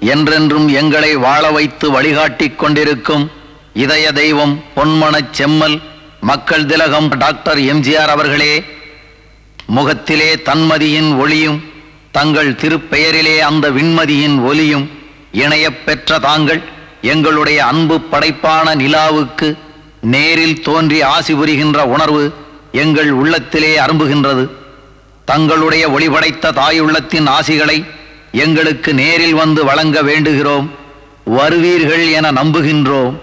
என்றென்றும் எங்களை வாழ வைத்து வழிகாட்டிக் கொண்டிருக்கும் இதய தெய்வம் பொன்மனச் செம்மல் மக்கள் திலகம் டாக்டர் எம்ஜிஆர் அவர்களே முகத்திலே தன்மதியின் ஒளியும் தங்கள் திருப்பெயரிலே அந்த விண்மதியின் ஒலியும் இணையப் பெற்ற தாங்கள் எங்களுடைய அன்பு படைப்பான நிலாவுக்கு நேரில் தோன்றி ஆசி புரிகின்ற உணர்வு எங்கள் உள்ளத்திலே அரும்புகின்றது தங்களுடைய ஒளிபடைத்த தாயுள்ளத்தின் ஆசிகளை எங்களுக்கு நேரில் வந்து வழங்க வேண்டுகிறோம் வருவீர்கள் என நம்புகின்றோம்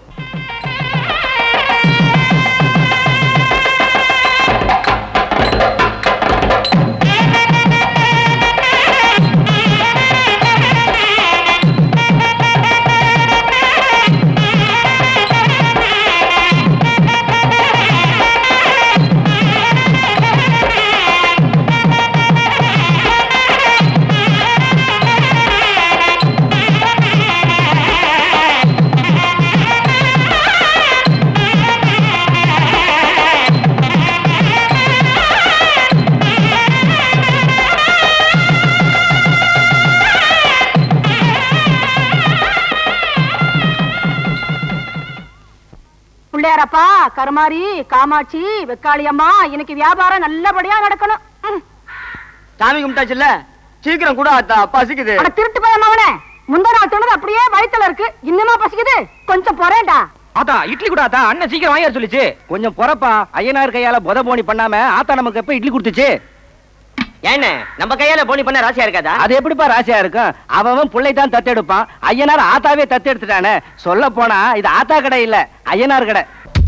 பிள்ளையாரப்பா கருமாரி காமாட்சி வெக்காளியம்மா இன்னைக்கு வியாபாரம் நல்லபடியா நடக்கணும் ம். சாமி கும்பிட்டாச்சுல்ல சீக்கிரம் கூட அத்தா பசிக்குது அட திருட்டு பையன் அவனே முந்தா நாள் தின்னது அப்படியே வயித்துல இருக்கு இன்னுமா பசிக்குது கொஞ்சம் பொறேன்டா ஆத்தா இட்லி கூட ஆத்தா அண்ணன் சீக்கிரம் வாங்கி வர சொல்லிச்சு கொஞ்சம் பொறப்பா ஐயனார் கையால புத போனி பண்ணாம ஆத்தா நமக்கு எப்ப இட்லி கொடுத்துச்சு ஏண்ணே நம்ம கையால போனி பண்ண ராசியா இருக்காதா அது எப்படிப்பா ராசியா இருக்கும் அவன் புள்ளை தான் தத்தெடுப்பான் ஐயனார் ஆத்தாவே தத்தெடுத்துட்டானே சொல்ல போனா இது ஆத்தா கடை இல்ல ஐயனார் கடை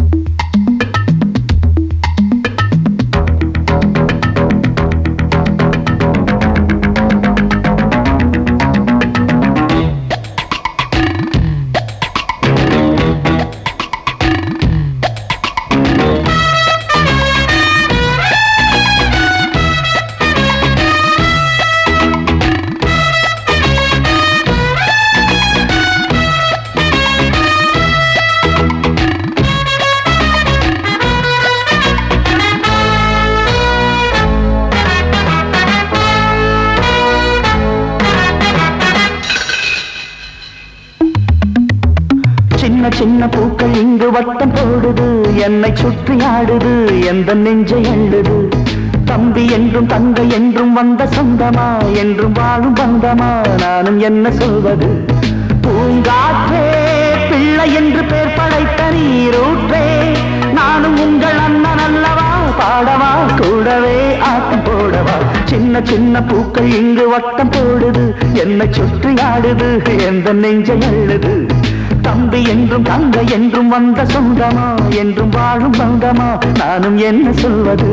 சின்ன சின்ன பூக்கள் இங்கு வட்டம் போடுது என்னை சுற்றி ஆடுது எந்த நெஞ்சை அள்ளுது தம்பி என்றும் தங்கை என்றும் வந்த சொந்தமா என்றும் வாழும் பந்தமா நானும் என்ன சொல்வது பூங்காற்றே பிள்ளை என்று பேர் படைத்த நீரூற்றே நானும் உங்கள் அண்ணன் அல்லவா பாடவா கூடவே ஆட்டம் போடவா சின்ன சின்ன பூக்கள் இங்கு வட்டம் போடுது என்னை சுற்றி ஆடுது எந்த நெஞ்சை அள்ளுது தம்பி என்றும் தங்கை என்றும் வந்த சொந்தமா என்றும் வாழும் பந்தமா நானும் என்ன சொல்வது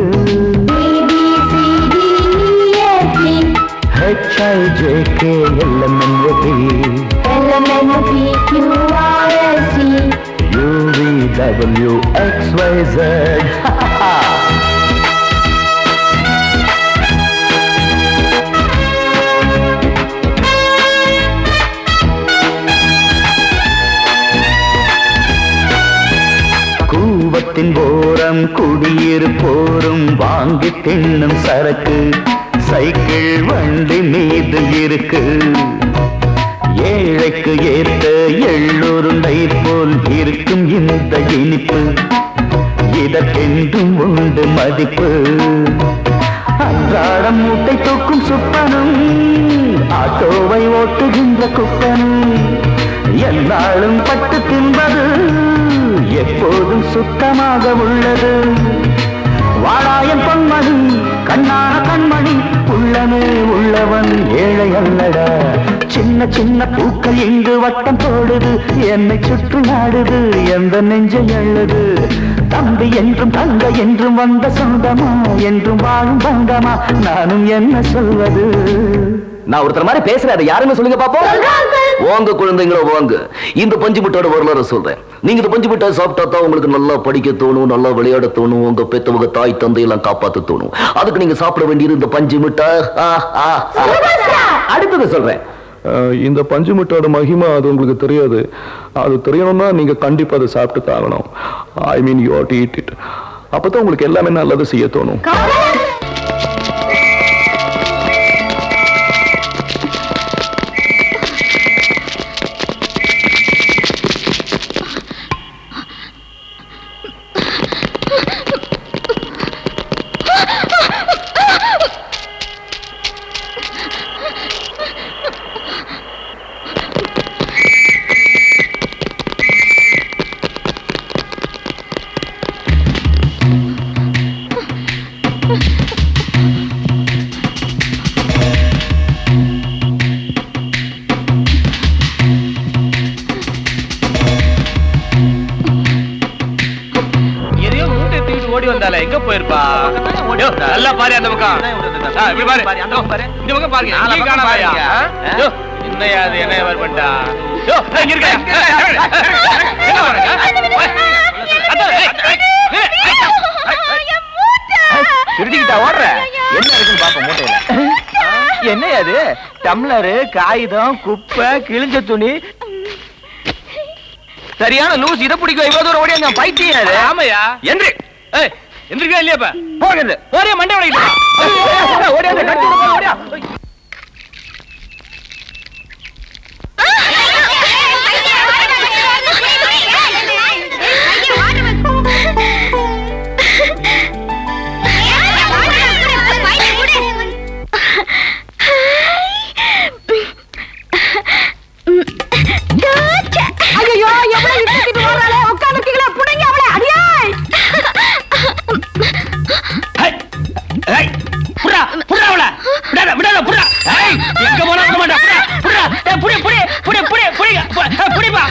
H-I-J-K L-M-N-O-P U-V-W-X-Y-Z கூவத்தின் போரம் குடியிருப்போரும் வாங்கி தின்னும் சரக்கு சைக்கிள் வண்டி மீது இருக்கு ஏழைக்கு ஏற்ற எள்ளுருண்டை போல் இருக்கும் இந்த இனிப்பு இதற்கென்றும் உண்டு மதிப்பு அன்றாடம் மூட்டை தூக்கும் சுப்பனும் ஆட்டோவை ஓட்டுகின்ற குப்பனும் என்னாலும் பட்டு தின்பது எப்போதும் சுத்தமாக உள்ளது வாழாயன் பொன்மணி கண்ணான கண்மணி உள்ளமே உள்ளவன் ஏழை அல்லடா சின்ன சின்ன பூக்கள் இங்கு வட்டம் போடுது என்னை சுற்றி ஆடுது எந்த நெஞ்சை அழுது தம்பி என்றும் தங்கை என்றும் வந்த சொந்தமா என்றும் வாழும் பந்தமா நானும் என்ன சொல்வது நான் ஒருத்தர் மாதிரி பேசுறேன் அதை யாருன்னு சொல்லுங்க பாப்போம் வாங்க குழந்தைங்களோ வாங்க இந்த பஞ்சு மிட்டாயோட வரலாறு சொல்றேன் நீங்க இந்த பஞ்சு மிட்டாய் சாப்பிட்டா தான் உங்களுக்கு நல்லா படிக்க தோணும் நல்லா விளையாட தோணும் உங்க பெத்தவங்க தாய் தந்தை எல்லாம் காப்பாத்த தோணும் அதுக்கு நீங்க சாப்பிட வேண்டியது இந்த பஞ்சு மிட்டாய் ஆ, ஆ, ஆ. அடுத்தது சொல்றேன் அஹ் இந்த பஞ்சு மிட்டாயோட மகிமை அது உங்களுக்கு தெரியாது அது தெரியணும்னா நீங்க கண்டிப்பா அதை சாப்பிட்டு தாகணும் I mean you to eat it அப்பதான் உங்களுக்கு எல்லாமே நல்லது செய்ய தோணும் வந்தால எங்க போயிருப்பா யோ, நல்லா பாரு அந்த பக்கம் ஆ, இப்படி பாரு இந்த பக்கம் பாருங்க இங்கேயும் காணாமயா? யோ, என்னையா அது என்ன வர பண்ணிட்டா யோ, இங்க இருக்க எங்க போறீங்க? அத்தா, ஏய், ஏய், ஏய், திருடிக்கிட்டா ஓடுற என்ன இருக்குன்னு பாப்போம் மூட்டையில என்ன அது டம்ளரு காகிதம் குப்பை கிழிஞ்ச துணி சரியான லூஸ் இதை பிடிக்கும் இவ்வளவு தூரம் ஓடியா பைத்தியம் அது ஆமையா எந்திரி ஏய் எந்திரிக்கா இல்லையா இப்ப போகிறது போறியா மண்டை உடைக்கிட்டு ஓடியா கட்டி விடுங்க, ஓடியா ஐயோ எவ்வளவு இட்டுக்கிட்டு ஓடுறாளே உட்காந்துருக்கீங்களா புடிங்க அவளை அடியே புடா புடா அவள விடாத விடாத புடா ஏய் எங்க போனா விட மாட்டா புடா புடா ஏய் புடி புடி புடி புடி புடி பு- புடிப்பா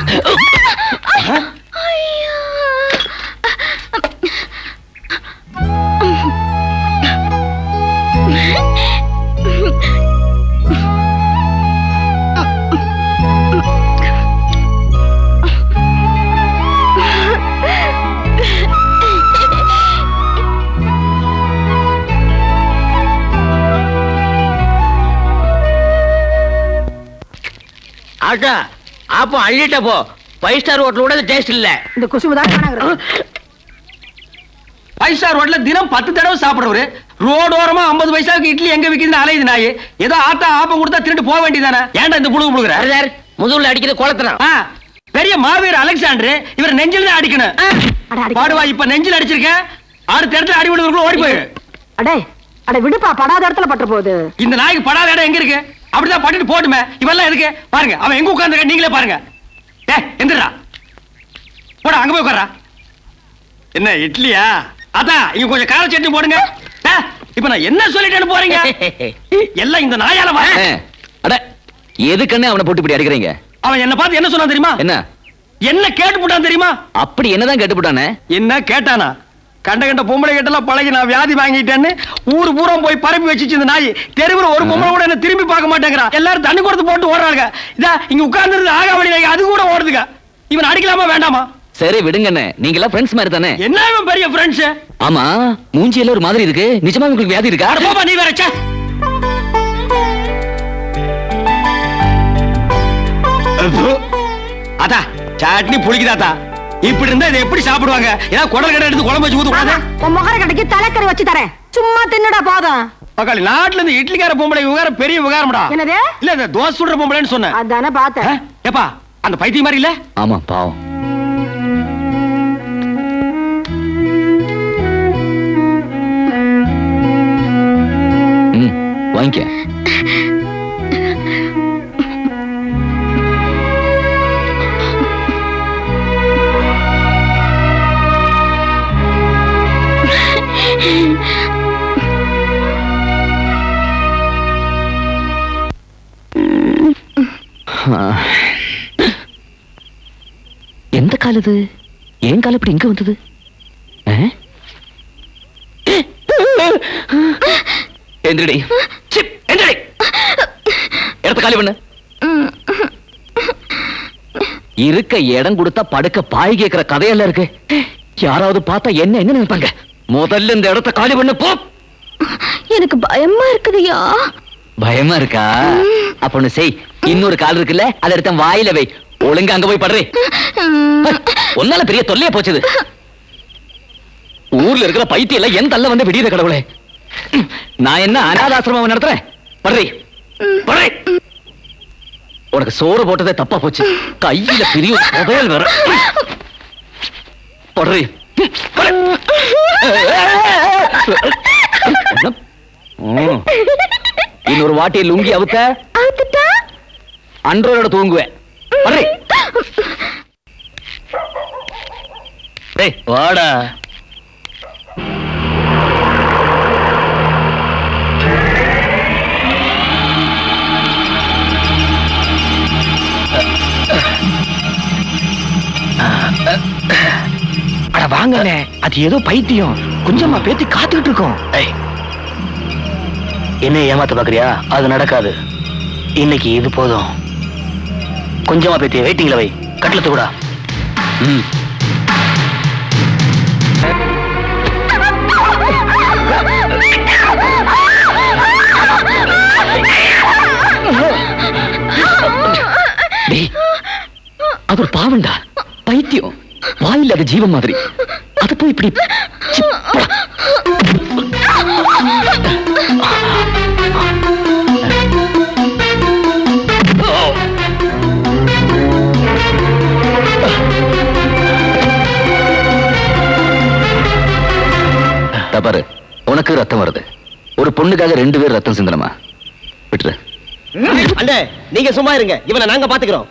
ஆட்டா அப்போ அள்ளிட்ட போ ஃபைவ் ஸ்டார் ஹோட்டல் கூட டேஸ்ட் இல்ல இந்த குசும்பு தான் காணாங்கிறது ஃபைவ் ஸ்டார் ஹோட்டல்ல தினம் பத்து தடவை சாப்பிடுறவரு ரோடு ஓரமா ஐம்பது பைசாவுக்கு இட்லி எங்க விக்குதுன்னு அலையுது நாய் ஏதோ ஆத்தா ஆப்பம் கொடுத்தா திருட்டு போக வேண்டியதானே ஏன்டா இந்த புழுகு புழுகுற சார் முதுகுல அடிக்கிறது குளத்துறான் ஆ, பெரிய மாவீர் அலெக்சாண்டர் இவர் நெஞ்சில் தான் அடிக்கணும் அட, அடிக்க- பாடுவா இப்ப நெஞ்சில் அடிச்சிருக்கேன் அடுத்த இடத்துல அடி விடுவதுக்குள்ள ஓடி போயிரு அடே அட விடுப்பா படாத இடத்துல பட்டு போகுது இந்த நாய்க்கு படாத இடம் எங்க இருக்கு அப்படிதான் பட்டுட்டு போட்டுமே இவெல்லாம் எதுக்கு பாருங்க அவன் எங்க உட்கார்ந்து நீங்களே பாருங்க ஏ எந்திரா போடா அங்க போய் உட்கார்றா என்ன இட்லியா அதான் இங்க கொஞ்சம் கார சட்னி போடுங்க ஏ, இப்ப நான் என்ன சொல்லிட்டேன்னு போறீங்க எல்லாம் இந்த நாயால வா அட எதுக்குன்னு அவனை போட்டு இப்படி அடிக்கிறீங்க அவன் என்ன பார்த்து என்ன சொன்னான் தெரியுமா என்ன என்ன கேட்டு போட்டான் தெரியுமா அப்படி என்னதான் கேட்டுப்பட்டானே என்ன கேட்டானா கண்ட கண்ட பொம்பளை கிட்டலாம் பழகி நான் வியாதி வாங்கிட்டேன்னு ஊரு பூரா போய் பரப்பி வச்சுச்சு இந்த நாய் தெருவில் ஒரு பொம்பளை கூட என்ன திரும்பி பார்க்க மாட்டேங்கிறான் எல்லாரும் தண்ணி கொடுத்து போட்டு ஓடுறாங்க இதா இங்க உட்கார்ந்து ஆகாவளி நாய் அது கூட ஓடுதுங்க இவன் அடிக்கலாமா வேண்டாமா சரி விடுங்கண்ணே நீங்க எல்லாம் ஃப்ரெண்ட்ஸ் மாதிரி தானே என்ன இவன் பெரிய ஃப்ரெண்ட்ஸ் ஆமா மூஞ்சி எல்லாம் ஒரு மாதிரி இருக்கு நிஜமா உங்களுக்கு வியாதி இருக்கா அட போப்பா நீ வேற ச்சே. அப்பு. அதா சட்னி புளிக்குதாத்தா இப்படி இருந்தா இதை எப்படி சாப்பிடுவாங்க ஏதாவது குடல் கடை எடுத்து குழம்பு வச்சு ஊத்து ஆமா, உன் முகர கடைக்கு தலைக்கறி வச்சு தரேன் சும்மா தின்னுடா போதும் பக்காளி நாட்டுல இருந்து இட்லிக்கார பொம்பளை விவகாரம் பெரிய விவகாரம்டா என்னது இல்ல இந்த தோசை சுடுற பொம்பளைன்னு சொன்னேன் அதானே ஆ? பார்த்தேன் ஏப்பா அந்த பைத்தியம் மாதிரி இல்ல ஆமா பாவம் ம் வாங்கிக்க எந்த கால் இது ஏன் கால் இப்படி இங்க வந்தது ஆ? எந்திரடி சிப், எந்திரடி இடத்த காலி பண்ணு இருக்க இடம் கொடுத்தா படுக்க பாய் கேக்குற கதையெல்லாம் இருக்கு யாராவது பார்த்தா என்ன என்ன நினைப்பாங்க முதல்ல இந்த இடத்த காலி பண்ணு போ எனக்கு பயமா இருக்குதுயா பயமா இருக்கா அப்ப ஒண்ணு செய் இன்னொரு கால் இருக்குல்ல அதை எடுத்த வாயில வை ஒழுங்கா அங்க போய் படுறே ஒன்னால பெரிய தொல்லையா போச்சுது ஊர்ல இருக்கிற பைத்தியம் எல்லாம் என் தள்ள வந்து விடியத கடவுளே நான் என்ன அனாதாசிரமம் நடத்துறேன் படுறே படுறே உனக்கு சோறு போட்டதே தப்பா போச்சு கையில பெரிய ஒரு புதையல் வேற படுறே ம். இன்னொரு வாட்டி லுங்கி அவுத்த அவுத்துட்டா அன்றோட தூங்குவேன் படுறே டேய் வாடா அட வாங்கண்ணே அது ஏதோ பைத்தியம் குஞ்சம்மா பேத்தி காத்துக்கிட்டு இருக்கோம் ஏய் என்ன ஏமாத்த பாக்குறியா அது நடக்காது இன்னைக்கு இது போதும் கொஞ்சமா பேத்தி வெயிட்டிங்ல வை கட்டலத்து கூட ம் டேய், அது ஒரு பாவண்டா பைத்தியம் வாயில் அது ஜீவன் மாதிரி அது போய் இப்படி சி, போடா. தபாரு உனக்கு ரத்தம் வருது ஒரு பொண்ணுக்காக ரெண்டு பேர் ரத்தம் சிந்தனமா விட்டுரு அண்ணே நீங்க சும்மா இருங்க இவனை நாங்க பாத்துக்கிறோம்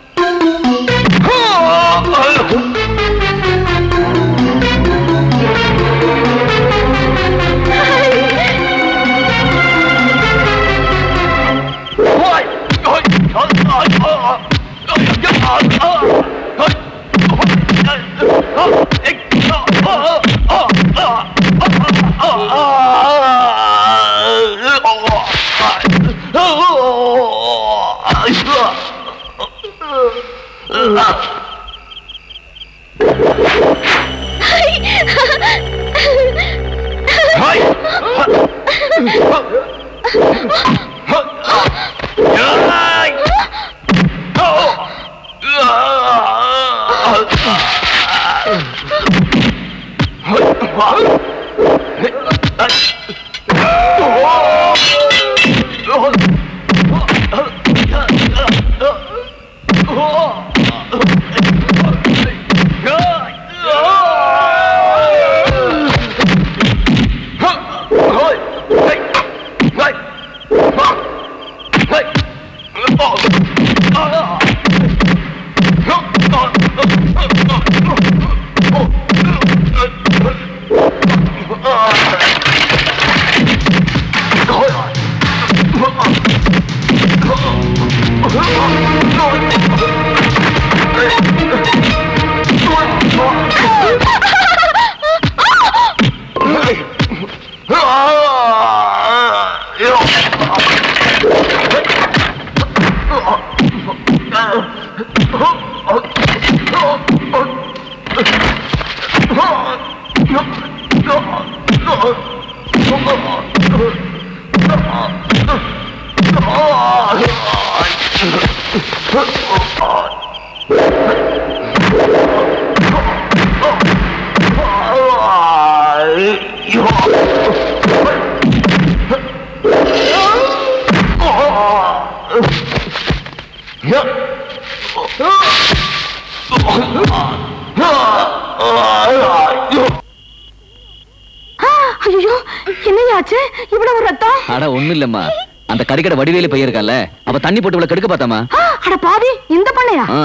ஐயோ என்னையாச்சு இவ்வளவு ரத்தம் அட ஒண்ணும் இல்லம்மா அந்த கறிக்கடை வடிவேலு பையன் இருக்கான்ல அவ தண்ணி போட்டு இவ்வளவு கெடுக்க பார்த்தாமா ஆ, அட பாவி இந்த பண்ணையா ஆ.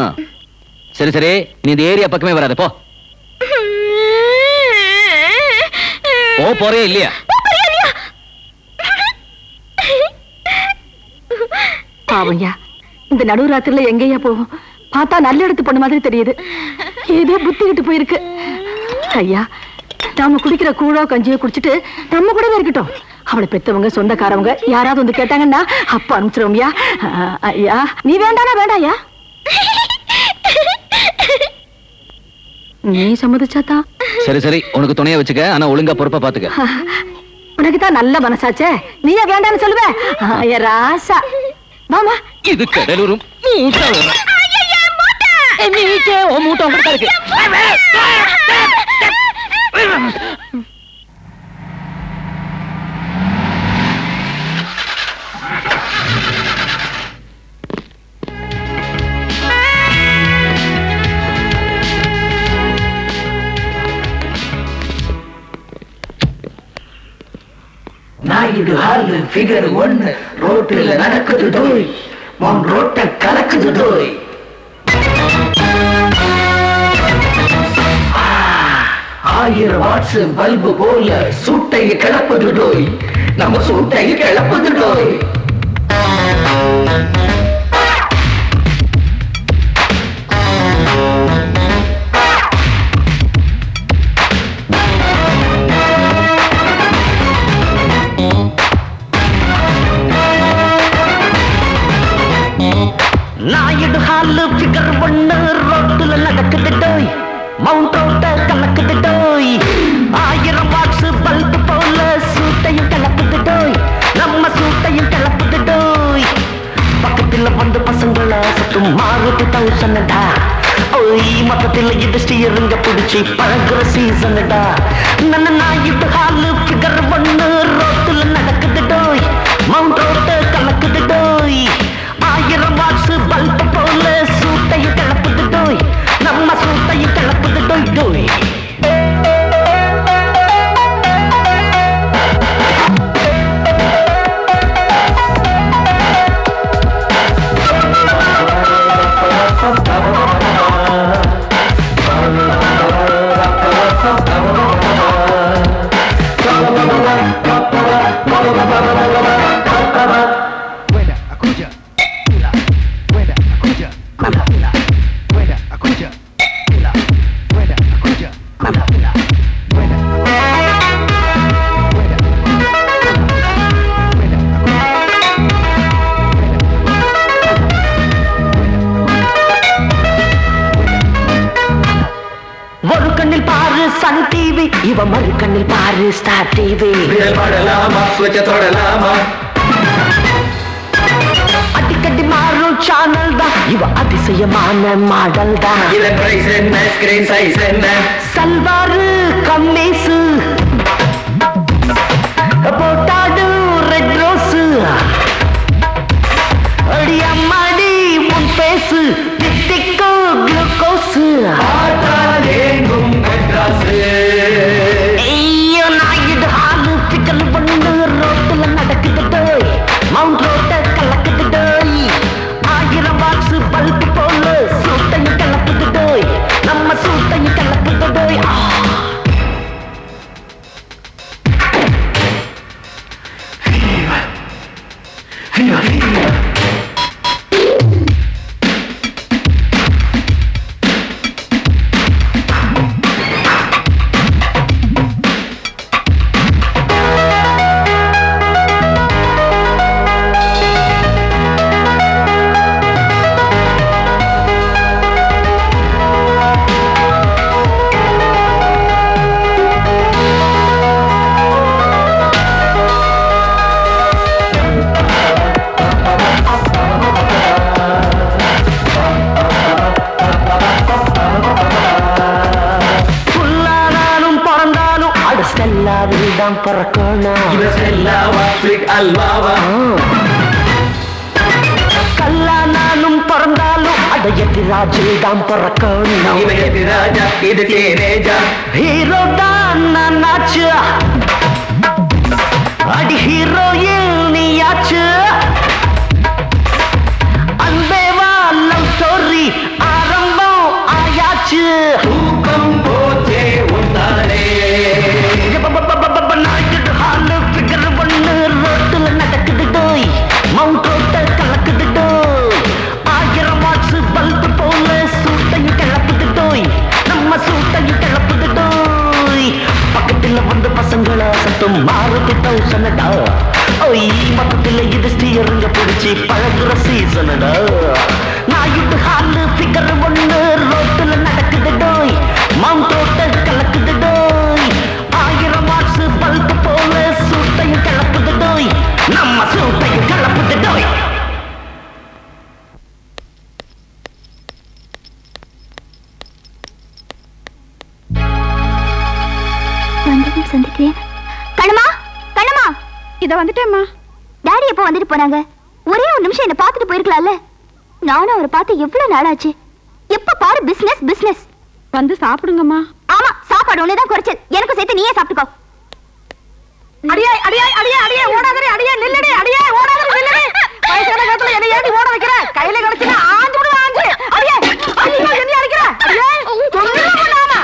சரி சரி நீ இந்த ஏரியா பக்கமே வராத போ போ போறே இல்லையா பாவம்யா இந்த நடுராத்திரில எங்கேயா போவோம் பார்த்தா நல்ல இடத்து பொண்ணு மாதிரி தெரியுது ஏதோ புத்திக்கிட்டு போயிருக்கு ஐயா நாம குடிக்கிற கூழோ கஞ்சியோ குடிச்சிட்டு நம்ம கூடவே இருக்கட்டும் அவளை பெத்தவங்க சொந்தக்காரவங்க யாராவது வந்து கேட்டாங்கன்னா அப்ப அனுப்பிச்சிருவோம்யா ஆ, ஐயா நீ வேண்டானா வேண்டாயா நீ சம்மதிச்சாதான் சரி சரி உனக்கு துணைய வச்சுக்க ஆனா ஒழுங்கா பொறுப்பா பாத்துக்க உனக்கு தான் நல்ல மனசாச்சே நீயே வேண்டான்னு சொல்லுவ ஐயா ராசா மாமா இது கடலூரும் மூட்டை வரும். ஏய், மீட்டே, உன் மூட்டை உன்கிட்ட தான் இருக்கு நாயுடு ஹாலு ஃபிகர் ஒன்னு ரோட்டுல நடக்குது தோய் உன் ரோட்ட கலக்குது தோய் ஆயிரம் வாட்ஸ் பல்பு போல சூட்டையை கிளப்புது டோய் நம்ம சூட்டையை கிளப்புது டோய் கலக்குது டோய் ஆயிரம் வாட்ஸ் பல்பு போல சூட்டையும் கலப்புது டோய் நம்ம சூட்டையும் கலப்புது டோய் பக்கத்துல வந்து பசங்கள சத்தும் மாறுது தௌசண்டா ஓய் மொத்தத்தில் இது ஸ்டீருங்க பிடிச்சி பழகுற சீசன்டா நன்ன நாயிட்டு ஹாலு ஃபிகர் ஒண்ணு ரோட்டுல நடக்குது டோய் மவுண்ட் ரோட்டு கலக்குது டோய் ஆயிரம் வாட்ஸ் பல்பு போல சூட்டையும் கிளப்புது டோய் நம்ம சூட்டையும் கிளப்புது டோய் டோய் ஒரு கண்ணில் பாரு சன் டிவி இவ மறு கண்ணில் பாரு ஸ்டார் டிவி அடிக்கடி மாறும் சேனல் தான் இவ அதிசயமான மாடல் தான் சல்வாரு கம்மேசு போட்டாடு ரெட் ரோஸ் அடி அம்மாடி உன் பேசு தித்திக்கோ குளுக்கோஸ் ஐயோ நாயுடு ஆளு பிக்கல் பண்ணு ரோட்டுல நடக்குது டோய் மவுண்ட் ரோட்ட கலக்குது டோய் ஆயிரம் வாட்ஸ் பல்பு போல சூட்டையும் கலக்குது டோய் நம்ம சூட்டையும் கலக்குது டோய் ஆ புல்லானாலும் பிறந்தாலும் அடு ஸ்டெல்லாவில் தான் பிறக்கணும் கல்லானாலும் பிறந்தாலும் அட எதிராஜில் தான் பிறக்கணும் ஹீரோ தான் நானாச்சு அடி ஹீரோயில் நீயாச்சு அன்பேவா லவ் ஸ்டோரி ஆரம்பம் ஆயாச்சு தூக்கம் போச்சே உண்டானே நாயுடு ஹாலு ஃபிகர் ஒண்ணு ரோட்டுல நடக்குது டோய் மவுண்ட் ரோட்ட கலக்குது டோய் ஆயிரம் வாட்ஸ் பல்பு போல சூட்டையும் கிளப்புது டோய் நம்ம சூட்டையும் கிளப்புது டோய் பக்கத்துல வந்து பசங்கள சத்தம் மாறுது தௌசண்டா ஓய் மொத்தத்துல இது ஸ்டீருங்க பிடிச்சி பழகுற சீசனடா நாயுடு ஹாலு ஃபிகர் ஒண்ணு ரோட்டுல நடக்குது டோய் மவுண்ட் ரோட்ட கலக்குது டோய் ஆயிரம் வாட்ஸ் பல்பு போல சூட்டையும் கிளப்புது டோய் நம்ம சூட்டையும் கிளப்புது டோய் வந்ததும் சந்திக்கிறேன் கண்ணம்மா கண்ணம்மா இத வந்துட்டேம்மா டாடி எப்போ வந்துட்டு போனாங்க ஒரே ஒரு நிமிஷம் என்ன பார்த்துட்டு போயிருக்கலாம்ல நானும் அவரை பார்த்து எவ்வளவு நாளாச்சு எப்ப பாரு பிசினஸ் பிசினஸ் வந்து சாப்பிடுங்கம்மா ஆமா சாப்பாடு ஒண்ணுதான் குறைச்சல் எனக்கு சேர்த்து நீயே சாப்பிட்டுக்கோ அடியே அடியே அடியே அடியே ஓடாதே அடியே நில்லடி அடியே ஓடாதே நில்லடி வயசான காலத்துல என்ன ஏடி ஓட வைக்கிற கையில கிடைச்சுனா ஆஞ்சு விடுவ ஆஞ்சு அடியே ஐயோ என்ன அடிக்கிற அடியே தொந்தரவு பண்ணாம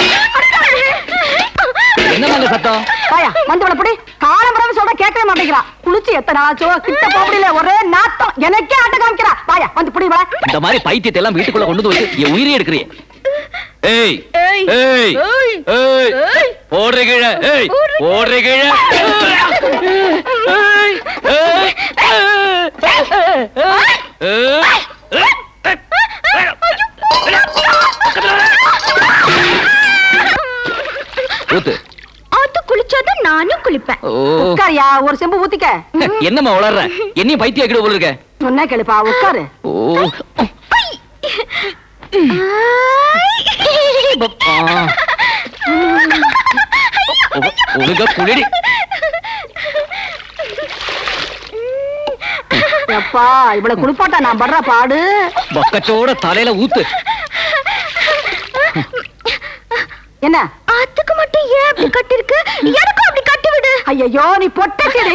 என்னங்க சத்தம் வாயா வந்து புடி காலம்பரம் சொல்ற கேட்கவே மாட்டேங்கிறா குளிச்சு எத்தனை நாளாச்சோ கிட்ட போக முடியல ஒரே நாத்தம் எனக்கே ஆட்ட காமிக்கிறா வாயா வந்து புடி வா இந்த மாதிரி பைத்தியத்தை எல்லாம் வீட்டுக்குள்ள கொண்டு வந்து வச்சு என் உயிரை எடுக்கிறிய ஏய் ஏய். ஏய் ஏய். ஏய் ஏய். போடுற கீழே ஏய் போடுற கீழே ஏய் ஏய் ஏய் ஊத்து அது குளிச்சாதான் நானும் குளிப்பேன் ஓ உட்காரியா ஒரு செம்பு ஊத்திக்க என்னம்மா வளர்ற என்னையும் பைத்தியம் ஆக்கிட போல இருக்க சொன்னா கேளுப்பா உட்காரு ஓ ஒழுங்கா குளிடி எப்பா இவ்வளவு குளிப்பாட்டா நான் படுற பாடு பக்கத்தோட தலையில ஊத்து என்ன அதுக்கு மட்டும் ஏன் அப்படி கட்டிருக்கு எனக்கும் அப்படி கட்டி விடு ஐயோ நீ பொட்ட செடி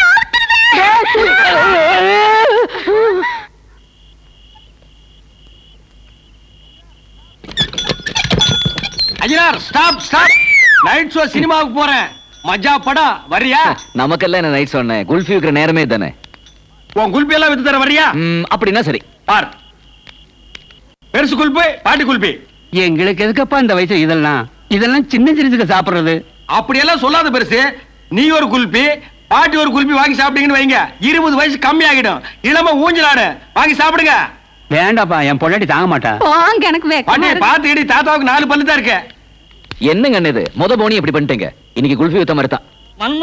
அஜினார் ஸ்டாப் ஸ்டாப் நைட் ஷோ சினிமாவுக்கு போறேன் மஜா படம் வரியா நமக்கெல்லாம் என்ன நைட் சொன்னேன் குல்ஃபி இருக்கிற நேரமே தானே உன் குல்பி எல்லாம் வித்து தர வரியா ம், அப்படின்னா சரி பார் பெருசு குல்பி பாட்டி குல்பி எங்களுக்கு எதுக்கப்பா இந்த வயசு இதெல்லாம் இதெல்லாம் சின்ன சின்னதுக்கு சாப்பிடுறது அப்படியெல்லாம் சொல்லாத பெருசு நீ ஒரு குல்பி பாட்டி ஒரு குல்பி வாங்கி சாப்பிட்டீங்கன்னு வைங்க இருபது வயசு கம்மி ஆகிடும் இளம ஊஞ்சலாடு வாங்கி சாப்பிடுங்க வேண்டாப்பா என் பொண்டாட்டி தாங்க மாட்டா வாங்க எனக்கு பாட்டி பாத்துக்கிடி தாத்தாவுக்கு நாலு பல்லு தான் இருக்கு என்னங்க அண்ணே இது முத போனி இப்படி பண்ணிட்டீங்க இன்னைக்கு குல்ஃபி வித்த மாதிரி தான்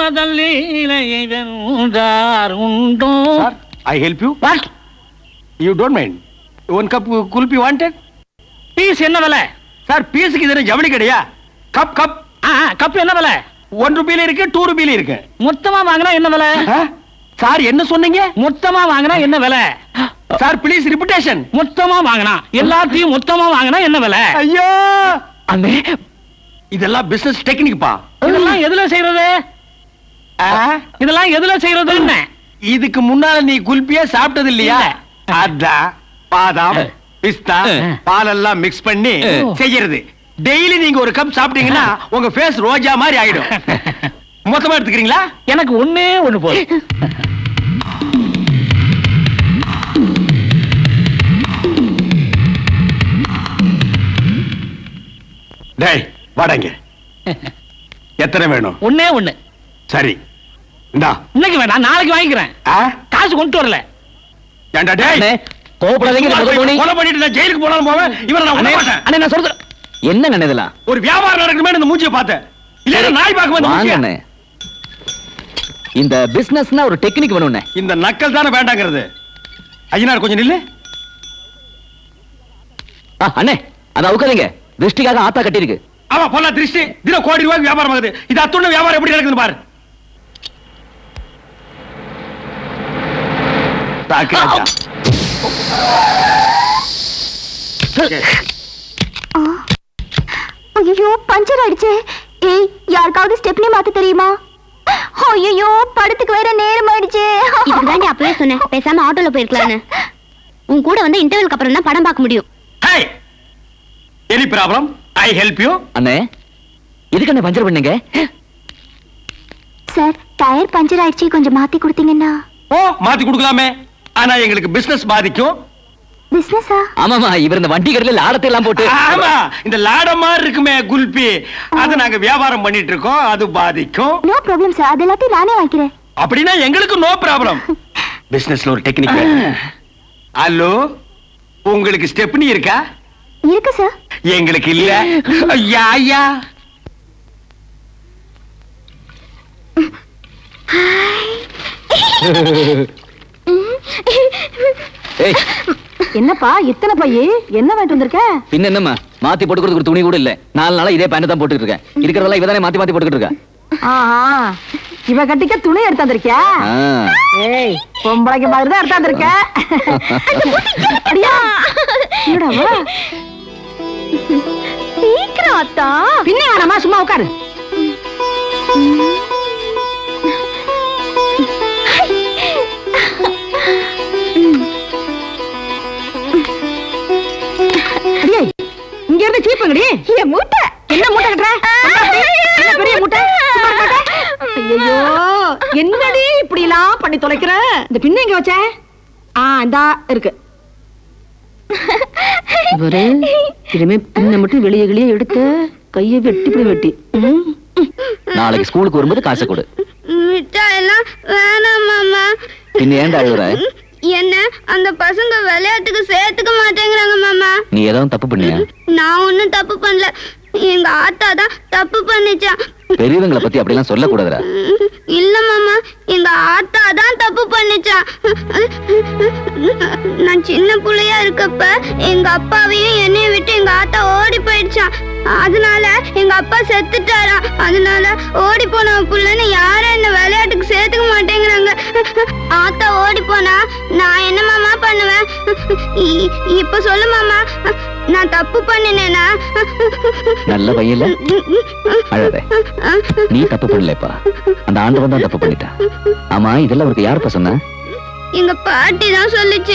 மன்மதல்லீலையென்றார் உண்டோ sir I help you what you don't mind one cup kulfi wanted piece என்ன விலை சார் பீஸுக்கு இது என்ன ஜவுளி கடையா கப் கப் ஆ கப் என்ன விலை ஒன் ருபியில இருக்கு டூ ருபியில இருக்கு மொத்தமா வாங்கினா என்ன விலை ஆ? சார் என்ன சொன்னீங்க மொத்தமா வாங்கினா என்ன விலை சார் ப்ளீஸ் ரிப்பிட்டேஷன் மொத்தமா வாங்கினா எல்லாத்தையும் மொத்தமா வாங்கினா என்ன விலை ஐயோ அண்ணே இதெல்லாம் பிசினஸ் டெக்னிக் பா இதெல்லாம் எதுல செய்யறது ஆ? இதெல்லாம் எதுல செய்யறது என்ன இதுக்கு முன்னால நீ குல்பியே சாப்பிட்டது இல்லையா அதான் பாதாம் பிஸ்தா பாலெல்லாம் மிக்ஸ் பண்ணி செய்யறது டெய்லி நீங்க ஒரு கப் சாப்பிட்டீங்கன்னா உங்க ஃபேஸ் ரோஜா மாதிரி ஆயிடும் மொத்தமா எடுத்துக்கிறீங்களா எனக்கு ஒண்ணே ஒண்ணு போதும் டேய் வாடங்க எத்தனை வேணும் ஒண்ணே ஒண்ணு சரி இந்தா இன்னைக்கு வேண்டாம் நாளைக்கு வாங்கிக்கிறேன் ஆ? காசு கொண்டு வரல ஏன்டா டேய் அண்ணே கோபப்படாதீங்க இது முத போனி கொலை பண்ணிட்டு நான் ஜெயிலுக்கு போனாலும் போவேன் இவரை நான் விட அண்ணே மாட்டேன் அண்ணே நான் சொல்றேன் என்ன அண்ணே இதெல்லாம் ஒரு வியாபாரம் நடக்கணுமே இந்த மூஞ்சியை பார்த்தேன் இல்ல நாய் பார்க்க வாங்க வந்து அண்ணே இந்த பிசினஸ்னா ஒரு டெக்னிக் வேணும் அண்ணே இந்த நக்கல் தானே வேண்டாங்கிறது ஐயனார் கொஞ்சம் நில்லு ஆ, அண்ணே அதை அவுக்காதீங்க திருஷ்டிக்காக ஆத்தா கட்டியிருக்கு ஆமா பொல்லா திருஷ்டி தினம் கோடி ரூபாய்க்கு வியாபாரம் ஆகுது இது அத்துணை வியாபாரம் எப்படி நடக்குதுன்னு பாரு தாக்கு ராஜா. ஐயோ பஞ்சர் ஆயிடுச்சே ஏய் யாருக்காவது ஸ்டெப்னி மாத்த தெரியுமா ஐயோ படத்துக்கு வேற நேரம் ஆயிடுச்சே இதுதாண்டி அப்பவே சொன்னேன் பேசாம ஆட்டோல போயிருக்கலாம்னு உன் கூட வந்து இன்டர்வலுக்கு அப்புறம் தான் படம் பார்க்க முடியும் Hey! Any problem I help you அண்ணே இதுக்கு அண்ணே பஞ்சர் பண்ணீங்க சார் டயர் பஞ்சர் ஆயிடுச்சு கொஞ்சம் மாத்தி கொடுத்தீங்கன்னா ஓ மாத்தி கொடுக்கலாமே ஆனா எங்களுக்கு பிசினஸ் பாதிக்கும் பிசினஸா ஆமாமா இவர் இந்த வண்டி கடையில ஆடத்தை எல்லாம் போட்டு ஆமா இந்த லாட மாதிரி இருக்குமே குல்பி அது நாங்க வியாபாரம் பண்ணிட்டு இருக்கோம் அது பாதிக்கும் நோ ப்ராப்ளம் சார் அது எல்லாத்தையும் நானே வாங்கிக்கிறேன் அப்படின்னா எங்களுக்கு நோ ப்ராப்ளம் பிசினஸ்ல ஒரு டெக்னிக் ஹலோ உங்களுக்கு ஸ்டெப்னி இருக்கா இருக்கு சார் எங்களுக்கு இல்ல ஐயா ஐயா ஏய் என்னப்பா இத்தனை பையே என்ன வாங்கிட்டு வந்திருக்க பின்ன என்னம்மா மாத்தி போட்டுக்கிறதுக்கு ஒரு துணி கூட இல்ல நாலு நாளா இதே பேண்ட் தான் போட்டுட்டு இருக்கேன் இருக்கிறதெல்லாம் இவதானே மாத்தி மாத்தி போட்டுக்கிட்டு இருக்கா ஆஹா இவ கட்டிக்க துணி எடுத்து வந்திருக்கியா ஆ. ஏய் பொம்பளைக்கு மாதிரி தான் எடுத்து வந்திருக்க அடியா என்னடா அவ? சீக்கிரம் அத்தா பின்ன வேணாமா சும்மா உட்காரு அடியே, இங்க இருந்து சீப்புங்கடி என் மூட்டை என்ன மூட்டை கட்டுற என்ன பெரிய மூட்டை சும்மா இருக்க மாட்டே? ஐயோ என்னடி இப்படி எல்லாம் பண்ணி தொலைக்கிற இந்த பின்ன எங்க வச்ச ஆ இந்தா இருக்கு இவரு இனிமே பின்ன மட்டும் வெளியே வெளியே எடுத்து கையை வெட்டி இப்படி வெட்டி ம். நாளைக்கு ஸ்கூலுக்கு வரும்போது காசை கொடு மிட்டாய் எல்லாம் வேணாம் மாமா பின்ன ஏன்டா அழுகுற என்ன அந்த பசங்க விளையாட்டுக்கு சேர்த்துக்க மாட்டேங்கிறாங்க மாமா நீ ஏதாவது தப்பு பண்ணியா நான் ஒண்ணும் தப்பு பண்ணல எங்க ஆத்தா தான் தப்பு பண்ணுச்சா பெரியவங்களை பத்தி அப்படிலாம் சொல்லக்கூடாதுடா இல்ல மாமா எங்க ஆத்தா தான் தப்பு பண்ணுச்சா நான் சின்ன புள்ளையா இருக்கப்ப எங்க அப்பாவையும் என்னையும் விட்டு எங்க ஆத்தா ஓடி போயிடுச்சான் அதனால எங்க அப்பா செத்துட்டாரா அதனால ஓடி போன புள்ளன்னு யாரும் என்ன விளையாட்டுக்கு சேர்த்துக்க மாட்டேங்கிறாங்க ஆத்தா ஓடி போனா நான் என்ன மாமா பண்ணுவேன் இ- இப்ப சொல்லு மாமா நான் தப்பு பண்ணினேனா நல்ல பையன்ல அழாத நீ தப்பு பண்ணலப்பா அந்த ஆண்டவன் தான் தப்பு பண்ணிட்டான் ஆமா இதெல்லாம் அவருக்கு யாருப்பா சொன்ன எங்க பாட்டி தான் சொல்லுச்சு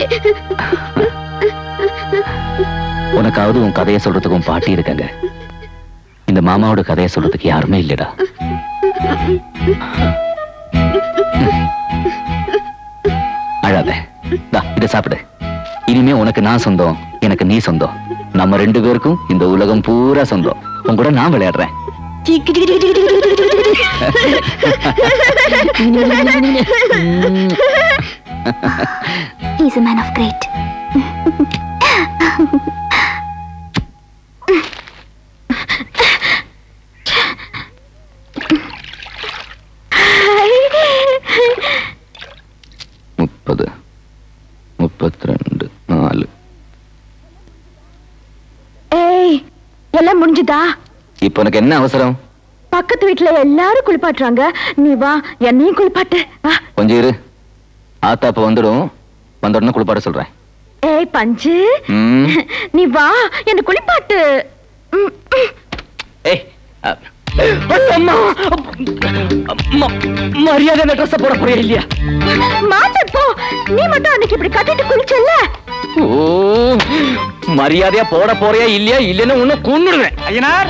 உனக்காவது உன் கதையை சொல்றதுக்கு உன் பாட்டி இருக்காங்க இந்த மாமாவோட கதையை சொல்றதுக்கு யாருமே இல்லடா அழாத தா இதை சாப்பிடு இனிமே உனக்கு நான் சொந்தம் எனக்கு நீ சொந்தம் நம்ம ரெண்டு பேருக்கும் இந்த உலகம் பூரா சொந்தம் உன் கூட நான் விளையாடுறேன் He's a man of great. முப்பது முப்பத்தி ரெண்டு நாலு ஏய் எல்லாம் முடிஞ்சுதா இப்போ உனக்கு என்ன அவசரம் பக்கத்து வீட்டுல எல்லாரும் குளிப்பாட்டுறாங்க நீ வா என்னையும் குளிப்பாட்டு வா கொஞ்சம் இரு ஆத்தா இப்ப வந்துடும் வந்த உடனே குளிப்பாட சொல்றேன் ஏய் பஞ்சு ம். நீ வா என்ன குளிப்பாட்டு ம், ம். ஏய் அ, அம்மா! அம்மா! மரியாதை அந்த ட்ரெஸ் போட போறியா இல்லையா மாட்டு போ நீ மட்டும் அன்னைக்கு இப்படி கட்டிட்டு குளிச்சல்ல ஓ மரியாதையா போட போறியா இல்லையா இல்லைன்னு உன்னை கொன்னுடுவேன் ஐயனார்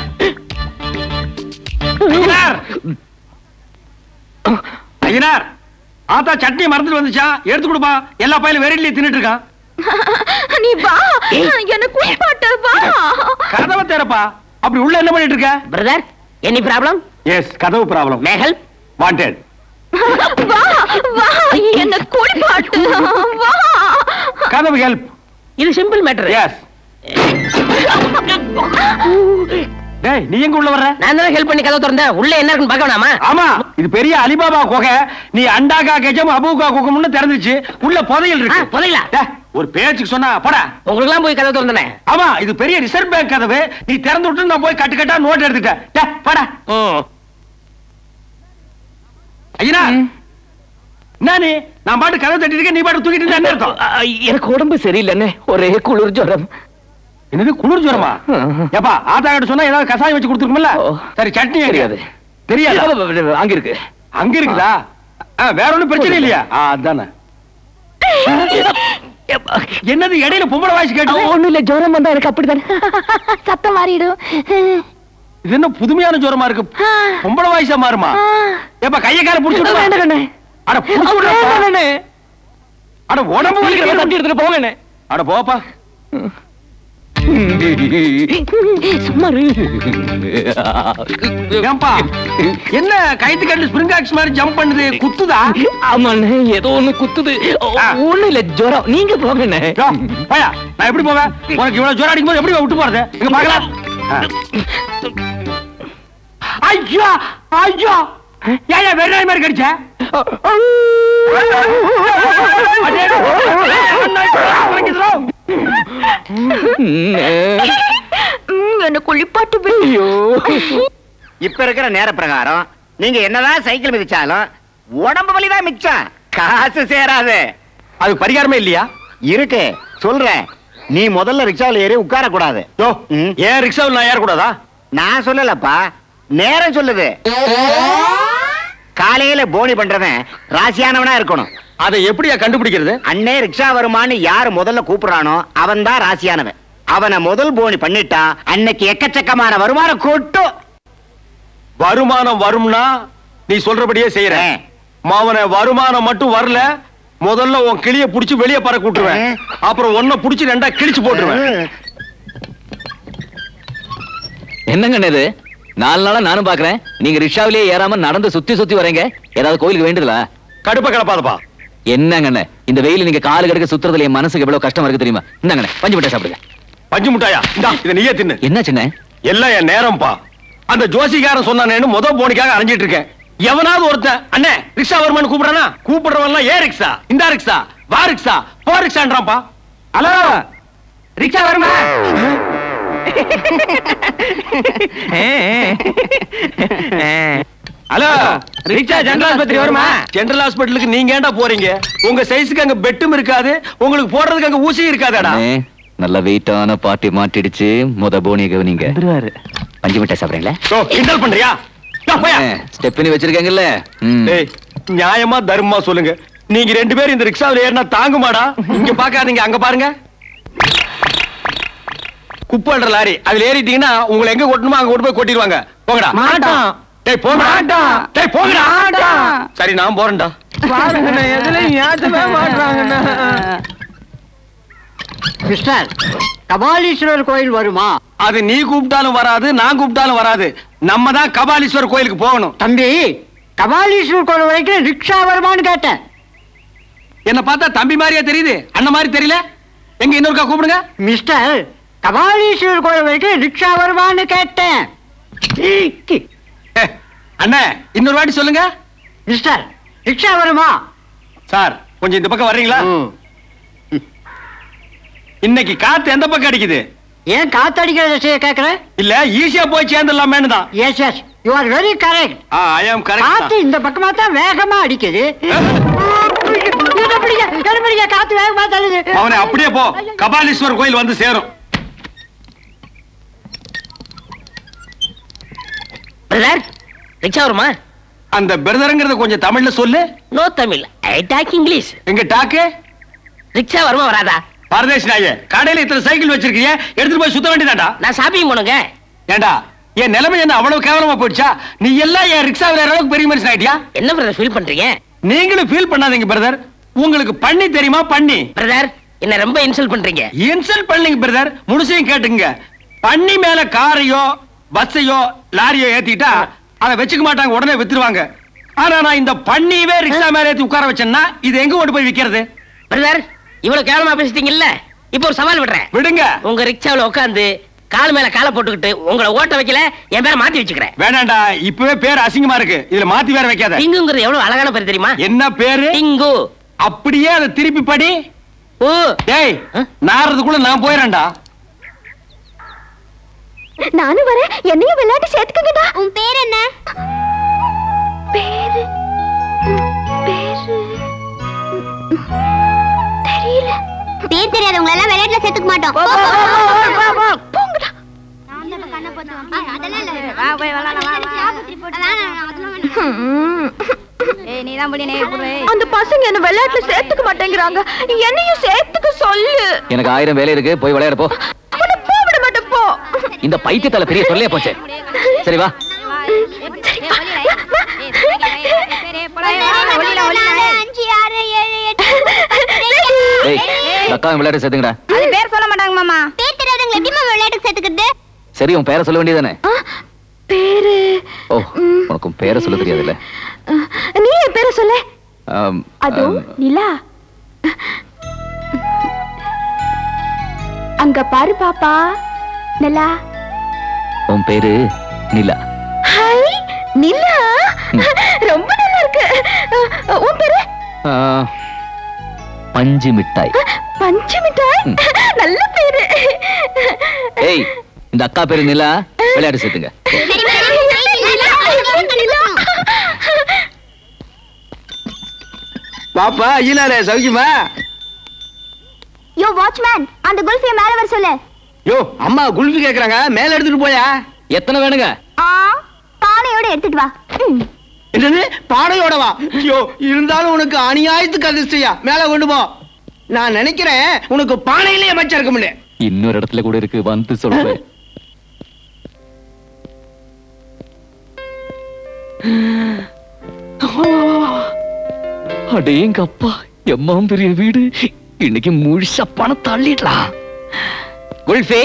ஐயனார் ஐயனார் ஆத்தா சட்னி மறந்துட்டு வந்துச்சா எடுத்து கொடுப்பா எல்லா பையிலும் வெறியிலே தின்னுட்டு இருக்கான் நீ வா என்ன குளிப்பாட்டு வா கதவை திறப்பா அப்படி உள்ள என்ன பண்ணிட்டு இருக்க பிரதர் எனி ப்ராப்ளம் எஸ் கதவு ப்ராப்ளம் மே ஹெல்ப் வாண்டட் வா வா என்ன குளிப்பாட்டு வா கதவு ஹெல்ப் இது சிம்பிள் மேட்டர் எஸ் டேய் நீ எங்க உள்ள வர்ற நான் தான் ஹெல்ப் பண்ணி கதவு திறந்தேன் உள்ள என்ன இருக்குன்னு பார்க்க வேணாமா ஆமா இது பெரிய அலிபாபா குகை நீ அண்டாக்கா கெஜம் அபூக்கா குகம்னு திறந்துச்சு உள்ள புதையல் இருக்கு ஆ, புதையலா? டேய், ஒரு பேச்சுக்கு சொன்னா போடா உங்களுக்கு எல்லாம் போய் கதவு திறந்தேன் ஆமா இது பெரிய ரிசர்வ் பேங்க் கதவு நீ திறந்து விட்டு நான் போய் கட்டு கட்டா நோட் எடுத்துட்டேன் டேய், போடா ஐயா என்ன நீ நான் பாட்டு கதவு தட்டிட்டு இருக்கேன் நீ பாட்டு தூக்கிட்டு இருந்தா என்ன அர்த்தம் எனக்கு உடம்பு சரியில்லைன்னு ஒரே குளிர் ஜுரம் என்னது குளிர் ஜுரமா ஏப்பா ஆத்தா கிட்ட சொன்னா ஏதாவது கசாயம் வச்சு கொடுத்துருக்கும்ல ஓ. சரி சட்னி எங்க? தெரியாது தெரியாது அங்க இருக்கு அங்க இருக்குதா ஆ, வேற ஒண்ணும் பிரச்சனை இல்லையா ஆ, அதானே என்னது இடையில பொம்பளை வாய்ஸ் கேட்டு ஒண்ணும் இல்ல ஜுரம் வந்தா எனக்கு அப்படிதான் சத்தம் மாறிடும் இது என்ன புதுமையான ஜுரமா இருக்கு பொம்பளை வாய்ஸா மாறுமா ஏப்பா கைய கால புடிச்சு விடுவா. வேண்டாம் கண்ணே. அட புடிச்சு விடுறா. வேண்டாம் கண்ணே. அட உடம்பு வலிக்கிறத தட்டி எடுத்துட்டு போங்க அட போப்பா சும்மா இரு. ஏன்பா என்ன கைத்து கட்டு ஸ்பிரிங் ஆக்ஸ் மாதிரி ஜம்ப் பண்ணுது குத்துதா ஆமாண்ணே ஏதோ ஒண்ணு குத்துது ஆ. ஒண்ணு இல்ல ஜுரம் நீங்க போங்கண்ணே யோ, பையா நான் எப்படி போவேன் உனக்கு இவ்வளவு ஜோரம் அடிக்கும் போது எப்படி விட்டு போறது இங்க பாக்கலாம் ஐயோ ஐயோ ஏன் வெறும் நாய் மாதிரி கடிச்ச அடே, நாய் உனக்குதுடா. ம், என்ன குளிப்பாட்டு வை. இப்ப இருக்கிற நேர பிரகாரம் நீங்க என்னதான் சைக்கிள் மிதிச்சாலும் உடம்பு வலிதான் மிச்சம் காசு சேராது அது பரிகாரமே இல்லையா இருக்கு சொல்றேன் நீ முதல்ல ரிக்ஷாவில் ஏறி உட்கார கூடாது யோ ஏன் ரிக்ஷாவில் நான் ஏறக்கூடாதா நான் சொல்லலப்பா நேரம் சொல்லுது காலையில போனி பண்றவன் ராசியானவனா இருக்கணும் அதை எப்படியா கண்டுபிடிக்கிறது அண்ணே ரிக்ஷா வருமான்னு யாரு முதல்ல கூப்பிடுறானோ அவன் தான் ராசியானவன் அவனை முதல் போனி பண்ணிட்டா அன்னைக்கு எக்கச்சக்கமான வருமானம் கொட்டும் வருமானம் வரும்னா நீ சொல்றபடியே செய்யறேன் மாவன வருமானம் மட்டும் வரல முதல்ல உன் கிளிய புடிச்சு வெளியே பறக்க விட்டுருவேன் அப்புறம் ஒன்ன புடிச்சு ரெண்டா கிழிச்சு போட்டுருவேன் என்னங்கண்ணே இது நாலு நாளா நானும் பாக்குறேன் நீங்க ரிக்ஷாவிலேயே ஏறாம நடந்து சுத்தி சுத்தி வரீங்க ஏதாவது கோயிலுக்கு வேண்டுதல கடுப்ப கிளப்பாதப்பா என்னங்கண்ணே இந்த வெயில நீங்க காலு கடுக்க சுத்துறதுல என் மனசுக்கு எவ்வளவு கஷ்டமா இருக்கு தெரியுமா இந்தாங்கண்ணே பஞ்சு மிட்டாய் சாப்பிடுங்க பஞ்சு முட்டாயா இந்தா இதை நீயே தின்னு என்ன சின்ன எல்லாம் என் நேரம்ப்பா அந்த ஜோசிகாரன் சொன்னானேன்னு முத போனிக்காக அலைஞ்சிட்டு இருக்கேன் எவனாவது ஒருத்தன் அண்ணே ரிக்ஷா வருமானு கூப்பிடுறானா கூப்பிடுறவன் ஏ ரிக்ஷா இந்த ரிக்ஷா வா ரிக்ஷா போ ரிக்ஷான்றான்ப்பா ஹலோ ரிக்ஷா வருமா ஹலோ ரிக்ஷா ஜெனரல் ஆஸ்பத்திரி வருமா ஜெனரல் ஹாஸ்பிட்டலுக்கு நீங்க ஏன்டா போறீங்க உங்க சைஸுக்கு அங்க பெட்டும் இருக்காது உங்களுக்கு போடுறதுக்கு அங்க ஊசியும் இருக்காதாடா அண்ணே, நல்ல வெயிட்டான பாட்டி மாட்டிடுச்சு முத போனிய கவனிங்க பஞ்சு மிட்டாய் சாப்பிடுறீங்களா ஓ, கிண்டல் பண்றியா ஸ்டெப்னி வச்சிருக்காங்கல்ல ம். ஏய் நியாயமா தர்மமா சொல்லுங்க நீங்க ரெண்டு பேரும் இந்த ரிக்ஷாவில் ஏறினா தாங்குமாடா இங்க பாக்காதீங்க அங்க பாருங்க குப்பைன்ற லாரி அதுல ஏறிட்டீங்கன்னா உங்களை எங்க கொட்டணுமோ அங்க கொண்டு போய் கொட்டிடுவாங்க போங்கடா மாட்டோம். டேய் போங்கடா மாட்டோம். டேய் போங்கடா மாட்டோம். சரி நான் போறேன்டா பாருங்கண்ணே எதுலயும் ஏத்தவே மாட்டாங்கண்ணே மிஸ்டர் கபாலீஸ்வரர் கோயில் வருமா அது நீ கூப்பிட்டாலும் வராது நான் கூப்பிட்டாலும் வராது நம்ம தான் கபாலீஸ்வரர் கோயிலுக்கு போகணும் தம்பி கபாலீஸ்வரர் கோயில் வரைக்கும் ரிக்ஷா வருமான்னு கேட்டேன் என்ன பார்த்தா தம்பி மாதிரியா தெரியுது அண்ணன் மாதிரி தெரியல எங்க இன்னொருக்கா கூப்பிடுங்க மிஸ்டர் கபாலீஸ்வரர் கோயில் வரைக்கும் ரிக்ஷா வருமான்னு கேட்டேன் அண்ணே இன்னொரு வாட்டி சொல்லுங்க மிஸ்டர் ரிக்ஷா வருமா சார் கொஞ்சம் இந்த பக்கம் வர்றீங்களா இன்னைக்கு காத்து எந்த பக்கம் அடிக்குது ஏன் காத்தடிக்கிறத கேட்கற இல்ல ஈஸியா போய் சேர்ந்துடலாமேன்னு தான் yes yes you are very correct I am காத்து கரெக்ட் இந்த பக்கமா தான் வேகமா அடிக்குது என்ன பிடிக்க, என்ன பிடிக்க, காத்து வேகமா தள்ளுது அவனை அப்படியே போ கபாலீஸ்வரர் கோயில் வந்து சேரும் பிரதர் ரிக்ஷா வருமா அந்த பிரதருங்கிறத கொஞ்சம் தமிழ்ல சொல்லு no Tamil I talk English எங்க டாக்கு ரிக்ஷா வருமா வராதா பரதேஷ் நாயே கடையில இத்தனை சைக்கிள் வச்சிருக்கீங்க எடுத்துட்டு போய் சுத்த வேண்டியதாடா நான் ஷாப்பிங் போனுங்க ஏண்டா என் நிலைமை என்ன அவ்வளவு கேவலமா போயிடுச்சா நீ எல்லாம் என் ரிக்ஷா விளையாடுற அளவுக்கு பெரிய மனுஷன் ஆயிட்டியா என்ன பிரதர் ஃபீல் பண்றீங்க நீங்களும் ஃபீல் பண்ணாதீங்க பிரதர் உங்களுக்கு பண்ணி தெரியுமா பண்ணி பிரதர் என்ன ரொம்ப இன்சல்ட் பண்றீங்க இன்சல்ட் பண்ணீங்க பிரதர் முழுசையும் கேட்டுங்க பண்ணி மேல காரையோ பஸ்ஸையோ லாரியோ ஏத்திட்டா அதை வச்சுக்க மாட்டாங்க உடனே வித்துருவாங்க ஆனா நான் இந்த பண்ணியவே ரிக்ஷா மேல ஏத்தி உட்கார வச்சேன்னா இது எங்க கொண்டு போய் விக்கிறது பிரதர் இவ்வளவு கேவலமா பேசிட்டீங்கல்ல இப்போ ஒரு சவால் விடுறேன் விடுங்க உங்க ரிக்ஷாவுல உட்காந்து கால் மேல காலை போட்டுக்கிட்டு உங்களை ஓட்ட வைக்கல என் பேரை மாத்தி வச்சுக்கிறேன் வேணாண்டா இப்பவே பேர் அசிங்கமா இருக்கு இதுல மாத்தி வேற வைக்காத டிங்குங்கிறது எவ்வளவு அழகான பேர் தெரியுமா என்ன பேரு டிங்கு அப்படியே அதை திருப்பி படி ஓ டேய் நாறதுக்குள்ள நான் போயிரேன்டா நானும் வரேன் என்னையும் விளையாட்டு சேர்த்துக்கங்கடா உன் பேர் என்ன பேரு பேரு தெரியல பேர் தெரியாதவங்க எல்லாம் விளையாட்டுல சேர்த்துக்க மாட்டோம் போங்கடா அந்த பசங்க என்ன விளையாட்டுல சேர்த்துக்க மாட்டேங்கிறாங்க என்னையும் சேர்த்துக்க சொல்லு எனக்கு ஆயிரம் வேலை இருக்கு போய் விளையாட போ உன்னை போவிட மாட்டேன் போ இந்த பைத்தியத்தால பெரிய சொல்லே போச்சே சரி வா ஏய் இந்த அக்காவை விளையாட சேர்த்துங்கடா அது பேர் சொல்ல மாட்டாங்க மாமா பேர் தெரியாதவங்க எப்படி மாமா விளையாட்டுக்கு சேர்த்துக்கிறது சரி உன் பேரை சொல்ல வேண்டியதானே பேரு ஓ உனக்கு உன் பேரை சொல்ல தெரியாதுல்ல நீ என் பேரை சொல்லு ஆம், அதோ ஆம், நிலா அங்க பாரு பாப்பா நிலா உன் பேரு நிலா ஹாய் நிலா ரொம்ப நல்லா இருக்கு அஹ், உன் பேரு ஆ, பஞ்சு மிட்டாய் பஞ்சு மிட்டாய் நல்ல பேரு ஏய் இந்த அக்கா பேரு நிலா விளையாட சேர்த்துங்க பாப்பா ஈனாரே சௌக்கியமா யோ வாட்ச்மேன் அந்த குல்ஃபிய மேல வர சொல்லு யோ அம்மா குல்ஃபி கேக்குறாங்க மேல எடுத்துட்டு போயா எத்தனை வேணுங்க ஆ பானையோட எடுத்துட்டு வா ம். என்னது பானையோட வா ஐயோ இருந்தாலும் உனக்கு அநியாயத்துக்கு அதிர்ஷ்டையா மேல கொண்டு போ நான் நினைக்கிறேன் உனக்கு பானையிலே அமைச்சா இருக்க முடியும் இன்னொரு இடத்துல கூட இருக்கு வந்து சொல்றேன் அடேங்க அப்பா எம்மாவும் பெரிய வீடு இன்னைக்கு முழுசா பணம் தள்ளிடலாம் குல்ஃபி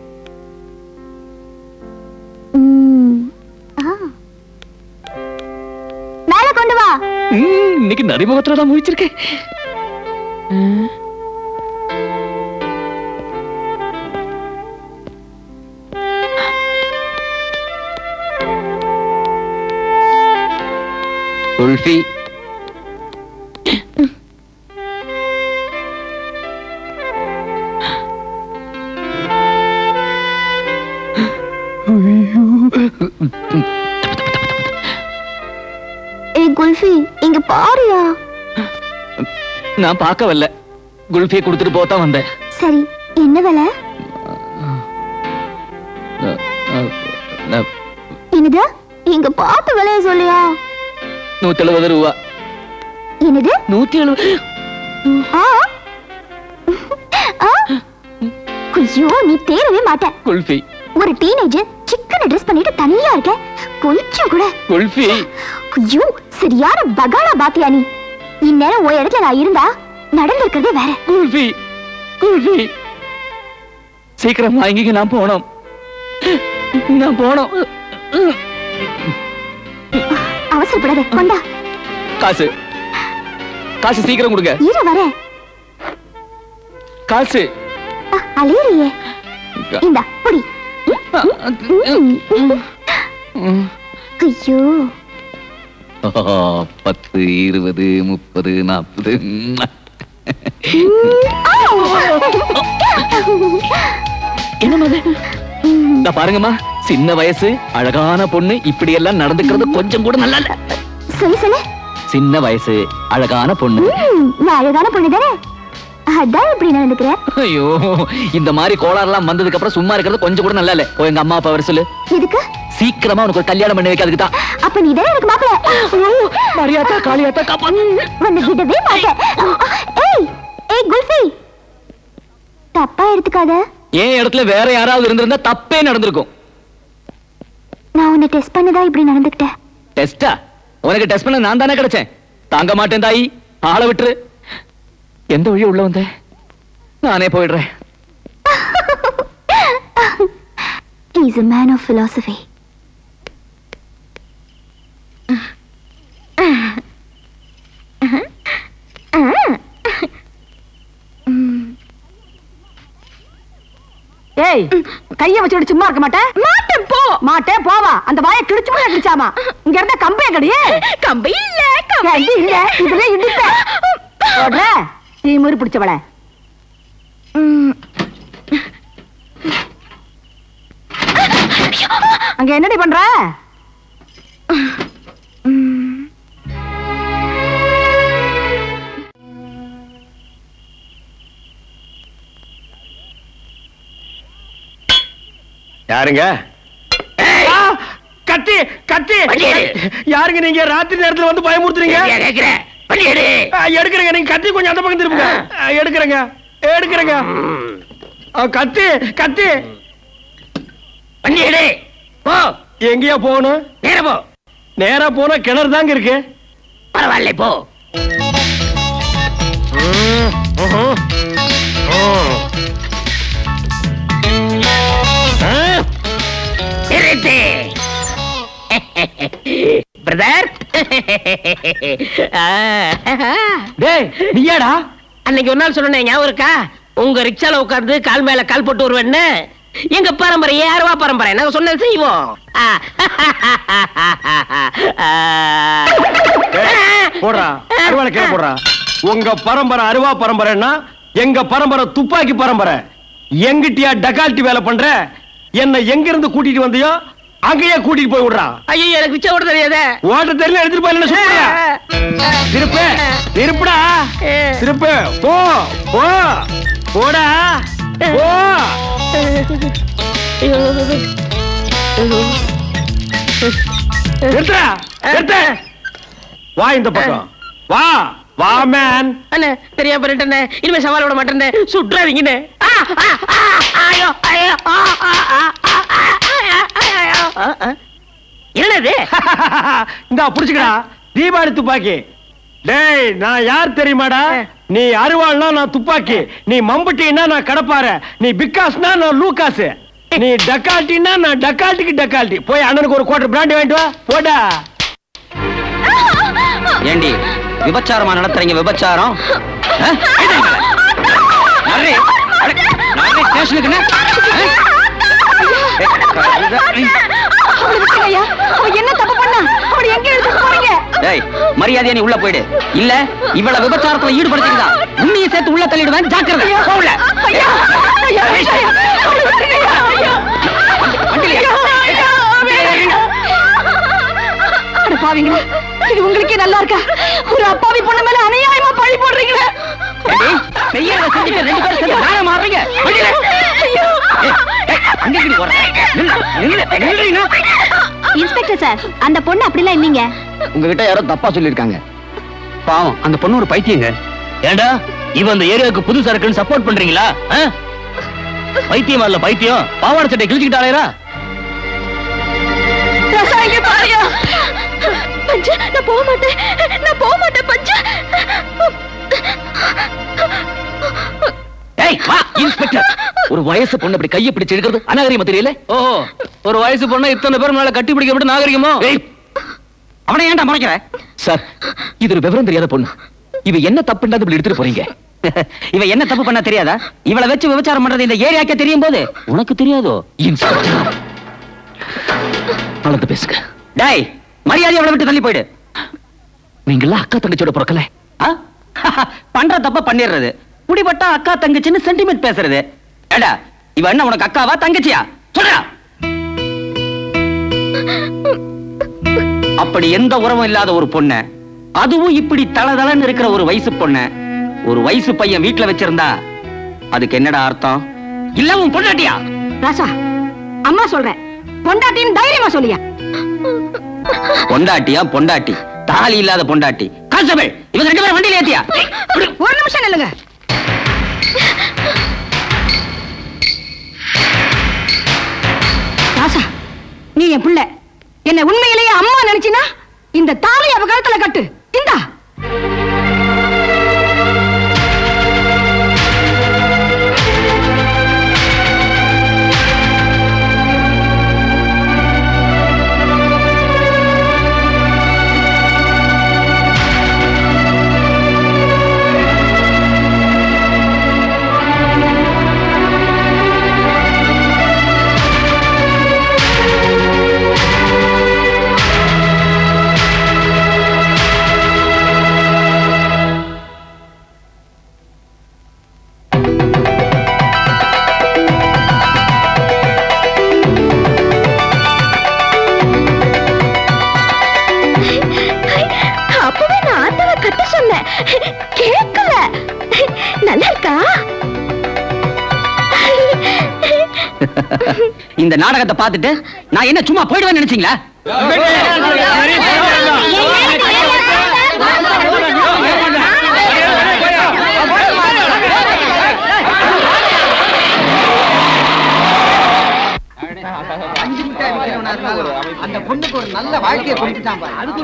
மேல கொண்டு வா ம், இன்னைக்கு நரிமுகத்துல தான் முழிச்சிருக்கேன் குல்ஃபி ஏய் குல்ஃபி இங்க பாருயா நான் பார்க்க வரல குல்ஃபியை கொடுத்துட்டு போத்தான் வந்தேன் சரி என்ன விலை அஹ், அஹ், அஹ், என்னது இங்க பார்த்து விலைய சொல்லியா நூத்தி எழுபது ரூபா என்னது நூத்தி எழுபது ஆ ஆ? ஐயோ நீ தேரவே மாட்ட குல்ஃபி ஒரு டீனேஜர் சிக்கன ட்ரெஸ் பண்ணிட்டு தனியா இருக்க கொஞ்சம் கூட குல்ஃபி ஐயோ சரியான பகாலா பாத்தியா நீ இந்நேரம் ஒரு இடத்துல நான் இருந்தா நடந்திருக்கிறதே வேற குல்ஃபி குல்ஃபி சீக்கிரம் வாங்கிக்க நான் போனோம் நான் போனோம் அவசரப்படாத கொண்டா காசு காசு சீக்கிரம் கொடுங்க இரு வரேன் காசு அலையறியே இந்தா புடி ஐயோ பத்து இருபது முப்பது நாற்பது என்னம்மா இந்த பாருங்கம்மா சின்ன வயசு அழகான பொண்ணு இப்படி எல்லாம் நடந்துக்கிறது கொஞ்சம் கூட நல்லா இல்ல சொல்லு சொல்லு சின்ன வயசு அழகான பொண்ணு ம், நான் அழகான பொண்ணு தானே அதான் இப்படி நடந்துக்கிறேன் ஐயோ இந்த மாதிரி கோளாறுலாம் வந்ததுக்கு அப்புறம் சும்மா இருக்கிறது கொஞ்சம் கூட நல்லா இல்ல ஓ எங்க அம்மா அப்பா வர சொல்லு எதுக்கு சீக்கிரமா உனக்கு ஒரு கல்யாணம் பண்ணி வைக்க அதுக்கு தான் அப்ப நீ தானே எனக்கு மாப்பிள்ள மரியாதா காளியாத்தா காப்பாத்து உன்னை விடவே மாட்டேன் ஏய் ஏய் குல்ஃபி தப்பா எடுத்துக்காத என் இடத்துல வேற யாராவது இருந்திருந்தா தப்பே நடந்திருக்கும் நான் உன்னை டெஸ்ட் பண்ணதா இப்படி நடந்துக்கிட்டேன் டெஸ்டா உனக்கு டெஸ்ட் பண்ண நான் தானே கிடைச்சேன் தாங்க மாட்டேன் தாயி ஆளை விட்டுரு எந்த வழியா உள்ள வந்தேன் நானே போயிடுறேன் He's a man of philosophy. ஏய் கைய வச்சுட்டு சும்மா இருக்க மாட்டேன் மாட்டேன் போ மாட்டேன் போவா அந்த வாயை கிழிச்சு கூட கிழிச்சாமா இங்க இருந்த கம்பே கடியே கம்பு இல்ல கம்பு இல்ல இதுல இடிப்ப ஓடுற நீ முறி பிடிச்சவள அங்க என்னடி பண்ற யாருங்க ஆ, கத்தி கத்தி யாருங்க நீங்க ராத்திரி நேரத்துல வந்து பயமுறுத்துறீங்க ஆ, எடுக்கிறேங்க நீங்க கத்தி கொஞ்சம் அந்த பக்கம் திரும்புங்க ஆ, எடுக்கிறேங்க எடுக்கிறேங்க ஆ, கத்தி கத்தி வண்டி எடு போ எங்கேயா போகணும் நேரா போ நேரா போனா கிணறு தாங்க இருக்கு பரவாயில்ல போ நிறுத்து பிரதர் டேய் நீயாடா அன்னைக்கு ஒரு நாள் சொன்னேன் ஞாபகம் இருக்கா உங்க ரிக்ஷால உட்கார்ந்து கால் மேல கால் போட்டு வருவேன்னு எங்க பரம்பரை ஏறுவா பரம்பரை நாங்க சொன்னது செய்வோம் ஆ. போடுறா அருவாளை கீழே போடுறா உங்க பரம்பரை அருவா பரம்பரைன்னா எங்க பரம்பரை துப்பாக்கி பரம்பரை எங்கிட்டியா டகால்ட்டி வேலை பண்ற என்ன எங்க இருந்து கூட்டிட்டு வந்தியோ அங்கேயே கூட்டிட்டு போய் விடுறா ஐயோ எனக்கு ரிக்ஷா ஓட தெரியாதே ஓட்ட தெரியல எடுத்துட்டு போய் என்ன சொல்றியா திருப்பு திருப்புடா திருப்பு போ போ போடா போ நிறுத்துடா நிறுத்து வா இந்த பக்கம் வா வா மேன் அண்ணே தெரியாம பண்ணிட்டேனே இனிமே சவால் விட மாட்டேனே சுற்றாதீங்கண்ணே ஆ, ஆ, ஆ, ஐயோ ஐயோ ஆ, ஆ, ஆ, ஆ, ஆ, ஐயோ, ஐயோ. ஆ, ஆ. என்னது இந்தா புடிச்சுக்கடா தீபாவளி துப்பாக்கி டேய் நான் யார் தெரியுமாடா நீ அருவாள்னா நான் துப்பாக்கி நீ மம்பட்டின்னா நான் கடப்பார நீ பிக்காஸ்னா நான் லூகாஸ் நீ டக்கால்ட்டின்னா நான் டக்கால்ட்டிக்கு டக்கால்ட்டி போய் அண்ணனுக்கு ஒரு குவார்டர் பிராண்டி வாங்கிட்டு வா போடா ஏண்டி விபச்சாரமா நடத்துறீங்க விபச்சாரம் ஆ? நர்ரி, அட, நர்ரி, ஸ்டேஷனுக்கு என்ன? அவளை விட்டுங்கய்யா அவ என்ன தப்பு பண்ணா அவளை எங்க எடுத்துட்டு போறீங்க டேய் மரியாதையா நீ உள்ள போயிடு இல்ல இவள விபச்சாரத்துல ஈடுபடுத்திருந்தா உன்னையும் சேர்த்து உள்ள தள்ளிடுவேன் ஜாக்கிரதை போ உள்ள. ஐயா ஐயா ஐயா அவளை விட்டுருங்க ஐயா அட பாவிங்களா இது உங்களுக்கே நல்லா இருக்கா ஒரு அப்பாவி பொண்ணு மேல அநியாயமா பழி போடுறீங்களே ஏண்டி, செய்யறத செஞ்சுட்டு ரெண்டு பேரும் சேர்ந்து நாயம் மாறுறீங்க. வெளியில. ஐயோ ஏய், ஏய், அங்க எங்கடி ஓடுற? நில்லு, நில்லு, நில்லுறீனா? இன்ஸ்பெக்டர் சார் அந்த பொண்ணு அப்படிலாம் இல்லைங்க உங்ககிட்ட யாரோ தப்பா சொல்லிருக்காங்க பாவம் அந்த பொண்ணு ஒரு பைத்தியங்க ஏண்டா இவ அந்த ஏரியாவுக்கு புதுசா இருக்குன்னு சப்போர்ட் பண்றீங்களா ஆ? பைத்தியம் அல்ல பைத்தியம் பாவாடை சட்டை கிழிச்சுக்கிட்டாளேரா ராசா இங்க பாருங்க பஞ்சு நான் போக மாட்டேன் நான் போக மாட்டேன் பஞ்சு ஏய் வா இன்ஸ்பெக்டர் ஒரு வயசு பொண்ணு அப்படி கையை பிடிச்சு எடுக்கிறது அநாகரிகமா தெரியல ஓ ஒரு வயசு பொண்ணு இத்தனை பேர் மேல கட்டி பிடிக்கப்பட்டு நாகரிகமோ அவனை ஏன்டா மறைக்கிற சார் இது ஒரு விவரம் தெரியாத பொண்ணு இவ என்ன தப்புன்றது இப்படி எடுத்துட்டு போறீங்க இவ என்ன தப்பு பண்ணா தெரியாதா இவளை வச்சு விபச்சாரம் பண்றது இந்த ஏரியாக்கே தெரியும் போது உனக்கு தெரியாதோ இன்ஸ்பெக்டர் வளர்ந்து பேசுங்க டேய் மரியாதை அவளை விட்டு தள்ளி போயிடு நீங்களா அக்கா தங்கச்சியோட பிறக்கல ஆ? பண்ற தப்ப பண்ணிடுறது குடிபட்டா அக்கா தங்கச்சின்னு சென்டிமெண்ட் பேசுறது ஏடா இவ என்ன உனக்கு அக்காவா தங்கச்சியா சொல்றா அப்படி எந்த உறவும் இல்லாத ஒரு பொண்ண அதுவும் இப்படி தளதளன்னு இருக்கிற ஒரு வயசு பொண்ண ஒரு வயசு பையன் வீட்டுல வச்சிருந்தா அதுக்கு என்னடா அர்த்தம் இல்ல உன் பொண்டாட்டியா ராசா அம்மா சொல்றேன் பொண்டாட்டின்னு தைரியமா சொல்லியா பொண்டாட்டியா பொண்டாட்டி தாலி இல்லாத பொண்டாட்டி கான்ஸ்டபிள் இவங்க ரெண்டு பேரும் வண்டியில ஏத்தியா ஒரு நிமிஷம் நில்லுங்க ராசா நீ என் பிள்ளை என்ன உண்மையிலேயே அம்மா நினைச்சினா இந்த தாலி அவ கழுத்துல கட்டு இந்தா அப்பவே நான் ஆத்தாவை கட்ட சொன்னேன் கேட்கல நல்லா இருக்கா இந்த நாடகத்தை பார்த்துட்டு நான் என்ன சும்மா போயிடுவேன்னு நினைச்சீங்களா அந்த பொண்ணுக்கு ஒரு நல்ல வாழ்க்கையை கொடுத்துட்டான் பாரு அதுக்கு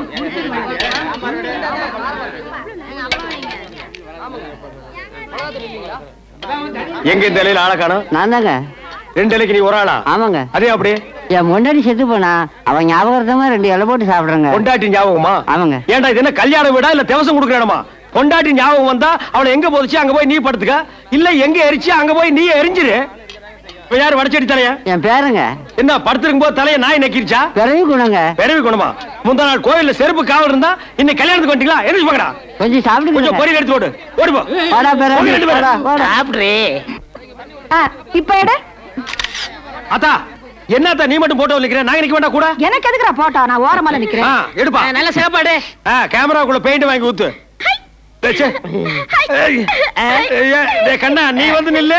எங்க இந்த இலையில ஆளை காணோம் நான் தாங்க ரெண்டு இலைக்கு நீ ஒரு ஆளா ஆமாங்க அதே அப்படி என் முன்னாடி செத்து போனா அவன் ஞாபகமா ரெண்டு இலை போட்டு சாப்பிடுறேங்க பொண்டாட்டி ஞாபகமா ஆமாங்க ஏன்டா இது என்ன கல்யாண வீடா இல்ல தேவசம் கொடுக்குற இடமா பொண்டாட்டி ஞாபகம் வந்தா அவளை எங்க போதுச்சு அங்க போய் நீ படுத்துக்க இல்ல எங்க எரிச்சு அங்க போய் நீ எரிஞ்சிரு இப்ப யாரு வடச்சடி தலையா என் பேருங்க என்ன படுத்திருக்கும் போது தலைய நாய் நக்கிருச்சா பிறவி குணங்க பிறவி குணமா முந்தா நாள் கோயில்ல செருப்பு காவல் இருந்தா இன்னைக்கு கல்யாணத்துக்கு வந்துட்டீங்களா எரிஞ்சு போங்கடா கொஞ்சம் சாப்பிடுங்க கொஞ்சம் பொரியல் எடுத்து ஓடு ஓடு போ வாடா பேர போங்க ரெண்டு பேரும். வாடா வாடா சாப்பிட்றே இப்ப எடு அத்தா என்னத்தா நீ மட்டும் போட்டோ நிக்கிற நாங்க நிக்க வேண்டாம் கூட எனக்கு எதுக்குறா போட்டோ நான் ஓரமால ஆ, நிக்கிறேன் எடுப்பா நல்ல சாப்பாடு ஆ கேமராக்குள்ள பெயிண்ட் வாங்கி ஊத்து டேய், ச்சே. ஏய், ஏய், டேய், கண்ணா நீ வந்து நில்லு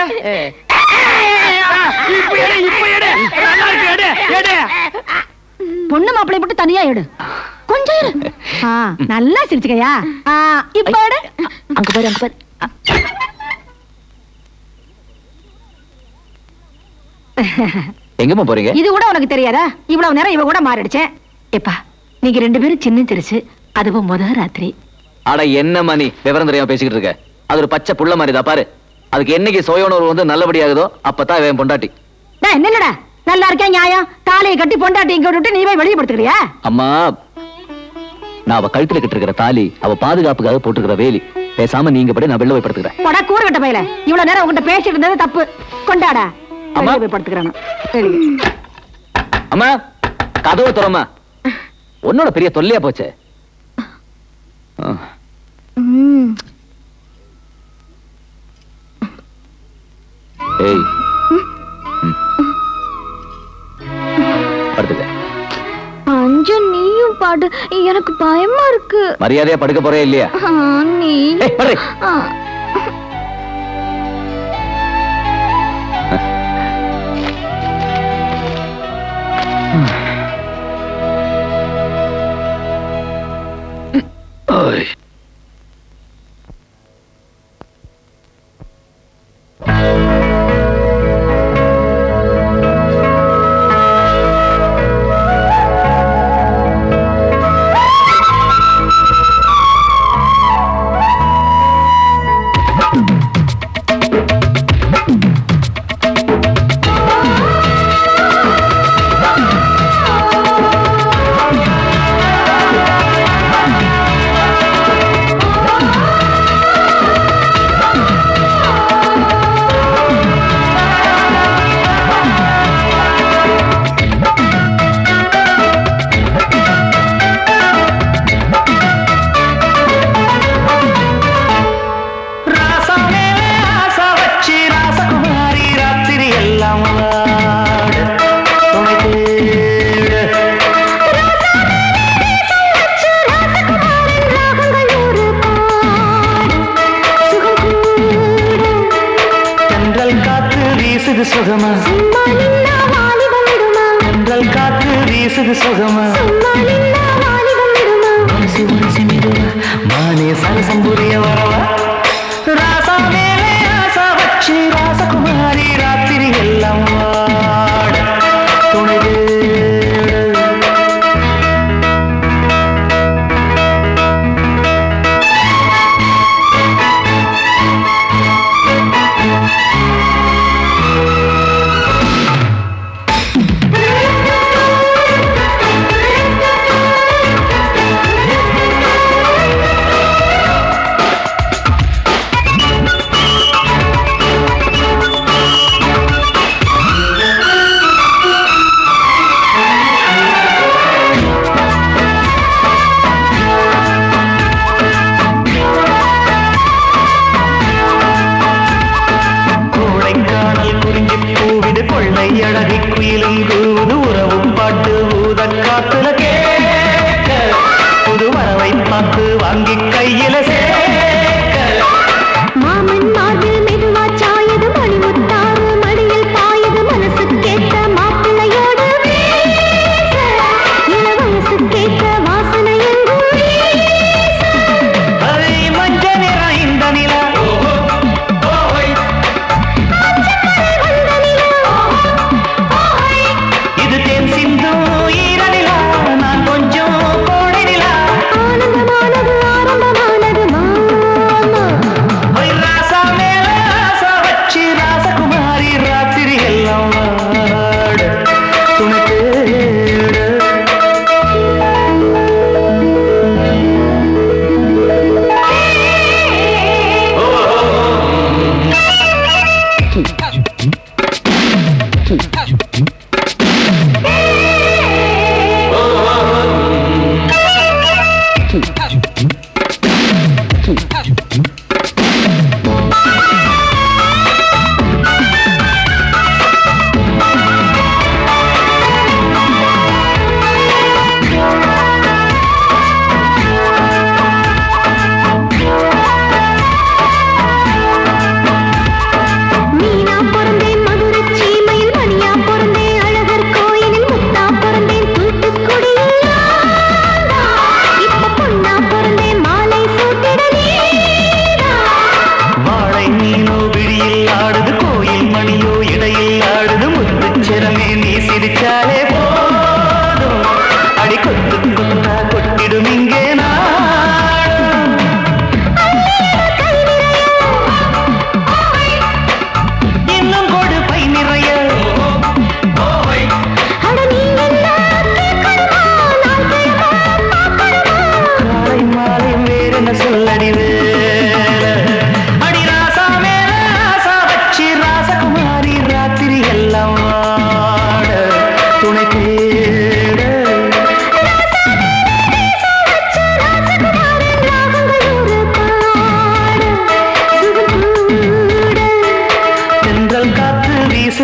இப்ப எடு இப்ப எடு நல்லா இருக்கு எடு எடு பொண்ணு மாப்பிளை போட்டு தனியா எடு கொஞ்சம் இரு ஆ, நல்லா சிரிச்சுக்கையா ஆ, இப்ப எடு அங்க பாரு அங்க பாரு எங்கம்மா போறீங்க இது கூட உனக்கு தெரியாதா இவ்வளவு நேரம் இவ கூட மாறிடுச்சேன் எப்பா நீங்க ரெண்டு பேரும் சின்ன சிரிச்சு அதுவும் முத ராத்திரி அட என்னம்மா நீ விவரம் தெரியாம பேசிக்கிட்டு இருக்க அது ஒரு பச்சை புள்ள மாதிரிதான் பாரு அதுக்கு என்னைக்கு சுய உணர்வு வந்து நல்லபடியாகுதோ அப்பதான் இவன் பொண்டாட்டி டேய், என்னடா நல்லா இருக்கேன் நியாயம் தாலியை கட்டி பொண்டாட்டி இங்க விட்டுட்டு நீ போய் வெளியே படுத்துக்கிறியா அம்மா நான் அவ கழுத்துல கிட்டு இருக்கிற தாலி அவ பாதுகாப்புக்காக போட்டுக்கிற வேலி பேசாம நீங்க படி நான் வெளில போய் படுத்துக்கிறேன் போடா கூறு கட்ட பையல இவ்வளவு நேரம் உங்ககிட்ட பேசிட்டு இருந்தது தப்பு கொண்டாடா வெளியே போய் படுத்துக்கிறானு அம்மா கதவை திறமா உன்னோட பெரிய தொல்லையா போச்சு ம். ஏய் ம். படுத்துக்க அஞ்சு நீயும் பாடு எனக்கு பயமா இருக்கு மரியாதையா படுக்க போறே இல்லையா ஆ, நீ ஏய், படு. ஆ. தென்றல் காற்று வீசுது சுகமா தென்றல் காற்று வீசுது சுகமா மனசு மனசு மெதுவா மானே சரசம் புரிய வரவா ராசா மேலே ஆசா வச்சு ராசகுமாரி ராத்திரி எல்லாம் வாட துணை தேடு. ஆ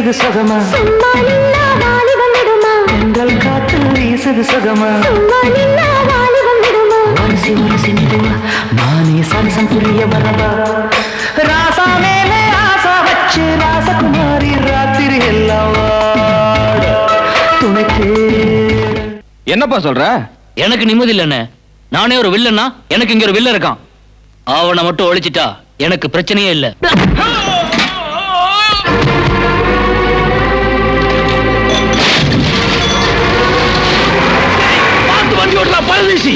வீசுது சுகமா எங்கள் காத்து வீசுது சுகமா ஒரசி ஒரசி மெதுவா மானே சரசம் புரிய வரவா ராசா மேலே ஆசா வச்சு ராசகுமாரி ராத்திரி எல்லாம் வாட துணைக்கு என்னப்பா சொல்ற எனக்கு நிம்மதி இல்லைண்ணே நானே ஒரு வில்லனா எனக்கு இங்க ஒரு வில்ல இருக்கான் அவனை மட்டும் ஒழிச்சிட்டா எனக்கு பிரச்சனையே இல்ல பார்த்து வண்டி ஓட்டலாம் பரதேசி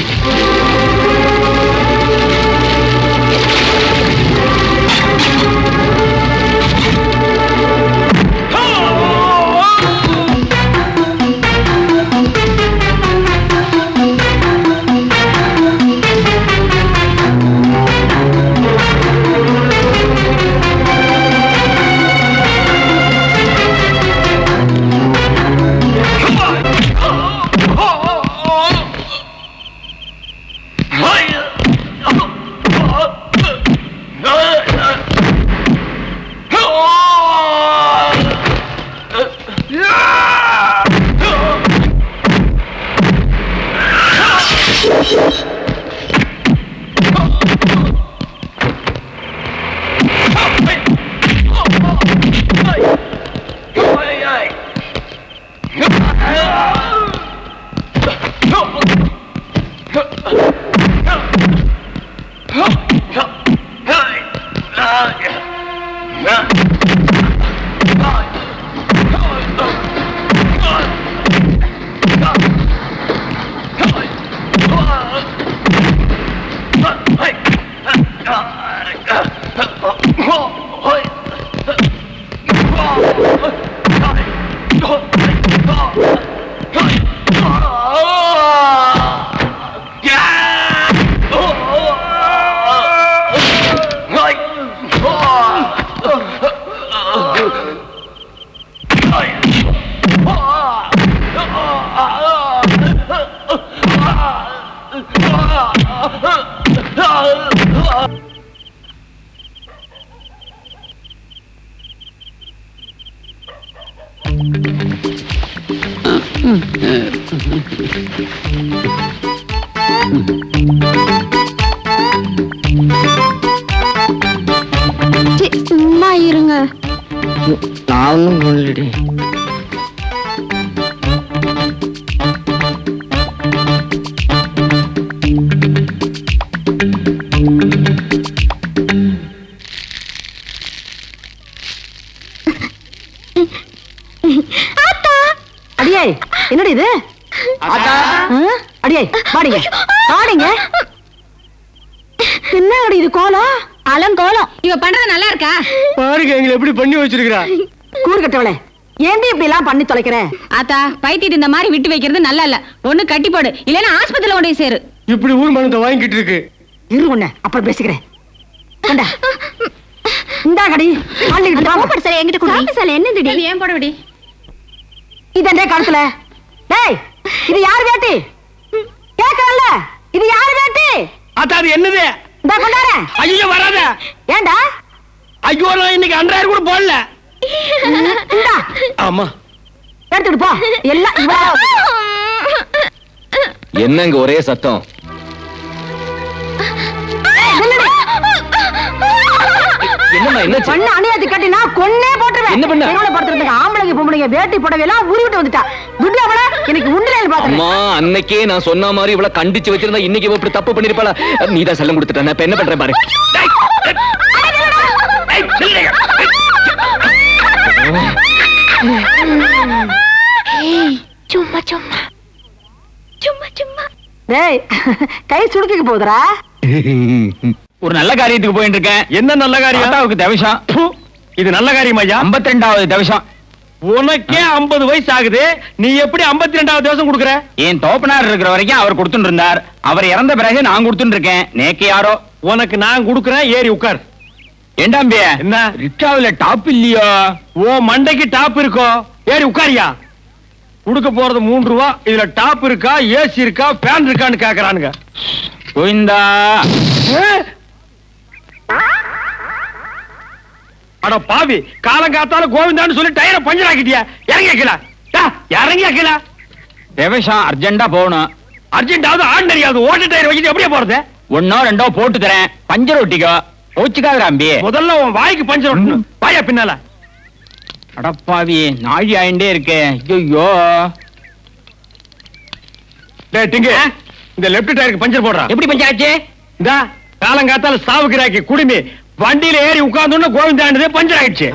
சும்மா இருங்க நான் ஒன்றும் சொல்லடி அடியே என்னடி இது ஆ? அடியே பாடிங்க பாடிங்க என்னடி இது கோலம் அலங்கோலம் இவ பண்றது நல்லா இருக்கா பாருங்க எங்களை எப்படி பண்ணி வச்சிருக்கிறா கூறு கட்டவளே ஏண்டி இப்படி எல்லாம் பண்ணி தொலைக்கிற ஆத்தா பைத்திட்டு இந்த மாதிரி விட்டு வைக்கிறது நல்லா இல்ல ஒண்ணு கட்டி போடு இல்லைன்னா ஆஸ்பத்திரியில கொண்டு போய் சேரு இப்படி ஊர் மனத்தை வாங்கிட்டு இருக்கு இரு ஒண்ணு அப்புறம் பேசிக்கிறேன் கொண்டா இந்தா கடி அள்ளிக்கிட்டு வா. சார் என்கிட்ட கொடு சார் என்னதுடி இது ஏன் போட விடி இது என்ன கழுத்துல டேய் இது யார் வேட்டி கேட்கறல்ல இது யார் வேட்டி அத்தா அது என்னது இந்த கொண்டாரேன் ஐயோ வராத ஏண்டா ஐயோ நான் இன்னைக்கு அன்றாயிரம் கூட போடல இந்தா ஆமா எடுத்துட்டு போ எல்லாம் இவளா என்னங்க ஒரே சத்தம் என்னம்மா என்னாச்சு பண்ண அநியாயத்தை கட்டினா கொன்னே போட்டுருவேன் என்ன பண்ண? எங்களை படுத்துறதுக்கு ஆம்பளைங்க பொம்பளைங்க வேட்டி புடவை எல்லாம் உருவிட்டு வந்துட்டா துட்டு அவள எனக்கு உண்டுல பாத்துறேன் அம்மா அன்னைக்கே நான் சொன்ன மாதிரி இவ்வளவு கண்டிச்சு வச்சிருந்தா இன்னைக்கு இவ இப்படி தப்பு பண்ணிருப்பாளா நீ தான் செல்லம் கொடுத்துட்ட நான் இப்ப என்ன பண்றேன் பாரு சும்மா சும்மா சும்மா சும்மா டேய் கை சுடுக்கிக்கு போகுதுடா ஒரு நல்ல காரியத்துக்கு போயிட்டு இருக்கேன் என்ன நல்ல காரியம் தாத்தாவுக்கு தவிஷம் ப்பு, இது நல்ல காரியம் ஐயா ஐம்பத்தி ரெண்டாவது தவிஷம் உனக்கே 50 வயசு ஆகுது நீ எப்படி 52வது ரெண்டாவது தேசம் கொடுக்குற என் தோப்பனார் இருக்கிற வரைக்கும் அவர் கொடுத்துட்டு இருந்தார் அவர் இறந்த பிறகு நான் கொடுத்துட்டு இருக்கேன் நேக்கு யாரோ உனக்கு நான் கொடுக்குறேன் ஏறி உட்கார் ஏண்டாம்பி என்ன ரிக்ஷாவில டாப் இல்லையோ ஓ மண்டைக்கு டாப் இருக்கோ ஏறி உட்காரியா கொடுக்க போறது மூன்று ரூபா இதுல டாப் இருக்கா ஏசி இருக்கா ஃபேன் இருக்கான்னு கேக்குறானுங்க கோவிந்தா அட பாவி காலங்காத்தால கோவிந்தான்னு சொல்லி டயரை பஞ்சர் ஆக்கிட்டியா இறங்கி வைக்கல இறங்கி வைக்கல தேவேஷம் அர்ஜென்டா போகணும் அர்ஜென்டாவது ஆர்டினரியாவது ஓட்ட டயர் வச்சுட்டு எப்படியே போறது ஒன்னோ ரெண்டோ போட்டு தரேன் பஞ்சர் ஒட்டிக்கோ கோச்சுக்காதரா அம்பி முதல்ல உன் வாய்க்கு பஞ்சர் ஒட்டணும் வாயா பின்னால அடப்பாவி நாழி ஆயிண்டே இருக்கே ஐயோ டேய் டிங்கு இந்த லெஃப்ட் டயருக்கு பஞ்சர் போடுறான் எப்படி பஞ்சர் ஆச்சு இந்தா காலங்காத்தால சாவுக்கிறாக்கி குடுமி வண்டியில ஏறி உட்கார்ந்தோன்னு கோவிந்தாண்டது பஞ்சர் ஆயிடுச்சு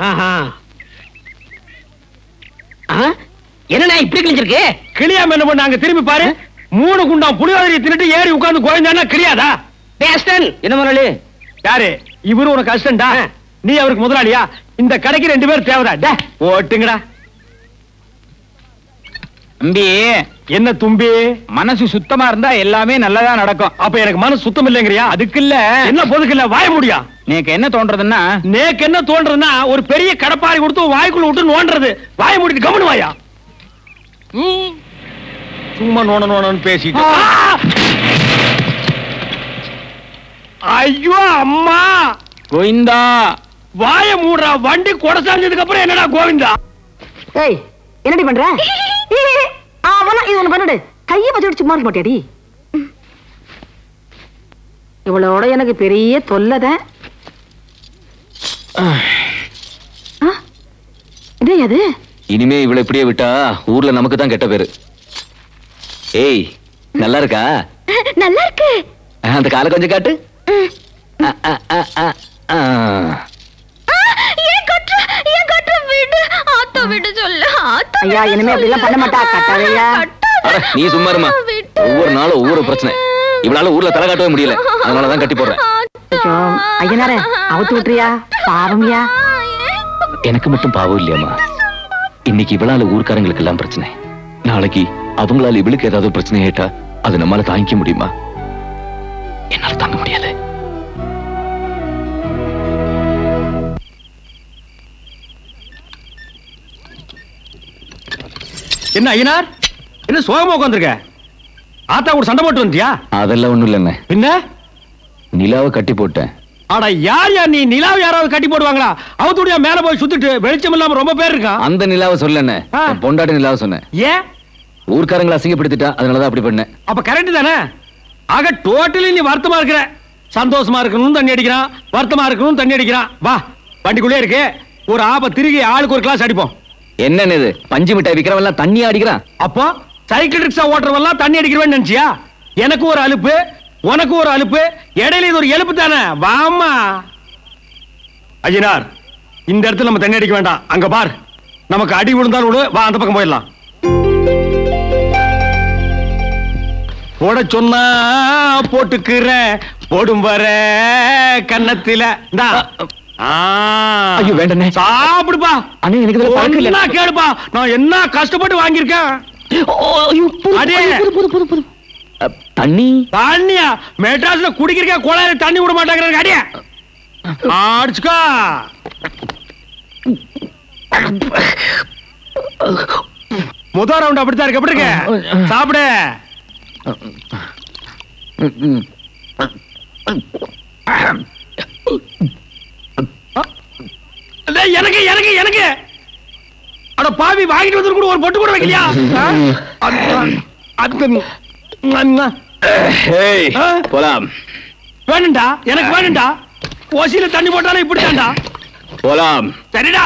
என்னண்ணா இப்படி கிழிஞ்சிருக்கு கிளியாம என்ன பண்ணாங்க திரும்பி பாரு மூணு குண்டாம் புளியோதரி தின்னுட்டு ஏறி உட்கார்ந்து கோவிந்தாண்டா கிளியாதா பேஸ்டன் என்ன முதலாளி யாரு இவரு உனக்கு அசிஸ்டண்டா நீ அவருக்கு முதலாளியா இந்த கடைக்கு ரெண்டு பேர் தேவைடா டே ஓட்டுங்கடா அம்பி என்ன தும்பி மனசு சுத்தமா இருந்தா எல்லாமே நல்லதா நடக்கும் அப்ப எனக்கு மனசு சுத்தம் இல்லைங்கறியா அதுக்கு இல்ல என்ன பொதுக்கு இல்ல வாய முடியா நேக்கு என்ன தோன்றதுன்னா நேக்கு என்ன தோன்றதுன்னா ஒரு பெரிய கடப்பாரி கொடுத்து உன் வாய்க்குள்ள விட்டு நோண்டுறது வாய முடிட்டு கம்முனு வாயா ம். சும்மா நோன நோனன்னு பேசிட்டு ஐயோ அம்மா கோவிந்தா வாய மூடுறா வண்டி கொடசாஞ்சதுக்கு அப்புறம் என்னடா கோவிந்தா ஏய் என்னடி பண்ற அவனா இது ஒண்ணு பண்ணுடு கையை வச்சுட்டு சும்மா இருக்க மாட்டியாடி இவளோட எனக்கு பெரிய தொல்லதான் இதே அது இனிமே இவளை இப்படியே விட்டா ஊர்ல நமக்கு தான் கெட்ட பேரு ஏய் நல்லா இருக்கா நல்லா இருக்கு அந்த காலை கொஞ்சம் காட்டு அ, அ, அ, அ, ஆ. ஏன் கட்டுற ஏன் கட்டுற விடு ஆத்தோ விடு சொல்லு ஆத்தோ ஐயா இனிமே அப்படி எல்லாம் பண்ண மாட்டா கட்டாதையா அட, நீ சும்மா இருமா ஒவ்வொரு நாளும் ஒவ்வொரு பிரச்சனை இவளால ஊர்ல தலை காட்டவே முடியல அதனாலதான் கட்டி போடுறேன் ஐயனாரே அவுத்து விட்டுறியா பாவம்யா எனக்கு மட்டும் பாவம் இல்லையாமா இன்னைக்கு இவளால ஊர்க்காரங்களுக்கு எல்லாம் பிரச்சனை நாளைக்கு அவங்களால இவளுக்கு ஏதாவது பிரச்சனை ஏட்டா அது நம்மால தாங்கிக்க முடியுமா என்னால தாங்க முடியாது என்ன ஐயனார் என்ன சோகமா உட்காந்துருக்க ஆத்தா கூட சண்டை போட்டு வந்தியா அதெல்லாம் ஒண்ணும் இல்லைங்க என்ன நிலாவை கட்டி போட்டேன் அட யார் யார் நீ நிலாவை யாராவது கட்டி போடுவாங்களா அவத்துடைய மேல போய் சுத்திட்டு வெளிச்சம் இல்லாம ரொம்ப பேர் இருக்கான் அந்த நிலாவை சொல்லண்ணே என் பொண்டாட்டி நிலாவை சொன்னேன் ஏன் ஊர்க்காரங்களை அசிங்கப்படுத்திட்டா அதனாலதான் அப்படி பண்ணேன் அப்ப கரெக்ட் தானே ஆக டோட்டலி நீ வருத்தமா இருக்கிற சந்தோஷமா இருக்கணும் தண்ணி அடிக்கிறான் வருத்தமா இருக்கணும் தண்ணி அடிக்கிறான் வா வண்டிக்குள்ளே இருக்கு ஒரு ஆப திருகி ஆளுக்கு ஒரு கிளாஸ் அடிப்போம் என்னன்னு இது பஞ்சு மிட்டாய் விக்கிறவன் எல்லாம் தண்ணி அடிக்கிறான் அப்போ சைக்கிள் ரிக்ஷா ஓட்டுறவெல்லாம் தண்ணி அடிக்கிறவன் நினைச்சியா எனக்கு ஒரு அலுப்பு உனக்கு ஒரு அலுப்பு இடையில இது ஒரு எழுப்பு தானே வாமா அஜினார் இந்த இடத்துல நம்ம தண்ணி அடிக்க வேண்டாம் அங்க பார் நமக்கு அடி விழுந்தாலும் விடு வா அந்த பக்கம் போயிடலாம் போட சொன்னா போட்டுக்கிறேன் போடும் வர கன்னத்தில இந்தா. ஆ. ஐயோ, வேண்டாண்ணே. சாப்பிடுப்பா அண்ணே, எனக்கு இதுல பழக்கம் இல்ல. ஒண்ணா கேளுப்பா நான் என்ன கஷ்டப்பட்டு வாங்கியிருக்கேன் அடே. தண்ணி தண்ணியா மெட்ராஸ்ல குடிக்கிறக்க குழாயில தண்ணி விட மாட்டாங்க அடியா அடிச்சுக்கா முதல் ரவுண்ட் அப்படித்தான் இருக்கு எப்படி இருக்கு சாப்பிடு டேய், எனக்கு எனக்கு எனக்கு அட பாவி வாங்கிட்டு வந்து கூட ஒரு பொட்டு கூட வைக்கலையா ஆ? அது- அது அண்ணா. ஆ? போலாம் வேணும்டா எனக்கு வேணும்டா ஓசியில தண்ணி போட்டாலும் இப்படித்தான்டா போலாம் சரிடா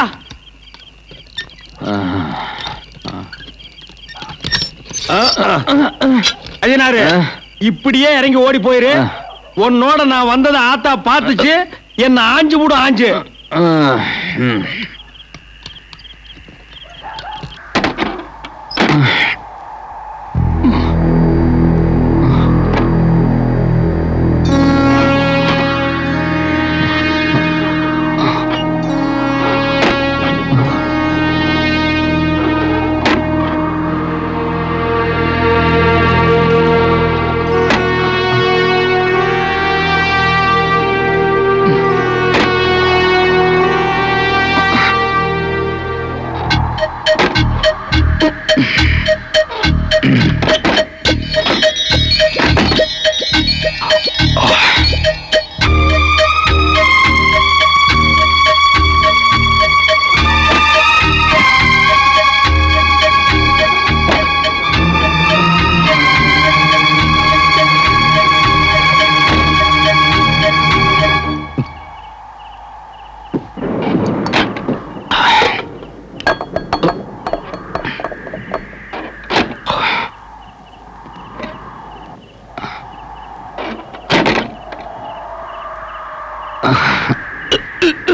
ஐயனாரு இப்படியே இறங்கி ஓடி போயிரு உன்னோட நான் வந்ததை ஆத்தா பார்த்துச்சு என்ன ஆஞ்சு விடும் ஆஞ்சு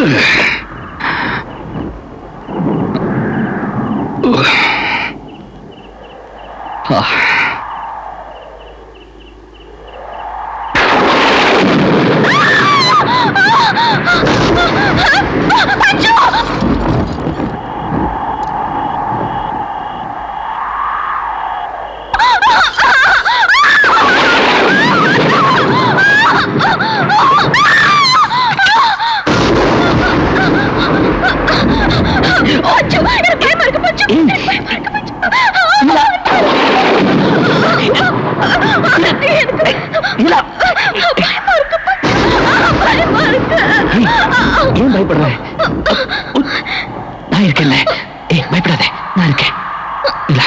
ஏன் பயப்படுற நான் இருக்கேன்ல ஏய் பயப்படாத நான் இருக்கேன் இல்ல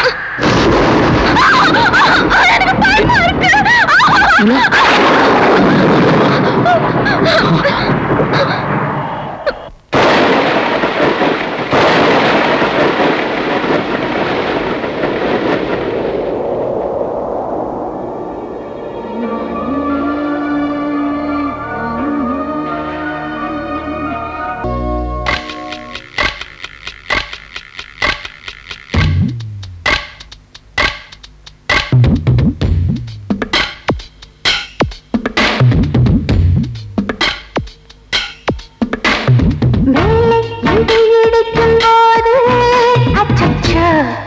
இடி இடிக்கும் போது அச்சச்சோ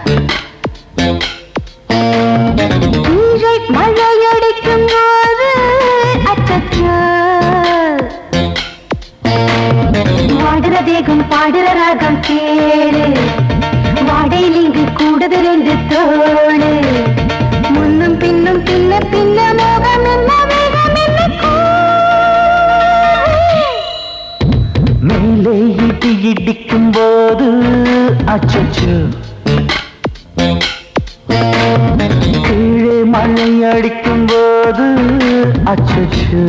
ஈழை மழை அடிக்கும் போது அச்சச்சோ வாடுற தேகம் பாடுற ராகம் கேளு வாடையில் இங்கு கூடுது ரெண்டு தோடு முன்னும் பின்னும் பின்ன பின்ன மோகம் என்ன வேகம் என்ன மேலே இடி இடிக்கும் போது அச்சச்சோ கீழே மழை அடிக்கும் போது அச்சச்சோ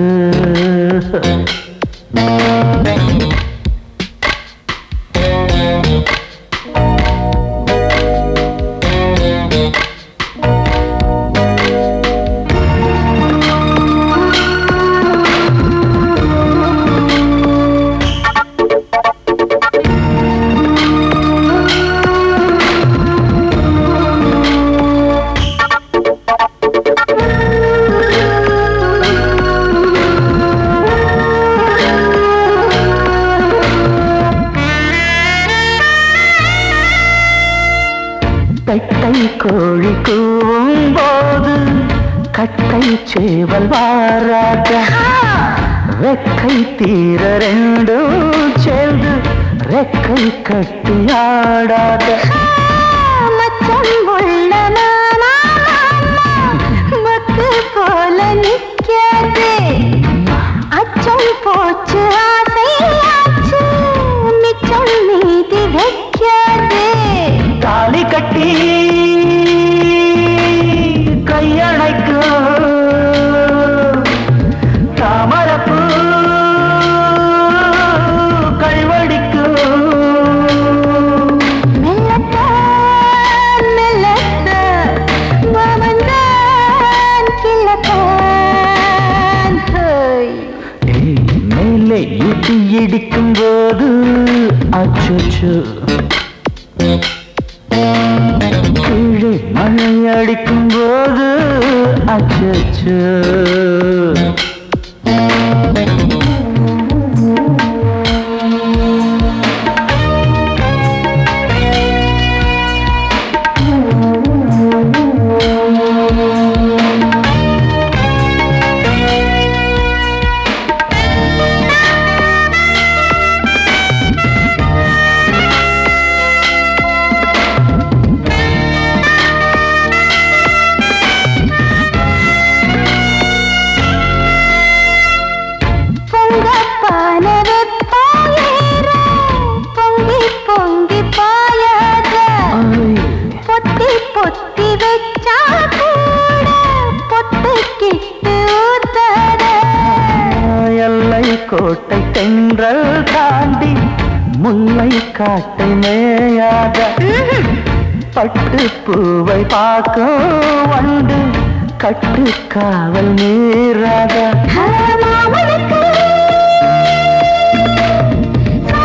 பெட்டை கோழி கூவும் போது கட்டை சேவல் வாராத ரெக்கை தீர ரெண்டும் சேர்ந்து ரெக்கை கட்டி ஆடாத மச்சம் உள்ள மாமா, மக்கு போல நிக்காதே அச்சம் போச்சு ஆசையாச்சு மிச்சம் மீதி வைக்காதே தாலி கட்டி கையணைக்கும் தாமரப்பூ கல்வடிக்கும் மெல்லத்தான் மெல்லத்தான் மாமன்தான் கிள்ளத்தான் ஹோய் ஏய், மேலே இடி இடிக்கும் போது அச்சோ கீழே மழை அடிக்கும் போது அச்சோ பொங்கப்பான வெப்பாயேறும், பொங்கி பொங்கி பாயாத பொத்தி பொத்தி வச்சா கூட பொத்துக்கிட்டு ஊத்தாத எல்லை கோட்டை தென்றல் தாண்டி முல்லை காட்டை மேயாத பட்டு பூவை பார்க்கும் வண்டு கட்டு காவல் மீறாத மாமனுக்கு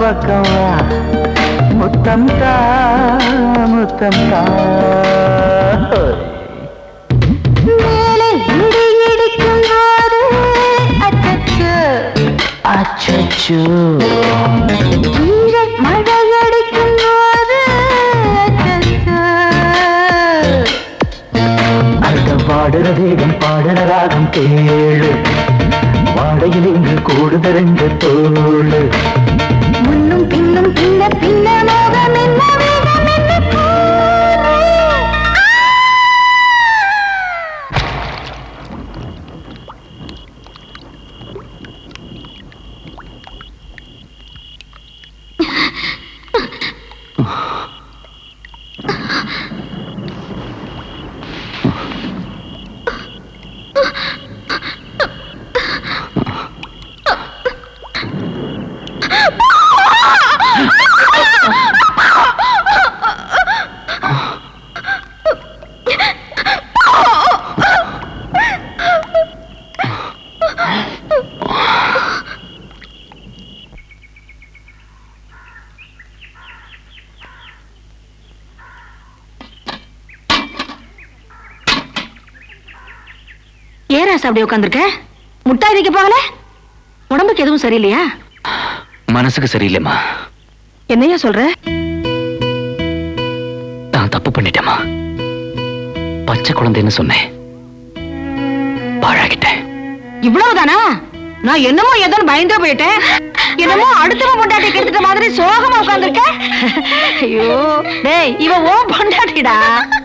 பக்கம் வா முத்தம் தா முத்தம் தா மேலே இடி இடிக்கும் போது அச்சச்சோ அச்சச்சோ கீழே மழை அடிக்கும் போது அச்சச்சோ அந்த பாடுற தேகம் பாடுற ராகம் கேளு வாடையில் இங்கு கூடுத ரெண்டு தோளு முன்னும் பின்னும் பின்ன பின்ன மோகம் என்ன வேகம் என்ன கூறு? ஏன் ராசா அப்படி உட்காந்துருக்க முட்டாய் வைக்க போகல உடம்புக்கு எதுவும் சரியில்லையா மனசுக்கு சரியில்லைம்மா என்னையா சொல்ற நான் தப்பு பண்ணிட்டேம்மா பச்சை குழந்தைன்னு சொன்னேன் பாழாகிட்டேன் இவ்வளவுதானா நான் என்னமோ ஏதோன்னு பயந்தே போயிட்டேன் என்னமோ அடுத்தவன் பொண்டாட்டி கெடுத்துட்ட மாதிரி சோகமா உட்கார்ந்திருக்க ஐயோ டேய் இவ ஓ பொண்டாட்டிடா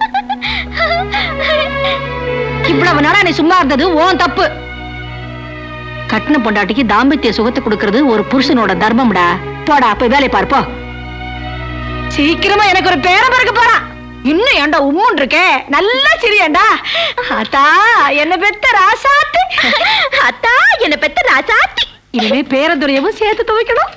இவ்வளவு நேரம் நீ சும்மா இருந்தது ஓன் தப்பு கட்டின பொண்டாட்டிக்கு தாம்பத்திய சுகத்தை கொடுக்கறது ஒரு புருஷனோட தர்மம்டா போடா போய் வேலையை பாரு போ சீக்கிரமா எனக்கு ஒரு பேரம் பிறக்க போறான் இன்னும் ஏன்டா உம்முன் இருக்கே நல்லா சிரியேண்டா அத்தா என்ன பெத்த ராசாத்தி அத்தா என்ன பெத்த ராசாத்தி இனிமே பேரதுரையவும் சேர்த்து துவைக்கணும்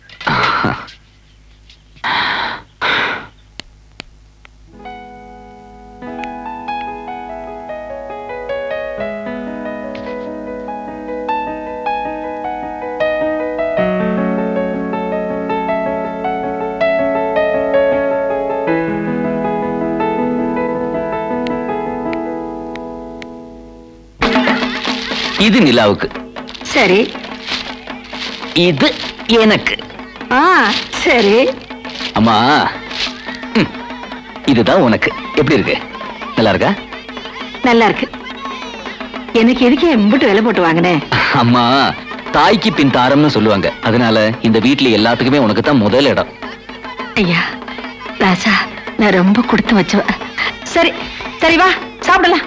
இது நிலாவுக்கு சரி இது எனக்கு ஆ சரி அம்மா ம், இதுதான் உனக்கு எப்படி இருக்கு நல்லா இருக்கா நல்லா இருக்கு எனக்கு எதுக்கு எம்பிட்டு விலை போட்டு வாங்கினேன் அம்மா தாய்க்கு பின் தாரம்னு சொல்லுவாங்க அதனால இந்த வீட்ல எல்லாத்துக்குமே உனக்கு தான் முதல் இடம் ஐயா ராசா நான் ரொம்ப கொடுத்து வச்சவ சரி சரி வா சாப்பிடலாம்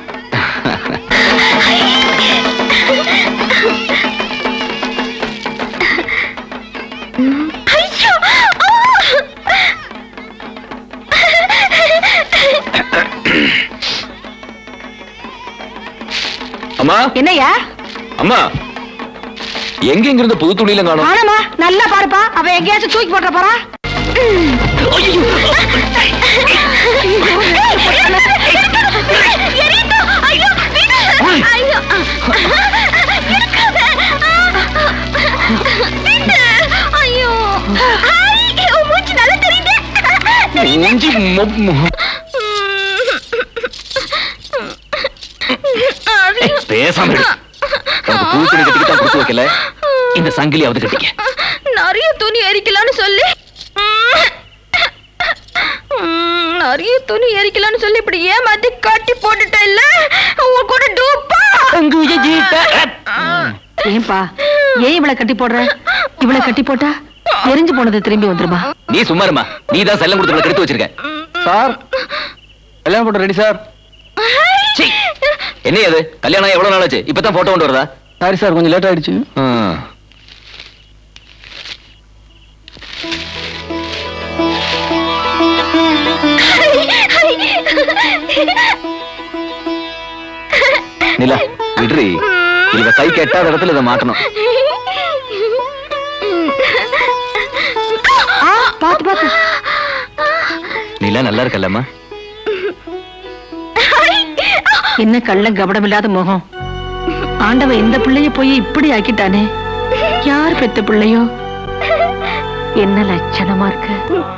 ஐயோ! அம்மா என்னய்யா அம்மா எங்க இங்க இருந்து புது துணியில காணும் ஆனமா நல்லா பாருப்பா அவ எங்கேயாச்சும் தூக்கி போட்ட போறா ஐயோ ஐ, உன் மூச்சு நல்லா தெரியுது மூஞ்சி மொ- மொ- ஏய், பேசாம இரு. உனக்கு புது துணி கட்டிக்கு தான் கொடுத்து வைக்கல இந்த சங்கிலியாவது கட்டிக்க நிறைய துணி எரிக்கலாம்னு சொல்லி ம், நிறைய துணி எரிக்கலாம்னு சொல்லி இப்படி ஏமாத்தி கட்டி போட்டுட்ட இல்ல உன் கூட டூப்பா ஏன்பா ஏன் இவளை கட்டி போடுற இவளை கட்டி போட்டா எரிஞ்சு போனது திரும்பி வந்துருமா நீ சும்மா இருமா நீ தான் செல்லம் கொடுத்து கெடுத்து வச்சிருக்க சார் கல்யாணம் போட்டோ ரெடி சார் என்ன அது கல்யாணம் எவ்வளவு நாள் ஆச்சு இப்பதான் போட்டோ கொண்டு வரதா சாரி சார் கொஞ்சம் லேட் ஆயிடுச்சு நிலா விடுறி இவ கை கெட்டாத இடத்துல இதை மாட்டணும் ஆ, பாத்து பாத்து நிலா நல்லா இருக்கல்லம்மா என்ன கள்ளம் கபடம் இல்லாத முகம் ஆண்டவன் இந்த பிள்ளைய போய் இப்படி ஆக்கிட்டானே யார் பெத்த பிள்ளையோ என்ன லட்சணமா இருக்கு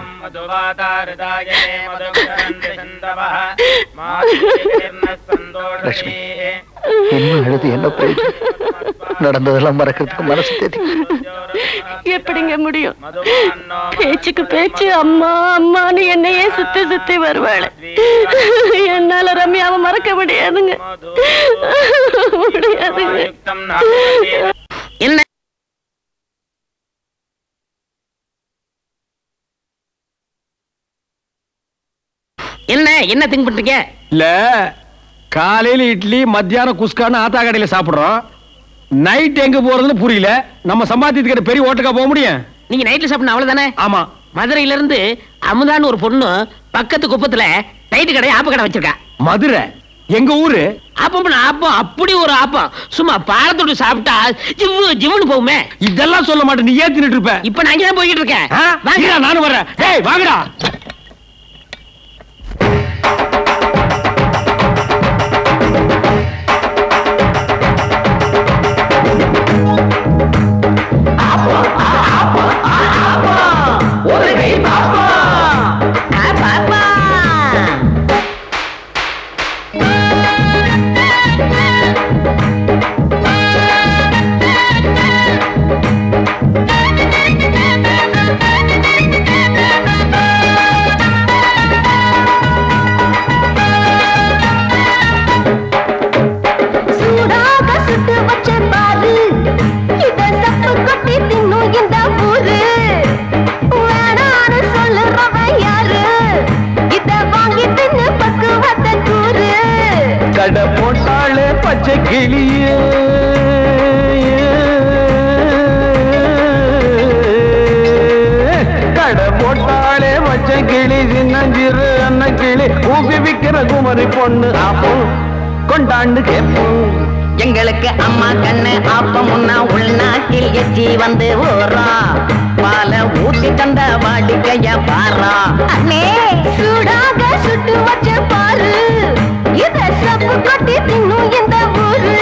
லட்சுமி என்ன அழுது என்ன பிரயோஜனம் நடந்ததெல்லாம் மறக்கிறதுக்கு மனசு தேதி எப்படிங்க முடியும் பேச்சுக்கு பேச்சு அம்மா அம்மான்னு என்னையே சுத்தி சுத்தி வருவாள் என்னால ரம்யாவை மறக்க முடியாதுங்க முடியாதுங்க என்ன என்ன என்ன திங்க் பண்றீங்க இல்ல காலையில இட்லி மத்தியானம் குஸ்கான்னு ஆத்தா கடையில சாப்பிடுறோம் நைட் எங்க போறதுன்னு புரியல நம்ம சம்பாத்தியத்துக்கு பெரிய ஓட்டுக்கா போக முடியும் நீங்க நைட்ல சாப்பிடணும் அவ்வளவுதானே ஆமா மதுரையில இருந்து அமுதான்னு ஒரு பொண்ணு பக்கத்து குப்பத்துல நைட்டு கடை ஆப்ப கடை வச்சிருக்கா மதுரை எங்க ஊரு ஆப்பம் ஆப்பம் அப்படி ஒரு ஆப்பம் சும்மா பாலத்தோடு சாப்பிட்டா ஜிவ்வு ஜிவ்னு போகுமே இதெல்லாம் சொல்ல மாட்டேன் நீ ஏன் தின்னுட்டு இருப்ப இப்ப நான் இங்கதான் போய்கிட்டு இருக்கேன் ஆ? இருடா, நானும் வர்றேன் டேய் வாங்கடா சூடாக சுட்டு வச்ச பாரு இத சப்பு கொட்டி தின்னும் இந்த ஊரு வேணான்னு சொல்லுறவன் யாரு இத வாங்கி தின்னு பக்குவத்தை கூறு கடை போட்டாளே பச்சை கிளியே கடை போட்டாளே பச்சை கிளி சின்னஞ்சிறு அன்ன கிளி ஊசி விக்கிற குமரி பொண்ணு அப்போ கொண்டாண்டு கேட்போம் எங்களுக்கு அம்மா கண்ணு ஆப்பம் முன்னா உள்நாட்டில் எச்சி வந்து ஓரா பால ஊத்தி தந்த வாடிக்கைய பாரா அண்ணே சூடாக சுட்டு வச்ச பாரு இத சப்பு கொட்டி தின்னும் இந்த ஊரு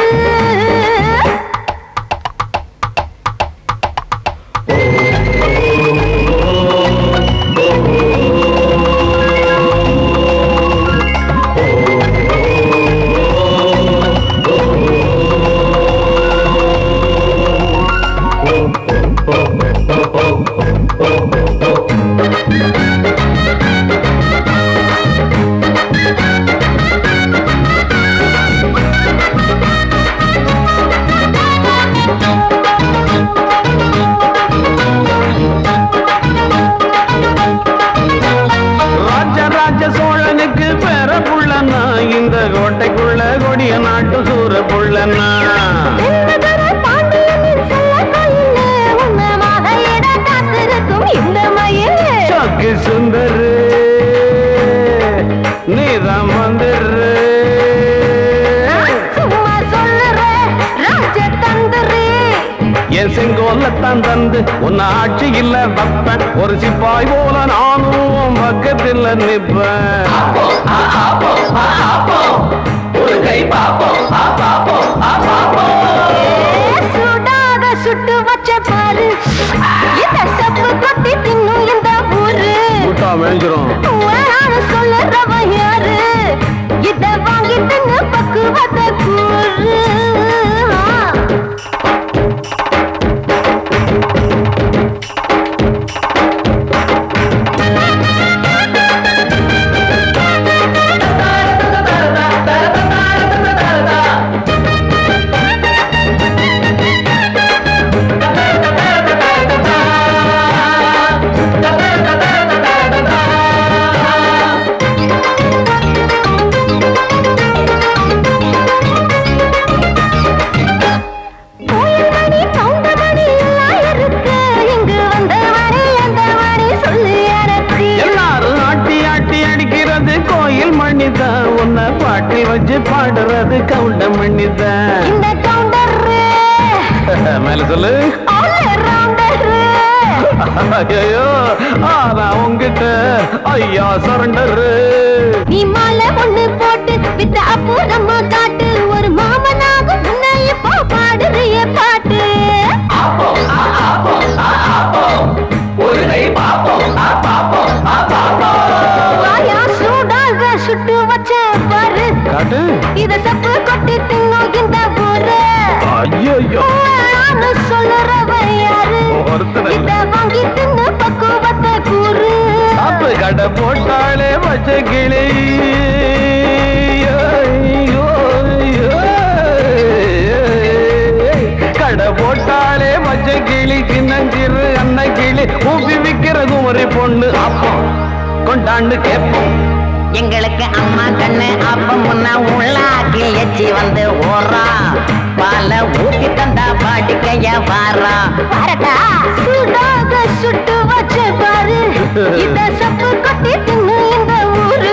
ராஜராஜ சோழனுக்கு பெற புள்ளனா இந்த கோட்டைக்குள்ள கொடிய நாட்டு சூர புள்ளனா தென்னகர பாண்டியனின் செல்ல கோயிலே உன்னமாக இட காத்திருக்கும் இந்த மயிலே சக்கு சுந்தரு நீதான் வந்துரு சும்மா சொல்லுற ராஜ தந்திரி என் செங்கோலத்தான் தந்து உன்னை ஆட்சி இல்ல வப்பேன் ஒரு சிப்பாய் போல நானும் உன் பக்கத்தில் நிப்பேன் ஒரு கை பாப்போம் சூடாக சுட்டு வச்ச பாரு இத சப்பு கொட்டி தின்னும் இந்த ஊரு முட்டா மேய்ஞ்சிரும் வேணான்னு சொல்லுறவன் யாரு இத வாங்கி தின்னு பக்குவத்தை கூறு கோயில்மணி கவுண்டமணி எல்லாம் இருக்கு இங்கு வந்த மணி அந்த மணி சொல்லு எனக்கு எல்லாரும் ஆட்டி ஆட்டி அடிக்கிறது கோயில் மண்ணிதான் உன்னை பாட்டி வச்சு பாடுறது கவுண்ட மண்ணிதான் இந்த கவுண்டர் மேல சொல்லு ஐயோ ஆனா உங்கிட்ட ஐயா சரண்டரு நீ மாலை ஒண்ணு போட்டு வித்த அப்புறமா காட்டு ஒரு மாமனாக உன்னை இப்போ பாடுறிய பாட்டு ஒரு கடை போட்டாலே பச்சை கிளி ஐயோ, ஐயோ. கடை போட்டாலே பச்சை கிளி சின்னஞ்சிறு அன்ன கிளி ஊப்பி விக்கிற குமரி பொண்ணு அப்போ கொண்டாண்டு கேட்போம் எங்களுக்கு அம்மா கண்ணு அப்பம் முன்ன உள்ளாக்கி எச்சி வந்து ஓடுறா பால ஊத்தி தந்தா பாட்டிக்கைய வாரா பாரதா சுடாக சுட்டு வச்ச பாரு இந்த சப்பு கொட்டி தின்னு இந்த ஊரு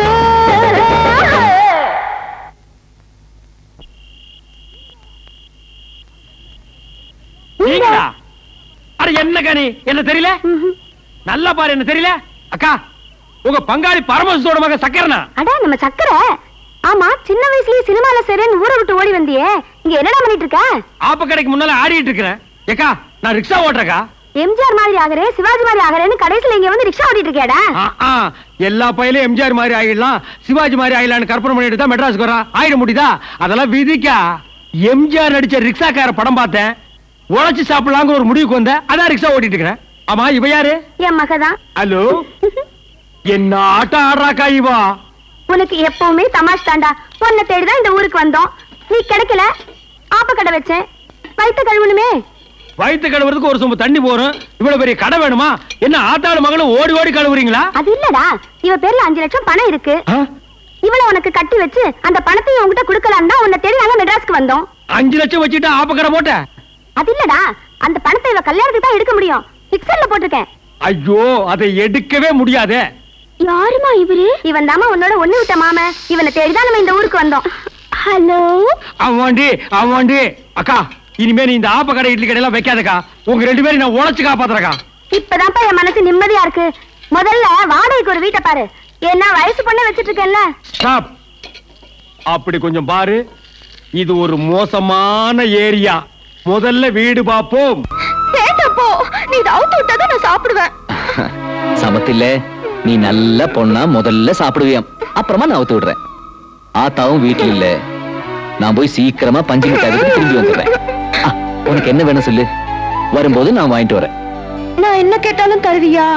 நீங்களா அட என்ன கனி என்ன தெரியல நல்லா பாரு என்ன தெரியல அக்கா உங்க பங்காளி பரமசுத்தோட மகன் சக்கரனா அடா நம்ம சக்கரை ஆமா சின்ன வயசுலயே சினிமால சேரேன்னு ஊரை விட்டு ஓடி வந்தியே இங்க என்னடா பண்ணிட்டு இருக்க ஆப்ப கடைக்கு முன்னால ஆடிட்டு இருக்கிறேன் ஏக்கா நான் ரிக்ஷா ஓட்டுறக்கா எம்ஜிஆர் மாதிரி ஆகறே சிவாஜி மாதிரி ஆகறேன்னு கடைசியில இங்க வந்து ரிக்ஷா ஓட்டிட்டு இருக்கியாடா ஆ, ஆ, எல்லா பையிலும் எம்ஜிஆர் மாதிரி ஆயிடலாம் சிவாஜி மாதிரி ஆயிடலாம்னு கற்பனை பண்ணிட்டு தான் மெட்ராஸ்க்கு வரா ஆயிட முடியுதா அதெல்லாம் விதிக்கா எம்ஜிஆர் நடிச்ச ரிக்ஷாக்கார படம் பார்த்தேன் உழைச்சு சாப்பிடலாங்கிற ஒரு முடிவுக்கு வந்தேன் அதான் ரிக்ஷா ஓட்டிட்டு இருக்கிறேன் ஆமா இவ யாரு என் மகதான் ஹலோ என்ன ஆட்டம் ஆடுறாக்கா இவா உனக்கு எப்பவுமே தமாஷ் தாண்டா பொண்ணை தேடிதான் இந்த ஊருக்கு வந்தோம் நீ கிடைக்கல ஆப்ப கடை வச்சேன் வயித்த கழுவணுமே வயிற்று கழுவுறதுக்கு ஒரு சொம்பு தண்ணி போறோம் இவ்வளவு பெரிய கடை வேணுமா என்ன ஆத்தாளு மகளும் ஓடி ஓடி கழுவுறீங்களா அது இல்லடா இவ பேர்ல அஞ்சு லட்சம் பணம் இருக்கு இவள உனக்கு கட்டி வச்சு அந்த பணத்தையும் உன்கிட்ட கொடுக்கலாம் தான் உன்னை தேடி நாங்க மெட்ராஸ்க்கு வந்தோம் அஞ்சு லட்சம் வச்சுட்டு ஆப்ப கடை போட்ட அது இல்லடா அந்த பணத்தை இவ கல்யாணத்துக்கு தான் எடுக்க முடியும் பிக்சர்ல போட்டிருக்கேன் ஐயோ அதை எடுக்கவே முடியாதே யாருமா இவரு இவன் தாமா உன்னோட ஒண்ணு விட்ட மாம இவனை தேடிதான் நம்ம இந்த ஊருக்கு வந்தோம் ஹலோ அவன்டி அவன்டி அக்கா இனிமே நீ இந்த ஆப்ப கடை இட்லி கடையெல்லாம் வைக்காதக்கா உங்க ரெண்டு பேரும் நான் உழைச்சு காப்பாத்துறக்கா இப்பதான்ப்பா என் மனசு நிம்மதியா இருக்கு முதல்ல வாடகைக்கு ஒரு வீட்டை பாரு ஏன்னா வயசு பொண்ணை வச்சிட்டு இருக்கேன்ல ஸ்டாப் அப்படி கொஞ்சம் பாரு இது ஒரு மோசமான ஏரியா முதல்ல வீடு பாப்போம் வேண்டாப்போ நீ இதை அவுத்து விட்டாதான் நான் சாப்பிடுவேன் சமத்தில்ல நீ நல்ல பொண்ணா முதல்ல சாப்பிடுவியாம் அப்புறமா நான் அவுத்து விடுறேன் ஆத்தாவும் வீட்டுல இல்ல நான் போய் சீக்கிரமா பஞ்சு மிட்டாய் திரும்பி வந்துடுறேன் ஆ, உனக்கு என்ன வேணும் சொல்லு வரும்போது நான் வாங்கிட்டு வரேன் நான் என்ன கேட்டாலும் தருவியா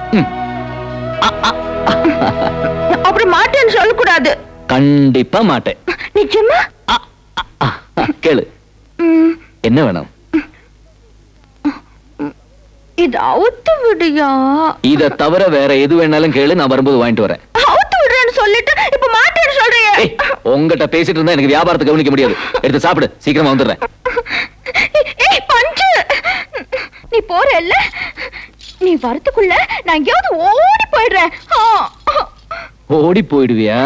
அப்படி மாட்டேன்னு சொல்லக்கூடாது கண்டிப்பா மாட்டேன் நிஜமா கேளு என்ன வேணும் இது அவுத்து விடுயா இத தவிர வேற எது வேணாலும் கேளு நான் வரும்போது வாங்கிட்டு வரேன் அவுத்து விடுறேன்னு சொல்லிட்டு இப்ப மாட்டேன்னு சொல்றியே உங்ககிட்ட பேசிட்டு இருந்தா எனக்கு வியாபாரத்தை கவனிக்க முடியாது எடுத்து சாப்பிடு சீக்கிரமா வந்துடுறேன் ஏய் பஞ்சு நீ போறல்ல நீ வரதுக்குள்ள நான் எங்கேயாவது ஓடி போயிடுறேன் ஆ, ஆ. ஓடி போயிடுவியா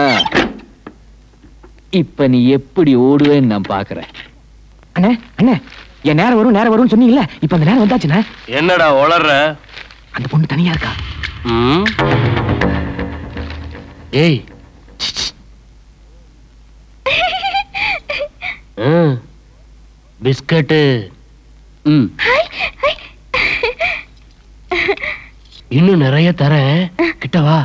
இப்ப நீ எப்படி ஓடுவேன்னு நான் பாக்குறேன் அண்ணே அண்ணே என் நேரம் வரும் நேரம் வரும்னு சொன்னீங்கல்ல இப்ப அந்த நேரம் வந்தாச்சுண்ணே என்னடா உளர்ற அந்த பொண்ணு தனியா இருக்கா ம்? ஏய் ம். பிஸ்கட்டு ம் இன்னும் நிறைய தரேன் கிட்ட வா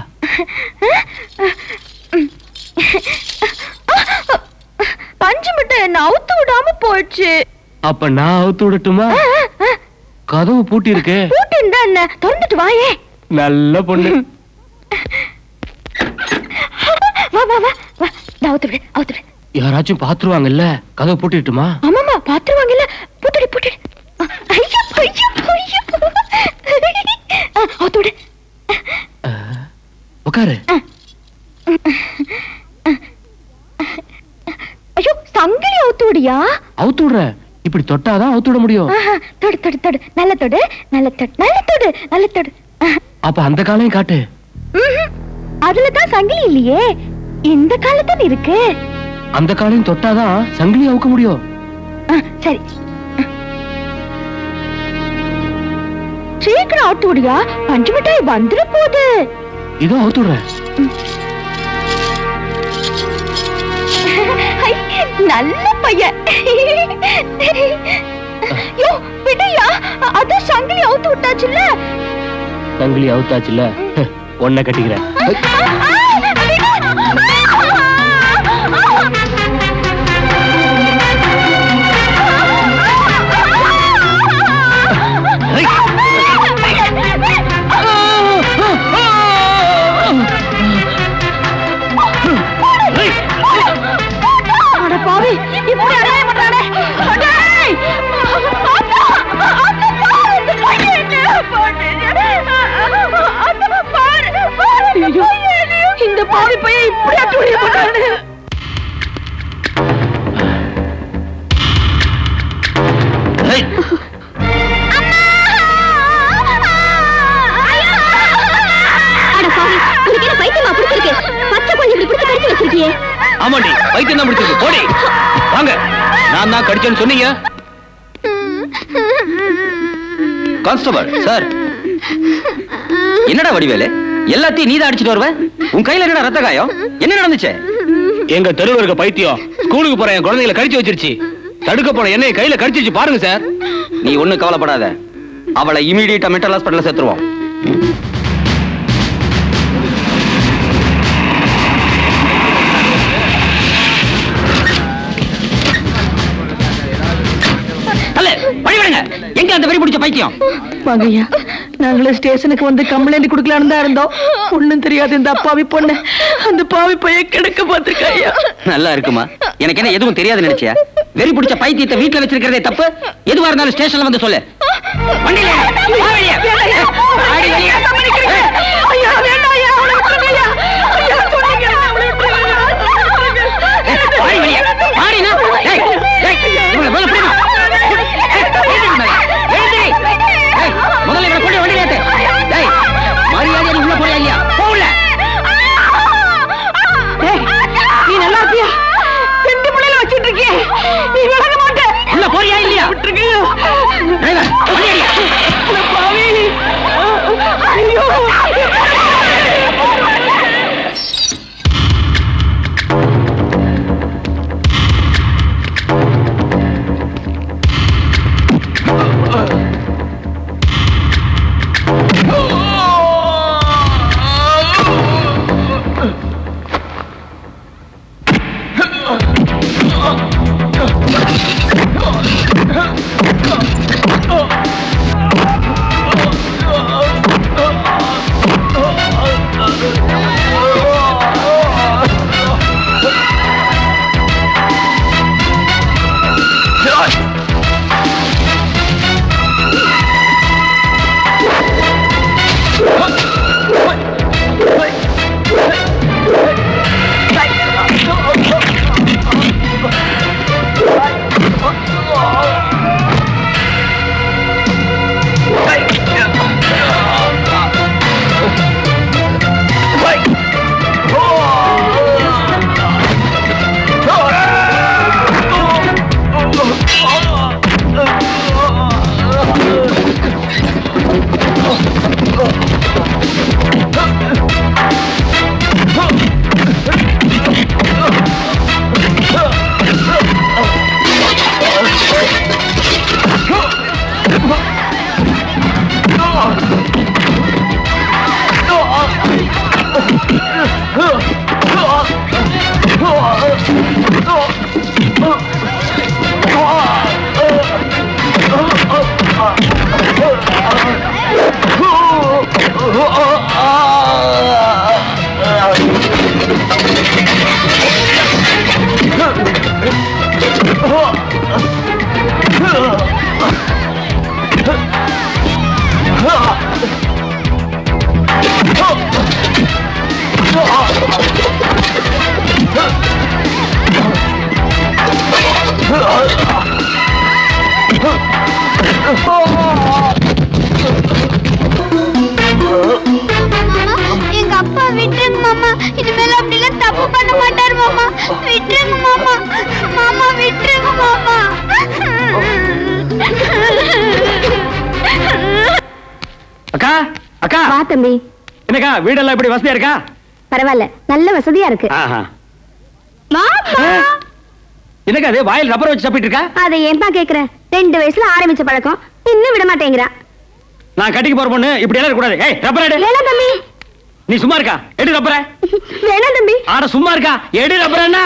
பஞ்சு மிட்டாய் என்ன அவுத்து விடாம போயிடுச்சு அப்ப நான் அவுத்து விடட்டுமா கதவு பூட்டி இருக்கே பூட்டி இருந்தா என்ன திறந்துட்டு வாயே நல்ல பொண்ணு வா வா வா வா நான் அவுத்து விடு அவுத்து விடு யாராச்சும் பாத்துருவாங்கல்ல கதவு பூட்டிட்டுமா ஆமாமா பாத்துருவாங்கல்ல பூட்டிடு பூட்டிடு ஐயோ ஐயோ ஐயோ ஆ, அவுத்து விடு உட்காரு ஐயோ சங்கிலி அவுத்து விடியா அவுத்து விடுற இப்படி தொட்டாதான் அவுத்து விட முடியும் ஆஹா, தொடு தொடு தொடு நல்ல தொடு நல்ல தொடு நல்ல தொடு நல்ல தொடு அப்ப அந்த காலையும் காட்டு ம்ஹும். அதுல தான் சங்கிலி இல்லையே இந்த காலத்துல இருக்கு அந்த காலையும் தொட்டாதான் சங்கிலி அவுக்க முடியும் ஆ, சரி சீக்கிரம் அவுத்து விடியா பஞ்சு மிட்டாய் வந்துட போகுது இதோ அவுத்து விடுறேன் ஐ, நல்ல பையன் யோ விடையா அதான் சங்கிலி அவுத்து விட்டாச்சுல்ல சங்கிலி அவுத்தாச்சுல ஒன்ன கட்டிக்கிறேன் ஆமாண்டி வைத்தியம் தான் முடிச்சிருக்கு போடி வாங்க நான் தான் கடிச்சேன்னு சொன்னீங்க கான்ஸ்டபிள் சார் என்னடா வடிவேலு எல்லாத்தையும் நீதான் அடிச்சிட்டு வருவ உன் கையில என்னடா ரத்த காயம் என்ன நடந்துச்சு எங்க தெருவில் இருக்க பைத்தியம் ஸ்கூலுக்கு போற என் குழந்தைகளை கடிச்சு வச்சிருச்சு தடுக்க போன என்னைய கையில கடிச்சிருச்சு பாருங்க சார் நீ ஒண்ணும் கவலைப்படாத அவளை இமீடியட்டா மென்டல் ஹாஸ்பிட்டல்ல சேர்த்துருவோம் அல்ல வழிவிடுங்க எங்க அந்த வெறி பிடிச்ச பைத்தியம் வாங்கய்யா நாங்களே ஸ்டேஷனுக்கு வந்து கம்ப்ளைண்ட் கொடுக்கலான்னு தான் இருந்தோம் ஒண்ணும் தெரியாது இந்த அப்பாவி பொண்ணு அந்த பாவி பைய கிடக்க பார்த்திருக்காயா நல்லா இருக்குமா எனக்கு என்ன எதுவும் தெரியாது நினைச்சியா வெறி பிடிச்ச பைத்தியத்தை வீட்டுல வச்சிருக்கிறதே தப்பு எதுவா இருந்தாலும் ஸ்டேஷன்ல வந்து சொல்லு வண்டியில ஏறு. வா வெளியே. ஆடி வெளியே. ஐயா வேண்டாம் ஐயா அவளை விட்டுருங்கய்யா ஐயா சொன்னீங்க அவளை விட்டுருங்க ஆடி வெளியே. ஆடினா. ஏய், ஏய், இவளை முதல்ல பிடிமா. ஏய், எழுந்திரு மேல. எழுந்திரு. ஏய், முதல்ல இவளை கொண்டு வண்டியில ஏத்து. ஏய், மரியாதையா நீ உள்ள போறியா இல்லையா? போ உள்ள. ஏய், நீ நல்லா இருப்பியா ரெண்டு பிள்ளைல வச்சிட்டு இருக்கியே நீ விலக மாட்ட உள்ள போறியா இல்லையா? விட்டுருங்கய்யா டிரைவர், வண்டி அடியா. அட பாவி ஐயோ எங்க அப்பா விட்டுருங்க மாமா இனிமேல் அப்படிலாம் தப்பு பண்ண மாட்டாரு மாமா விட்டுருங்க மாமா மாமா விட்டுருங்க மாமா அக்கா அக்கா வா தம்பி என்னக்கா வீடெல்லாம் இப்படி வசதியா இருக்கா பரவாயில்ல நல்ல வசதியா இருக்கு ஆஹா. என்னக்கா அது வாயில் ரப்பர் வச்சு சாப்பிட்டு இருக்கா அதை ஏன்பா கேக்குற ரெண்டு வயசுல ஆரம்பிச்ச பழக்கம் இன்னும் விட மாட்டேங்கிறா நான் கட்டிக்க போற பொண்ணு இப்படி எல்லாம் கூடாது ஏய் ரப்பர் எடு வேணாம் தம்பி நீ சும்மா இருக்கா எடு ரப்பர வேணாம் தம்பி ஆட சும்மா இருக்கா எடு ரப்பர் என்ன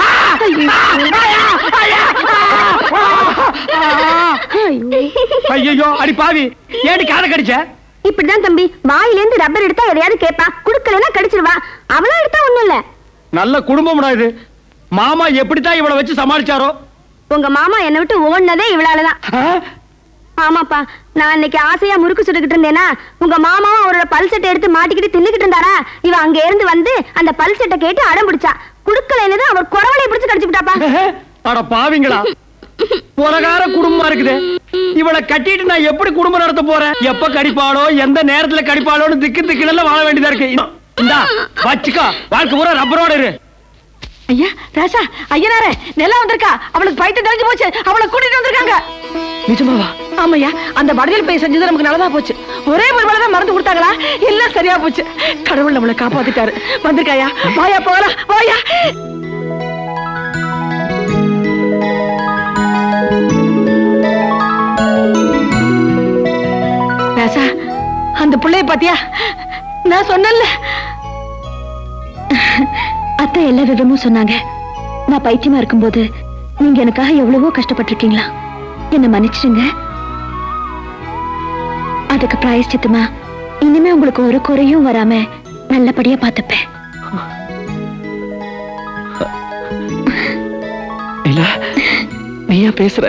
ஐயோ அடி பாவி ஏடி காதை கடிச்ச இப்படிதான் தம்பி வாயிலேந்து ரப்பர் எடுத்தா எதையாவது கேப்பா குடுக்கலன்னா கடிச்சிருவா அவளா எடுத்தா ஒண்ணும் இல்ல நல்ல குடும்பம்டா இது மாமா எப்படித்தான் இவளை வச்சு சமாளிச்சாரோ உங்க மாமா என்னை விட்டு ஓடுனதே இவளாலதான் ஆமாப்பா நான் இன்னைக்கு ஆசையா முறுக்கு சுட்டுக்கிட்டு இருந்தேனா உங்க மாமாவும் அவரோட பல் செட்டை எடுத்து மாட்டிக்கிட்டு தின்னுக்கிட்டு இருந்தாரா இவ அங்க இருந்து வந்து அந்த பல் செட்டை கேட்டு அடம் பிடிச்சா குடுக்கலன்னு அவர் குறவளைய பிடிச்சு கடிச்சுட்டாப்பா அட பாவிங்களா புறகார குடும்பமா இருக்குது இவளை கட்டிட்டு நான் எப்படி குடும்பம் நடத்த போறேன் எப்ப கடிப்பாளோ எந்த நேரத்துல கடிப்பாளோன்னு திக்கு திக்குல வாழ வேண்டியதா இருக்கு இந்தா வச்சுக்கோ வாழ்க்கை பூரா ரப்பரோட இரு ஐயா ராசா ஐயனாரே நிலா வந்திருக்கா அவளுக்கு பைத்தியம் தெரிஞ்சு போச்சு அவளை கூட்டிட்டு வந்திருக்காங்க நிஜமாவா ஆமாய்யா அந்த வடலில் போய் செஞ்சது நமக்கு நல்லதா போச்சு ஒரே ஒரு வேலை தான் மறந்து கொடுத்தாங்களா எல்லாம் சரியா போச்சு கடவுள் நம்மளை காப்பாத்திட்டாரு வந்திருக்காயா வாயா போகலாம் வாயா ராசா அந்த பிள்ளைய பாத்தியா நான் சொன்னேன்ல அத்தை எல்லா விவரமும் சொன்னாங்க நான் பைத்தியமா இருக்கும்போது நீங்க எனக்காக எவ்வளவோ கஷ்டப்பட்டிருக்கீங்களா என்ன மன்னிச்சிடுங்க அதுக்கு பிராயஷ்சித்தமா இனிமே உங்களுக்கு ஒரு குறையும் வராம நல்லபடியா பார்த்துப்பேன் நிலா நீயா பேசுற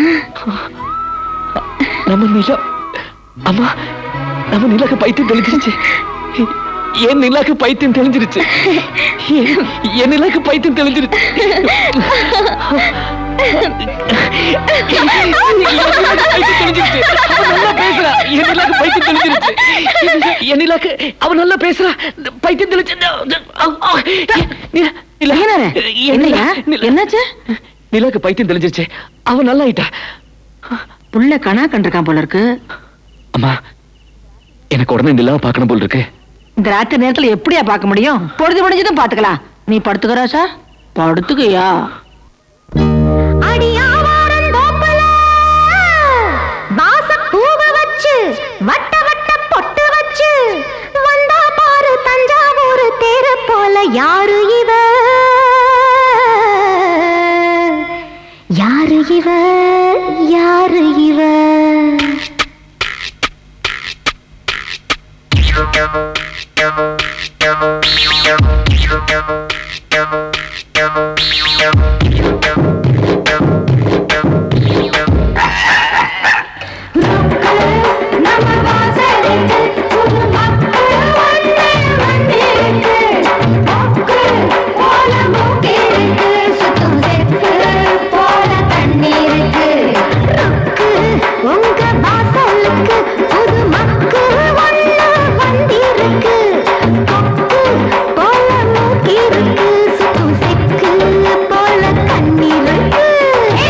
நம்ம நிலா அம்மா நம்ம நிலாக்கு பைத்தியம் தெளிஞ்சிருச்சு என் நிலாக்கு பைத்தியம் தெளிஞ்சிருச்சு என்- என் நிலாக்கு பைத்தியம் தெளிஞ்சிருச்சு என் நிலாக்கு பைத்தியம் தெளிஞ்சிருச்சு. அவ நல்லா பேசுறா. என் நிலாக்கு பைத்தியம் தெளிஞ்சிருச்சு. என் நிலாக்கு அவ நல்லா பேசுறா பைத்தியம் தெளிச்சு நிலா, நிலா, என்னய்யா? என்னாச்சு நிலாக்கு பைத்தியம் தெளிஞ்சிருச்சு அவ நல்லா ஆயிட்டா புள்ள கணா கண்டிருக்கான் போல இருக்கு அம்மா எனக்கு உடனே நிலாவை பார்க்கணும் போல் இருக்கு இந்த ராத்திரி நேரத்துல எப்படியா பார்க்க முடியும் பொழுது முடிஞ்சதும் பாத்துக்கலாம் நீ படுத்துக்கிறா சார் படுத்துக்கையா வாசப்பூவ வச்சு வட்ட வட்ட பொட்டு வச்சு வந்தா பாரு தஞ்சாவூர் தேர போல யாரு இவ யாரு இவ யாரு இவ உங்க வாசலுக்கு புது மக்கு ஒண்ணு வந்திருக்கு கொக்கு போல மூக்கிருக்கு சுத்தும் செக்கு போல கண்ணிருக்கு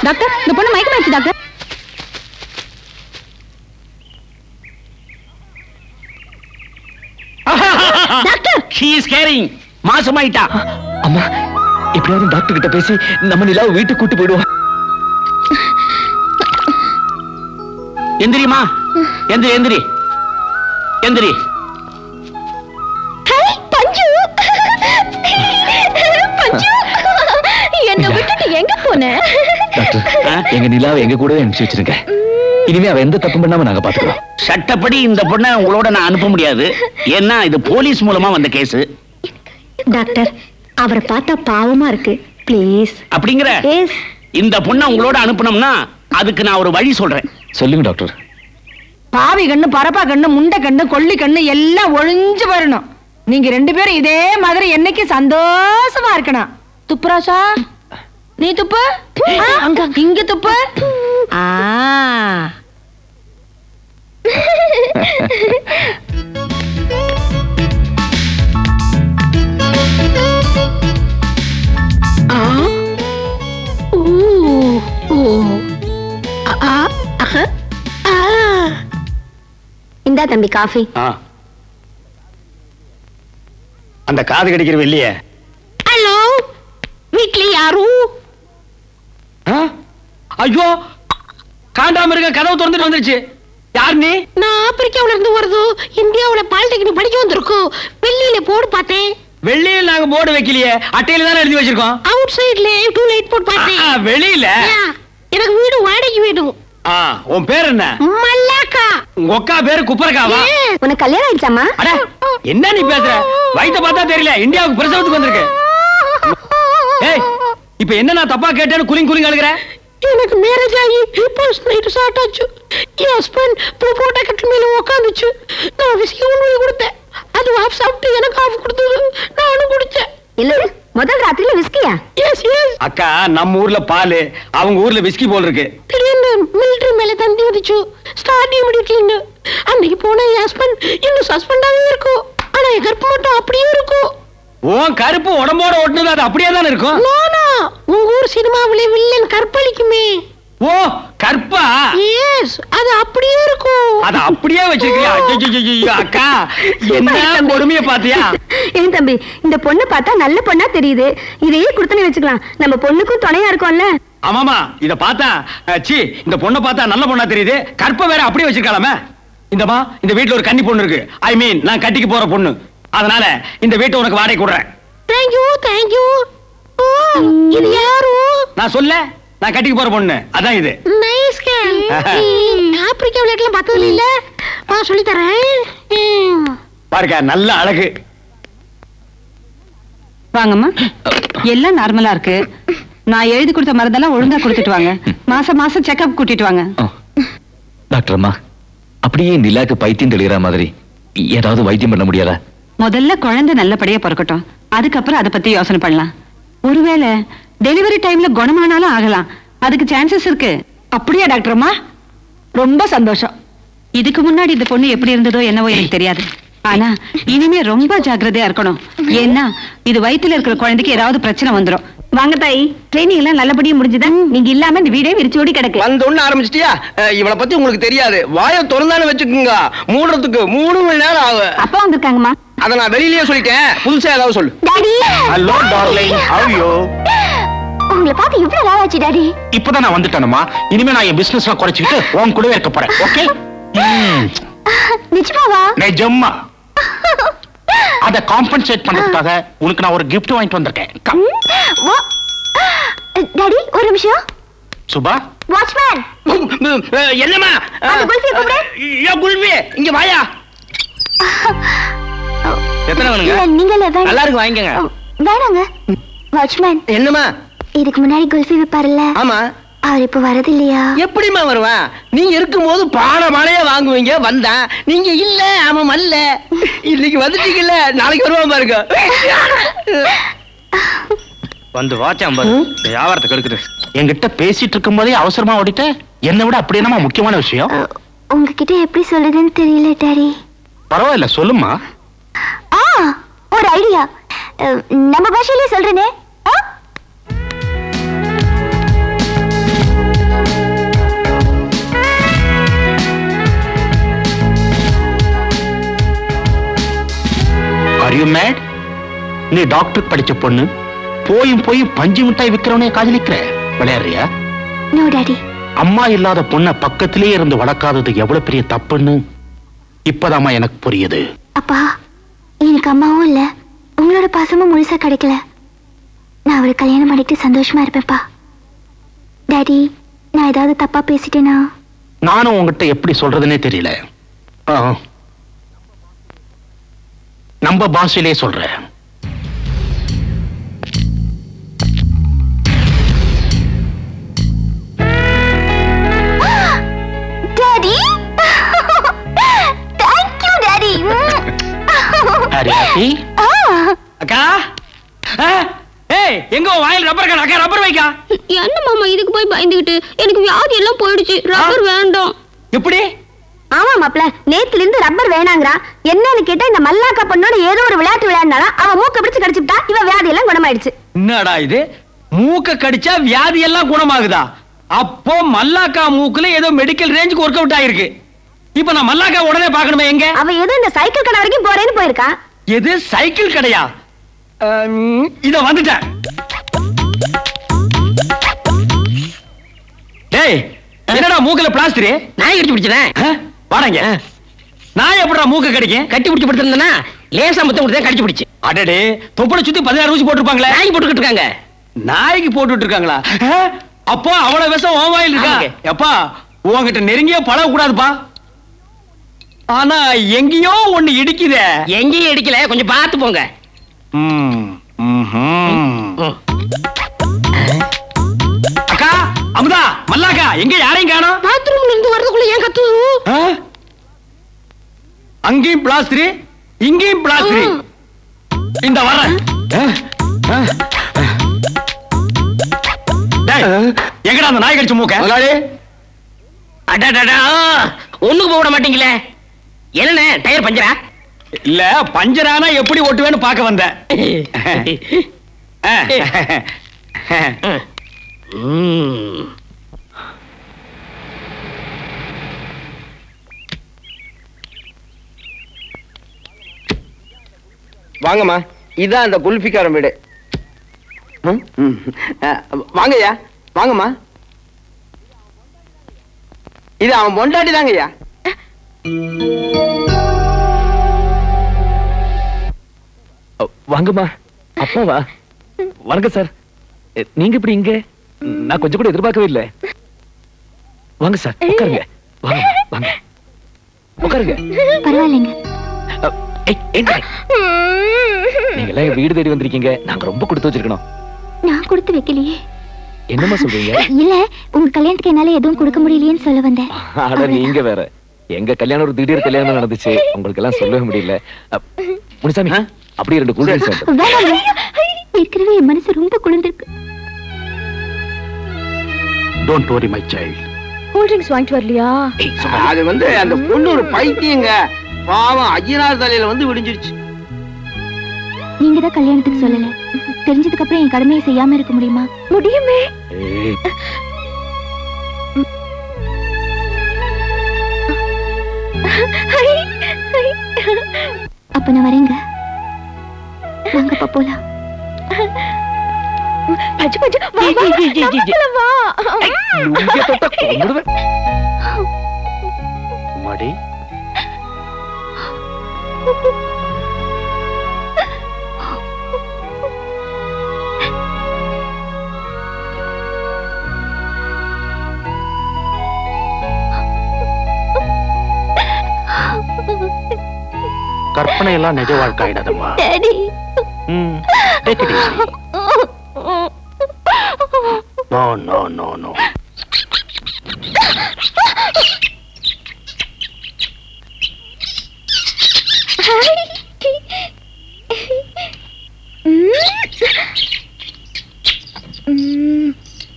டாக்டர் இந்த பொண்ணு மயக்கமாயிடுச்சு doctor doctor she is carrying மாசமாயிட்டா அம்மா எப்படியாவது டாக்டர் கிட்ட பேசி நம்ம நிலாவை வீட்டுக்கு கூட்டு போயிடுவோம் எந்திரிமா எந்திரி எந்திரி எந்திரி பஞ்சு பஞ்சு என்ன விட்டுட்டு எங்க போன டாக்டர் எங்க நிலாவை எங்க கூடவே அனுப்பிச்சு வச்சிருங்க இனிமே அவ எந்த தப்பு பண்ணாம நாங்க பாத்துக்கிறோம் சட்டப்படி இந்த பொண்ணை உங்களோட நான் அனுப்ப முடியாது ஏன்னா இது போலீஸ் மூலமா வந்த கேஸ் டாக்டர் அவரை பார்த்தா பாவமா இருக்கு ப்ளீஸ் அப்படிங்கிற இந்த பொண்ணை உங்களோட அனுப்பணும்னா அதுக்கு நான் ஒரு வழி சொல்றேன் சொல்லுங்க டாக்டர் பாவி கண்ணு பரப்பா கண்ணு முண்டை கண்ணு கொள்ளி கண்ணு எல்லாம் ஒழிஞ்சு வரணும் நீங்க ரெண்டு பேரும் இதே மாதிரி என்னைக்கு சந்தோஷமா இருக்கணும் துப்புராசா நீ துப்பு ஆ, இங்க துப்பு ஆ இந்தா தம்பி காஃபி ஆ. அந்த காது கடிக்கிற இல்லையே ஹலோ வீட்ல யாரும் ஐயோ காண்டாம இருக்க கதவு திறந்துட்டு வந்துருச்சு யார் நீ நான் ஆப்பிரிக்காவுல இருந்து வருது இந்தியாவுல பாலிடெக்னிக் படிக்க வந்திருக்கோம் வெள்ளியில போர்டு பார்த்தேன் வெள்ளியில் நாங்க போர்டு வைக்கலையே அட்டையில தானே எழுதி வச்சிருக்கோம் அவுட் சைடுல டூ லைட் போர்டு பார்த்தேன் ஆ, வெளியில? Yeah, எனக்கு வீடு வாடகைக்கு வேணும் ஆ, உன் பேர் என்ன மல்லாக்கா உங்க அக்கா பேரு குப்பரக்காவா உனக்கு கல்யாணம் ஆயிடுச்சாமா அட என்ன நீ பேசுற வயித்த பார்த்தா தெரியல இந்தியாவுக்கு பிரசவத்துக்கு வந்திருக்கு ஏய் இப்ப என்ன நான் தப்பா கேட்டேன்னு குலிங் குலிங் அழுகுற எனக்கு மேரேஜ் ஆகி ஃபர்ஸ்ட் நைட் ஸ்டார்ட் ஆச்சு என் ஹஸ்பண்ட் போட்டா கட்டில் மேல உட்காந்துச்சு நான் விஸ்கி கொண்டு கொடுத்தேன் அது ஆஃப் சாப்பிட்டு எனக்கு ஆஃப் கொடுத்தது நானும் குடிச்சேன் இல்ல முதல் ராத்திரில விஸ்கியா எஸ் எஸ் அக்கா நம்ம ஊர்ல பால் அவங்க ஊர்ல விஸ்கி போல் இருக்கு திடீர்னு மிலிட்டரி மேல தந்தி வந்துச்சு ஸ்டார்ட் இமிடியட்லின்னு அன்னைக்கு போன என் ஹஸ்பண்ட் இன்னும் சஸ்பெண்டாவே இருக்கும் ஆனா என் கற்பு மட்டும் அப்படியே இருக்கும் உன் கருப்பு உடம்போட ஒட்டுனது அது அப்படியே தானே இருக்கும் நானா உங்க ஊர் சினிமாவிலே வில்லன் கற்பழிக்குமே ஓ கற்பா எஸ் அது அப்படியே இருக்கும் அத அப்படியே வச்சிருக்கியா ஐயையையையோ, அக்கா என்ன கொடுமைய பாத்தியா ஏன் தம்பி இந்த பொண்ணு பார்த்தா நல்ல பொண்ணா தெரியுது இதையே கொடுத்தனே வச்சுக்கலாம் நம்ம பொண்ணுக்கும் துணையா இருக்கும்ல ஆமாமா இத பார்த்தா அஹ், சீ இந்த பொண்ணை பார்த்தா நல்ல பொண்ணா தெரியுது கற்ப வேற அப்படியே வச்சிருக்கலாமே இந்தமா இந்த வீட்ல ஒரு கன்னி பொண்ணு இருக்கு ஐ மீன் நான் கட்டிக்கு போற பொண்ணு அதனால இந்த வீட்டை உனக்கு வாடகை கொடுறேன் தேங்க்யூ தேங்க்யூ இது யாரு நான் சொல்ல நான் கட்டிக்கு போற பொண்ணு அதான் இது நைஸ் கேர்ள் ஆப்பிரிக்கா விளையாட்டுலாம் பார்த்ததுல இல்ல நான் சொல்லி தரேன் பாருங்க நல்ல அழகு வாங்கம்மா எல்லாம் நார்மலா இருக்கு நான் எழுதி கொடுத்த மருந்தெல்லாம் ஒழுங்கா கொடுத்துட்டு வாங்க மாசம் மாசம் செக்கப் கூட்டிட்டு வாங்க டாக்டர் அம்மா அப்படியே நிலாக்கு பைத்தியம் தெளிகிற மாதிரி ஏதாவது வைத்தியம் பண்ண முடியாதா முதல்ல குழந்தை நல்லபடியா பிறக்கட்டும் அதுக்கப்புறம் அதை பத்தி யோசனை பண்ணலாம் ஒருவேளை டெலிவரி டைம்ல குணமானாலும் ஆகலாம் அதுக்கு சான்சஸ் இருக்கு அப்படியா டாக்டர் அம்மா ரொம்ப சந்தோஷம் இதுக்கு முன்னாடி இந்த பொண்ணு எப்படி இருந்ததோ என்னவோ எனக்கு தெரியாது ஆனா இனிமே ரொம்ப ஜாக்கிரதையா இருக்கணும் ஏன்னா இது வயித்துல இருக்கிற குழந்தைக்கு ஏதாவது பிரச்சனை வந்துரும் வாங்க தாய் ட்ரைனிங் எல்லாம் நல்லபடியா முடிஞ்சுதா நீங்க இல்லாம இந்த வீடே விரிச்சு ஓடி கிடக்கு வந்த ஒண்ணு ஆரம்பிச்சிட்டியா அஹ், இவளை பத்தி உங்களுக்கு தெரியாது வாயை திறந்தானு வச்சுக்கோங்க மூடுறதுக்கு மூணு மணி நேரம் ஆகும் அப்பா வந்திருக்காங்கம்மா அத நான் வெளியிலேயே சொல்லிட்டேன் புதுசா ஏதாவது சொல்லு daddy hello darling how you உங்களை பார்த்து இவ்வளவு நாள் ஆச்சு டாடி இப்பதான் நான் வந்துட்டேனுமா இனிமே நான் என் பிசினஸ் குறைச்சிக்கிட்டு உன் கூடவே இருக்க போறேன் ஓகே நிஜமாவா நிஜம்மா அத காம்பன்சேட் பண்றதுக்காக உனக்கு நான் ஒரு gift வாங்கிட்டு வந்திருக்கேன் Come. வா- டாடி ஒரு நிமிஷம் சுபா வாட்ச்மேன் அஹ், என்னம்மா அந்த குல்ஃபியை கூப்பிடு. ஐயா குல்ஃபி இங்க வாயா எத்தனை வேணுங்க இல்ல, நீங்க இல்ல, வேணாம். நல்லா இருக்கு வாங்கிக்கங்க வேணாங்க வாட்ச்மேன் என்னம்மா இதுக்கு முன்னாடி குல்ஃபி விப்பாருல்ல ஆமா அவர் இப்ப வரது இல்லையா எப்படிம்மா வருவேன் நீங்க இருக்கும்போது பாட மழையா வாங்குவீங்க வந்தேன் நீங்க இல்ல அவன் அல்ல இன்னைக்கு வந்துட்டீங்கல்ல நாளைக்கு வருவான் பாருங்க வந்து வாச்சாம் பாரு இந்த வியாபாரத்தை கெடுக்குது என்கிட்ட பேசிட்டு இருக்கும் போதே அவசரமா ஓடிட்ட என்னை விட அப்படி என்னமா முக்கியமான விஷயம் உங்ககிட்ட எப்படி சொல்றதுன்னு தெரியல டாடி பரவாயில்ல சொல்லுமா ஆ ஒரு ஐடியா நம்ம பாஷையிலே சொல்றேனே ஆ? மேட் நீ டாக்டர் படிச்ச பொண்ணு போயும் போயும் பஞ்சு மிட்டாய் விக்கிறவனே காதலிக்கிற விளையாடுறியா நோ டாடி அம்மா இல்லாத பொண்ண பக்கத்திலே இருந்து வளர்க்காதது எவ்வளவு பெரிய தப்புன்னு இப்பதாம்மா எனக்கு புரியுது அப்பா எனக்கு அம்மாவும் இல்ல உங்களோட பாசமும் முழுசா கிடைக்கல நான் அவரை கல்யாணம் பண்ணிட்டு சந்தோஷமா இருப்பேன்ப்பா டாடி நான் ஏதாவது தப்பா பேசிட்டேனா நானும் உங்ககிட்ட எப்படி சொல்றதுன்னே தெரியல ஆ. நம்ம பாஷையிலே சொல்றேன் டாடி தேங்க் யூ டாடி ஹரியாத்தி அக்கா ஆ, ஏய் எங்க உன் வாயில் ரப்பர் இருக்கா அக்கா ரப்பர் வைக்கா என்ன மாமா இதுக்கு போய் பயந்துகிட்டு எனக்கு வியாதி எல்லாம் போயிடுச்சு ரப்பர் வேண்டாம் எப்படி ஆமா மாப்ள நேத்துல இருந்து ரப்பர் வேணாங்கறா என்னன்னு கேட்டா இந்த மல்லாக்கா பொண்ணோட ஏதோ ஒரு விளையாட்டு விளையாடினாலும் அவ மூக்க பிடிச்சு கடிச்சுட்டா இவ வியாதி எல்லாம் குணமாயிடுச்சு என்னடா இது மூக்க கடிச்சா வியாதி எல்லாம் குணமாகுதா அப்போ மல்லாக்கா மூக்குல ஏதோ மெடிக்கல் ரேஞ்சுக்கு ஒர்க் அவுட் ஆயிருக்கு இப்ப நான் மல்லாக்கா உடனே பார்க்கணுமே எங்க அவ ஏதோ இந்த சைக்கிள் கடை வரைக்கும் போறேன்னு போயிருக்கா எது சைக்கிள் கடையா அம், இதோ வந்துட்டேன் டேய் என்னடா மூக்குல பிளாஸ்டர் நாய் கடிச்சு பிடிச்சேன் வாடங்க நான் எப்படிடா மூக்க கடிக்கும் கட்டி பிடிச்சு படுத்திருந்தேன்னா லேசா முத்தம் கொடுத்தா கடிச்சு பிடிச்சு அடடே தொப்பளை சுத்தி பதினாறு ஊசி போட்டிருப்பாங்களே நாய் போட்டுக்கிட்டு இருக்காங்க நாய்க்கு போட்டுட்டு இருக்காங்களா ஆ? அப்போ அவ்வளவு விஷம் ஓவாயில் இருக்கா ஆமாங்க. எப்பா உன்கிட்ட நெருங்கிய பழக கூடாதுப்பா ஆனா எங்கேயோ ஒண்ணு இடிக்குதே எங்கேயும் அடிக்கல கொஞ்சம் பார்த்து போங்க அக்கா அமுதா மல்லாக்கா எங்க யாரையும் காணோம் பாத்ரூம்ல இருந்து வரதுக்குள்ள ஏன் கத்துது ஆ? அங்கேயும் பிளாஸ்டர் இங்கேயும் பிளாஸ்டர் இந்த வரேன் ஆ? ஆ? டேய், எங்கடா அந்த நாய் கடிச்ச மூக்க அடடடா ஒண்ணுக்கு போக விட மாட்டீங்களே என்னண்ணே டயர் பஞ்சரா இல்ல பஞ்சரானா எப்படி ஓட்டுவேன்னு பார்க்க வந்தேன் வாங்கம்மா இதான் அந்த குல்ஃபிக்காரன் வீடு ம், ம். அஹ், வாங்கய்யா வாங்கம்மா இது அவன் பொண்டாட்டி தாங்கய்யா வாங்கம்மா அப்பாவா வணக்கம் சார் எ, நீங்க இப்படி இங்க நான் கொஞ்சம் கூட எதிர்பார்க்கவே இல்லை வாங்க சார் உட்காருங்க வாங்க வாங்க உட்காருங்க பரவாயில்லைங்க அ, ஏய், ஏங்க. நீங்க எல்லாம் எங்க வீடு தேடி வந்திருக்கீங்க நாங்க ரொம்ப கொடுத்து வச்சிருக்கணும் நான் கொடுத்து வைக்கலையே என்னம்மா சொல்றீங்க இல்ல உங்க கல்யாணத்துக்கு என்னால எதுவும் கொடுக்க முடியலையேன்னு சொல்ல வந்தேன் அட நீங்க வேற எங்க கல்யாணம் ஒரு திடீர் கல்யாணம் நடந்துச்சு உங்களுக்கு எல்லாம் சொல்லவே முடியல அ, முனிசாமி அப்படியே ரெண்டு கூல் ட்ரிங்க்ஸ் வேண்டும் வேணாங்க. ஏற்கனவே என் மனசு ரொம்ப குளிர்ந்திருக்கு don't worry my child cool drinks வாங்கிட்டு வரலையா அது வந்து அந்த பொண்ணு ஒரு பைத்தியங்க பாவம் ஐயனார் தலையில வந்து விடிஞ்சிருச்சு நீங்க தான் கல்யாணத்துக்கு சொல்லல தெரிஞ்சதுக்கு அப்புறம் என் கடமையை செய்யாம இருக்க முடியுமா முடியுமே அப்ப நான் வரேங்க வாங்கப்பா போலாம் பஜ்ஜு பஜ்ஜு வா வா, வா நம்ம போலாம், வா லுங்கிய தொட்டா கொன்னுடுவேன். மடி கற்பனை எல்லாம் நிஜ வாழ்க்கை ஆயிடாதம்மா டாடி ம் take it easy no no no no ம்.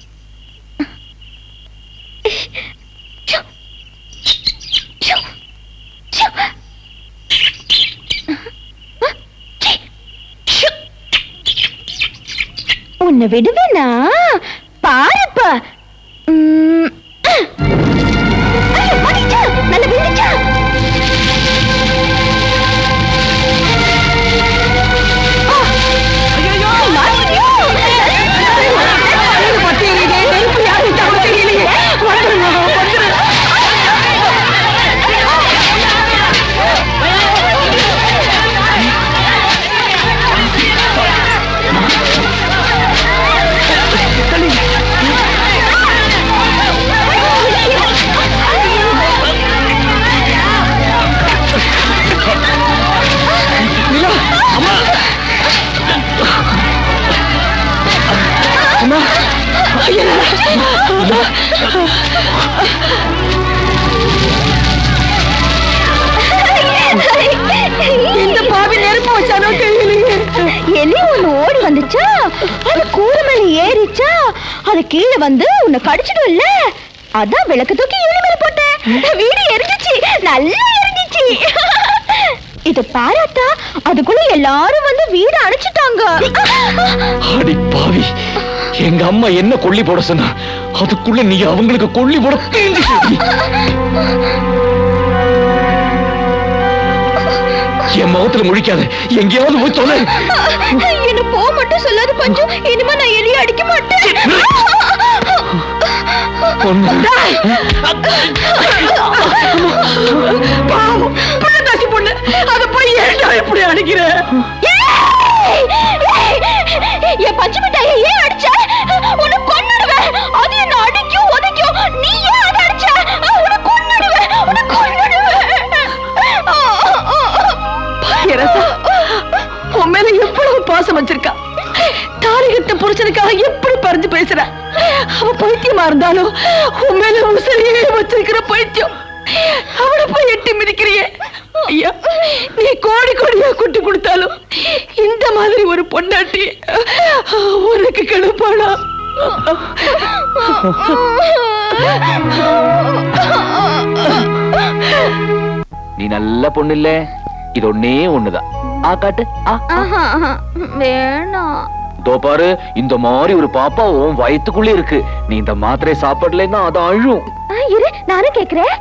உன்னை விடுவேனா பாருப்ப ம். ஐயோ, மாட்டிக்கிச்சா? நல்லா விழுந்துச்சா? இந்த பாவி நெருப்பு வச்சானோ தெரியலையே எலி ஒண்ணு ஓடி வந்துச்சா அது கூரை மேல ஏறிச்சா அது கீழே வந்து உன்னை கடிச்சிடும் இல்ல அதான் விளக்கு தூக்கி எலி மேல போட்டேன் வீடு எரிஞ்சிச்சு நல்லா எரிஞ்சிச்சு இது பாராட்டா அதுக்குள்ள எல்லாரும் வந்து வீடு அணைச்சிட்டாங்க அடி பாவி எங்க அம்மா என்ன கொல்லி போட சொன்னா அதுக்குள்ள நீ அவங்களுக்கு கொல்லி போட தீர்ந்துட்ட. என் முகத்துல முழிக்காத எங்கேயாவது போய் தொலை என்ன போ மட்டும் சொல்லாத பஞ்சு இனிமே நான் எலிய அடிக்க மாட்டேன் டேய்! பாவம் பிள்ளைதாசி பொண்ணு அத போய் ஏன்டா எப்படி அடிக்கிற ஏய்! ஏய்! என் பச்சை மிட்டாயை ஏன் அடிச்ச உன்னை கொன்னுடுவேன் அது என்ன அடிக்கும் உதைக்கும் நீ ஏன் அதை அடிச்ச உன்னை கொன்னுடுவேன் உன்னை கொன்னுடுவேன் பாக்கியரசா உன் மேல எவ்வளவு பாசம் வச்சிருக்கா தாலிகத்த புருஷனுக்காக எப்படி பறிஞ்சு பேசுற அவ பைத்தியமா இருந்தாலும் உன் மேல உசிரியே வச்சிருக்கிற பைத்தியம் அவளை போய் எட்டி மிதிக்கிறியே ஐயா நீ கோடி கோடியா குட்டி கொடுத்தாலும் இந்த மாதிரி ஒரு பொண்டாட்டி உனக்கு கெடுப்பாளா நீ நல்ல பொண்ணு இல்ல இது ஒன்னே ஒண்ணுதான் ஆ காட்டு ஆ வேணாம் தோ பாரு இந்த மாதிரி ஒரு பாப்பா உன் வயித்துக்குள்ளே இருக்கு நீ இந்த மாத்திரை சாப்பிடலைன்னா அது அழும் ஆ, இரு நானும் கேக்குறேன்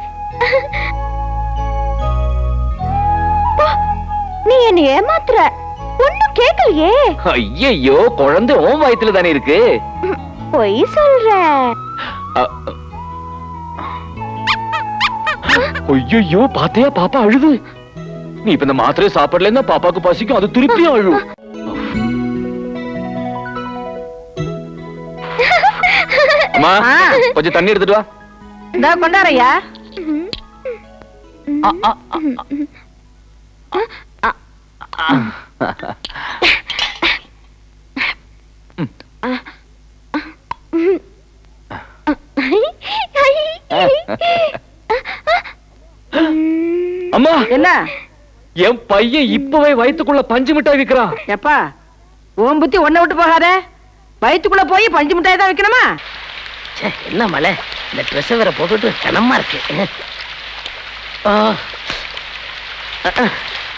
போ, நீ என்ன ஏமாத்துற ஒண்ணும் கேக்கலையே ஐயையோ குழந்தை உன் வயித்துல தானே இருக்கு பொய் சொல்ற அ- ஐயையோ பாத்தியா பாப்பா அழுது நீ இப்ப இந்த மாத்திரையை சாப்பிடலைன்னா பாப்பாக்கு பசிக்கும் அது திருப்பியும் அழும் அம்மா கொஞ்சம் தண்ணி எடுத்துட்டு வா இந்த கொண்டாரையா அம்மா என்ன என் பையன் இப்பவே வயித்துக்குள்ள பஞ்சு மிட்டாய் விக்கிறான் எப்பா உன் புத்தி ஒன்ன விட்டு போகாத வயித்துக்குள்ள போய் பஞ்சு மிட்டாய் தான் வைக்கணுமா ச்சே, என்ன மலை இந்த ட்ரெஸ் வேற போட்டுட்டு கனமா இருக்கு ஆ. அ, அ.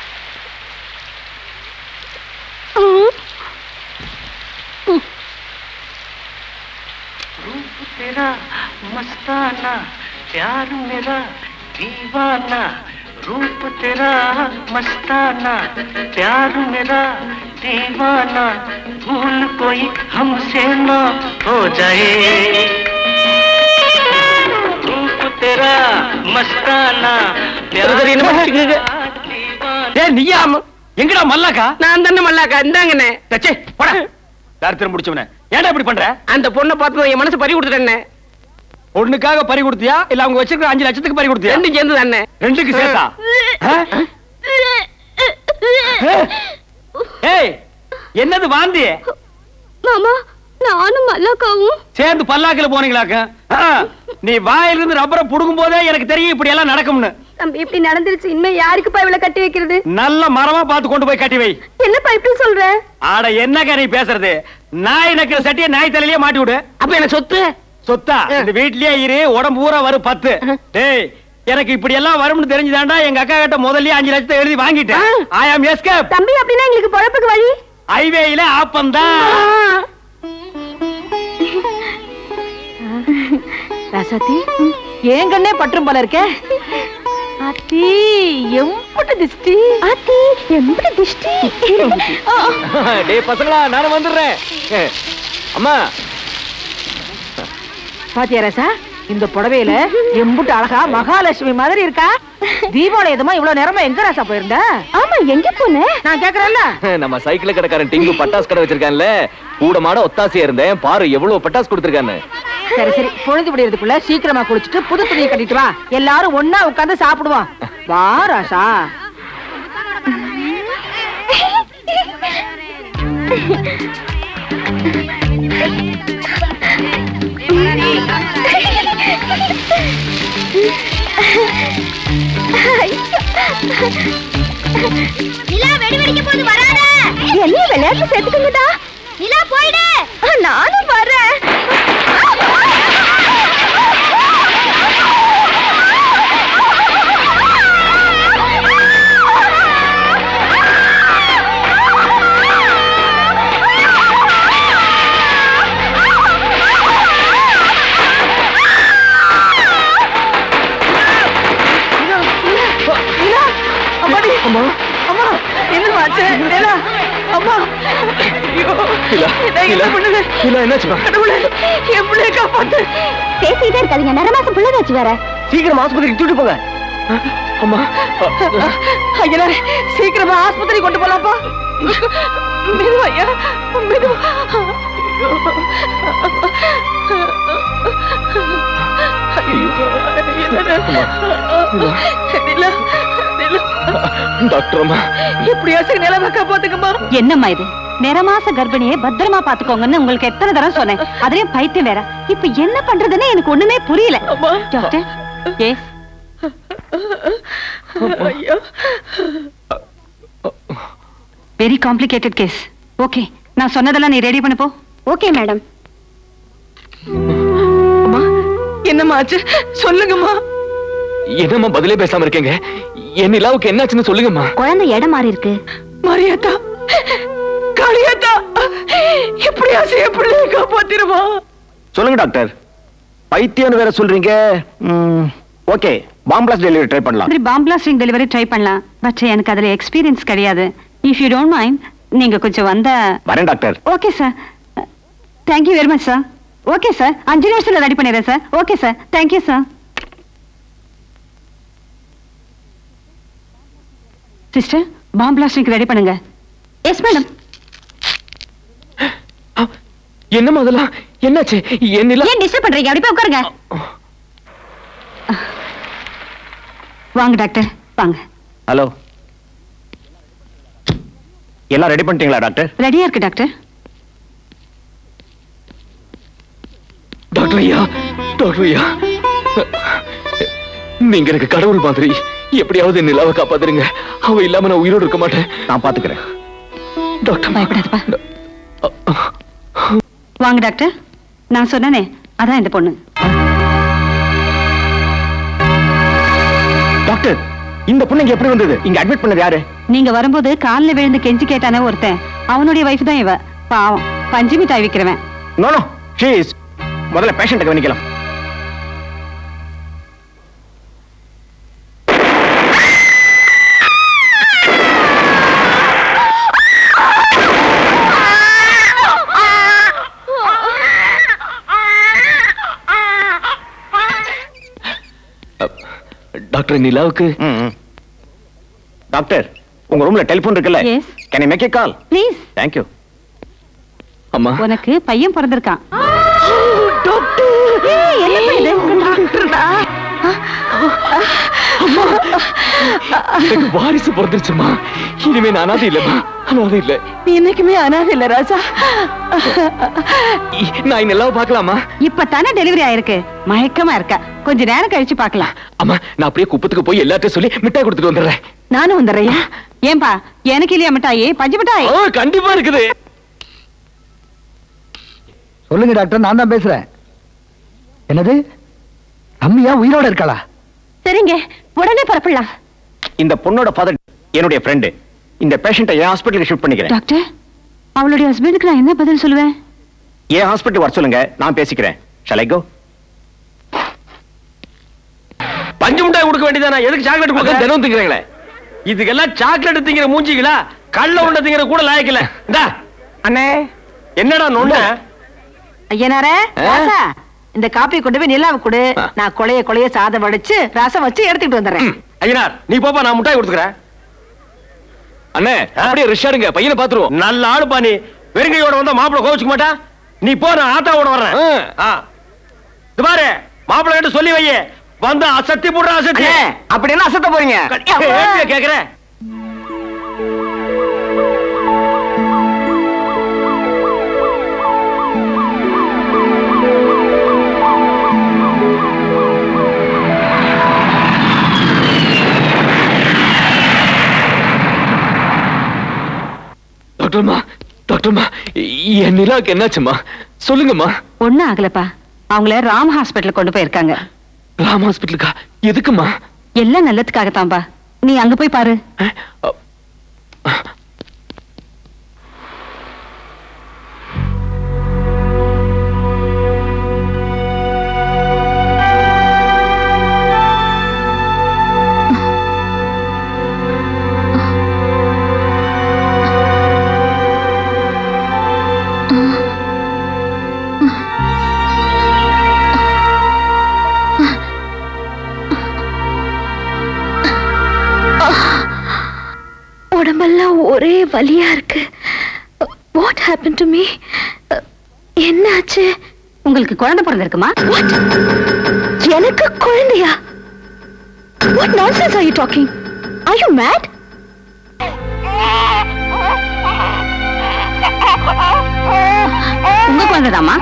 तेरा मस्ताना प्यार मेरा दीवाना रूप तेरा मस्ताना प्यार मेरा दीवाना भूल कोई हमसे ना हो जाए रूप तेरा मस्ताना சரி, என்ன பண்ணிட்டு ஏ நீயா எங்கடா மல்லாக்கா நான் தானே மல்லாக்கா இந்தாங்கண்ணே தச்சே போடா தாரத்திரம் முடிச்சவனே ஏன்டா இப்படி பண்ற அந்த பொண்ணை பார்த்து என் மனசு பறி கொடுத்துட்டேனே ஒண்ணுக்காக பறி கொடுத்தியா இல்ல அவங்க வச்சிருக்கிற அஞ்சு லட்சத்துக்கு பறி கொடுத்தியா ரெண்டும் சேர்ந்து தானே ரெண்டுக்கு சேர்த்தா ஆ? ஏய் என்னது வாந்தி மாமா நானும் மல்லாக்காவும் சேர்ந்து பல்லாக்குல போனீங்களாக்க ஆ, நீ வாயிலிருந்து ரப்பரை புடுங்கும் போதே எனக்கு தெரியும் இப்படி எல்லாம் நடக்கும்னு தம்பி இப்படி நடந்துருச்சு இனிமே யாருக்குப்பா இவ்வளவு கட்டி வைக்கிறது நல்ல மரமா பார்த்து கொண்டு போய் கட்டி வை என்னப்பா இப்படி சொல்ற ஆட என்னக்கா நீ பேசுறது நாய் நக்கிற சட்டியை நாய் தலையிலே மாட்டி விடு அப்ப எனக்கு சொத்து சொத்தா இந்த வீட்லயே இரு உடம்பு பூரா வரும் பத்து டேய் எனக்கு இப்படி எல்லாம் வரும்னு தெரிஞ்சுதாண்டா எங்க அக்கா கிட்ட முதல்லயே அஞ்சு லட்சத்தை எழுதி வாங்கிட்டேன் ஐ ஆம் எஸ்கேப் தம்பி அப்படின்னா எங்களுக்கு பொழப்புக்கு வழி ஹைவேயில ஆப்பந்தான் ராசாத்தி ஏன் கண்ணே பற்றும் போல இருக்கே அத்தி எம்புட்டு திஷ்டி அத்தி எம்புட்டு திஷ்டி டேய் பசங்களா நானும் வந்துடுறேன் அம்மா பாத்தியா ராசா இந்த புடவையில எம்புட்டு அழகா மகாலட்சுமி மாதிரி இருக்கா தீபாவளி எதுமா இவ்வளவு நேரமா எங்க ராசா போயிருந்த ஆமா எங்க போன நான் கேக்குறேன்ல நம்ம சைக்கிள் கடைக்காரன் டிங்கு பட்டாசு கடை வச்சிருக்கான்ல கூட மாட ஒத்தாசையா இருந்தேன் பாரு எவ்வளவு பட்டாசு கொடுத்திருக்கான்னு சரி சரி பொழுது விடியறதுக்குள்ள சீக்கிரமா குளிச்சுட்டு புது துணியை கட்டிட்டு வா எல்லாரும் ஒண்ணா உட்கார்ந்து சாப்பிடுவோம் வா ராசா நிலா வெடி வெடிக்க போது வராத என்ன விளையாட்டு சேர்த்துக்கங்கடா நிலா போயிடு நானும் வரேன் அம்மாடி அம்மா அம்மா என்னமாச்சு நிலா அம்மா ஐயோ நிலா, நான் என்ன நிலா, பண்ணுவேன் நிலா, என்னாச்சும்மா? கடவுளே என் பிள்ளைய காப்பாத்து பேசிட்டே இருக்காதீங்க நரமாசம் புள்ளதாச்சு வேற சீக்கிரம் ஆஸ்பத்திரிக்கு தூட்டு போங்க அம்மா ஐயா சீக்கிரமா ஆஸ்பத்திரி கொண்டு போலாப்பா மெதுவா ஐயா மெதுவா டாக்டர் அம்மா எப்படியாச்சும் நிலவை காப்பாத்துக்கம்மா என்னம்மா இது நிறமாச கர்ப்பிணியை பத்திரமா பாத்துக்கோங்கன்னு உங்களுக்கு எத்தனை தடவை சொன்னேன் அதுலயும் பைத்தியம் வேற இப்ப என்ன பண்றதுன்னு எனக்கு ஒண்ணுமே புரியல டாக்டர் எஸ் ஐயோ வெரி காம்ப்ளிகேட்டட் கேஸ் ஓகே நான் சொன்னதெல்லாம் நீ ரெடி பண்ண போ ஓகே மேடம் அம்மா என்னம்மா ஆச்சு சொல்லுங்கம்மா என்னம்மா பதிலே பேசாம இருக்கீங்க என் நிலாவுக்கு என்னாச்சுன்னு சொல்லுங்கம்மா குழந்தை இடம் மாறி இருக்கு மரியாதா காளியாத்தா எப்படியாச்சும் என் பிள்ளைய காப்பாத்திருமா சொல்லுங்க டாக்டர் பைத்தியம்னு வேற சொல்றீங்க ஓகே பாம்பிளாஸ் டெலிவரி ட்ரை பண்ணலாம் மாதிரி பாம் பிளாஸ்டிங் டெலிவரி ட்ரை பண்ணலாம் பட் எனக்கு அதுல எக்ஸ்பீரியன்ஸ் கிடையாது இஃப் யூ டோன்ட் மைண்ட் நீங்க கொஞ்சம் வந்த வரேன் doctor okay sir thank you very much sir okay sir அஞ்சு நிமிஷத்துல ரெடி பண்ணிடுறேன் sir okay sir thank you sir sister bomb plastic ready பண்ணுங்க எஸ் மேடம் என்னம்மா அதெல்லாம் என்னாச்சு என் நிலா ஏன் டிஸ்டர்ப் பண்றீங்க அப்படி போய் உட்காருங்க வாங்க டாக்டர் வாங்க ஹலோ எல்லாம் ரெடி பண்ணிட்டீங்களா டாக்டர் ரெடியா இருக்கு டாக்டர் டாக்டர் ஐயா டாக்டர் ஐயா நீங்க எனக்கு கடவுள் மாதிரி எப்படியாவது என் நிலாவை காப்பாத்துறீங்க அவ இல்லாம நான் உயிரோடு இருக்க மாட்டேன் நான் பாத்துக்கிறேன் டாக்டர் பயப்படாதப்பா வாங்க டாக்டர் நான் சொன்னனே அதான் இந்த பொண்ணு டாக்டர் இந்த பொண்ணு இங்க எப்படி வந்தது இங்க அட்மிட் பண்ணது யாரு நீங்க வரும்போது காலில் விழுந்து கெஞ்சி கேட்டானே ஒருத்தன் அவனுடைய வைஃப் தான் இவ பாவம் பஞ்சு மிட்டாய் விக்கிறவன் நோ நோ ஷீஸ் முதல்ல பேஷண்ட்டை கவனிக்கலாம் டாக்டர் நிலாவுக்கு டாக்டர் உங்க ரூம்ல டெலிபோன் இருக்குல்ல Yes. Can I make a call please thank you அம்மா உனக்கு பையன் பிறந்திருக்கான் எனக்கு வாரிசு பிறந்துருச்சுமா இனிமே நான் அனாதை இல்லம்மா அனாதை இல்ல நீ என்னைக்குமே அனாதை இல்ல ராஜா நான் இந்த நிலாவை பார்க்கலாமா இப்பதானே டெலிவரி ஆயிருக்கு மயக்கமா இருக்க கொஞ்ச நேரம் கழிச்சு பார்க்கலாம் அம்மா நான் அப்படியே குப்பத்துக்கு போய் எல்லார்ட்டையும் சொல்லி மிட்டாய் கொடுத்துட்டு வந்துடுறேன் நானும் வந்துடுறேன் ஏன்பா எனக்கு இல்லையா மிட்டாயி பஞ்சு மிட்டாய் ஆ, கண்டிப்பா இருக்குது சொல்லுங்க டாக்டர் நான் தான் பேசுறேன் என்னது ரம்யா உயிரோட இருக்காளா சரிங்க உடனே பரப்பிடலாம் இந்த பொண்ணோட ஃபாதர் என்னுடைய ஃப்ரெண்டு இந்த பேஷண்ட்டை என் ஹாஸ்பிட்டலுக்கு ஷிஃப்ட் பண்ணிக்கிறேன் டாக்டர் அவளுடைய ஹஸ்பண்டுக்கு நான் என்ன பதில் சொல்லுவேன் என் ஹாஸ்பிட்டல் வர சொல்லுங்க நான் பேசிக்கிறேன் ஷலை கோ பஞ்சு மிட்டாய் கொடுக்க வேண்டியதானே எதுக்கு சாக்லேட் கொடுக்க தினம் திங்கிறீங்களே இதுக்கெல்லாம் சாக்லேட் திங்கிற மூஞ்சிகளா கள்ள உருண்டை திங்கிற கூட லாயக்கல இந்தா அண்ணே என்னடா நொண்ண ஐயனாரே ராசா இந்த காப்பி கொண்டு போய் நிலாவை கொடு நான் கொலைய கொலைய சாதம் வடிச்சு ரசம் வச்சு எடுத்துக்கிட்டு வந்துடுறேன் ஐயனார் நீ போப்பா நான் முட்டாய் கொடுத்துக்கிறேன் அண்ணே அப்படியே ரிஷாடுங்க பையனை பாத்துருவோம் நல்ல ஆளுப்பா நீ வெறுங்கையோட வந்தா மாப்பிளை கோவிச்சுக்க மாட்டா நீ போ நான் ஆத்தாவோட வர்றேன் ஆ. இது பாரு மாப்பிளை கிட்ட சொல்லி வையே வந்து அசத்தி போடுற அசத்தி அண்ணே, அப்படி என்ன அசத்த போறீங்க ஏப்பியா கேக்குறேன் டாக்டர்மா என் நிலாக்கு என்னாச்சுமா சொல்லுங்கம்மா ஒண்ணும் ஆகலப்பா அவங்கள ராம் ஹாஸ்பிட்டல் கொண்டு போயிருக்காங்க ராம் ஹாஸ்பிட்டலுக்கா எதுக்குமா எல்லாம் நல்லதுக்காகத்தான்பா நீ அங்க போய் பாரு உடம்பெல்லாம் ஒரே வலியா இருக்கு வாட் ஹேப்பன் டு மீ என்னாச்சு உங்களுக்கு குழந்தை பிறந்திருக்குமா எனக்கு குழந்தையா what nonsense are you talking are you mad உங்க குழந்தைதாம்மா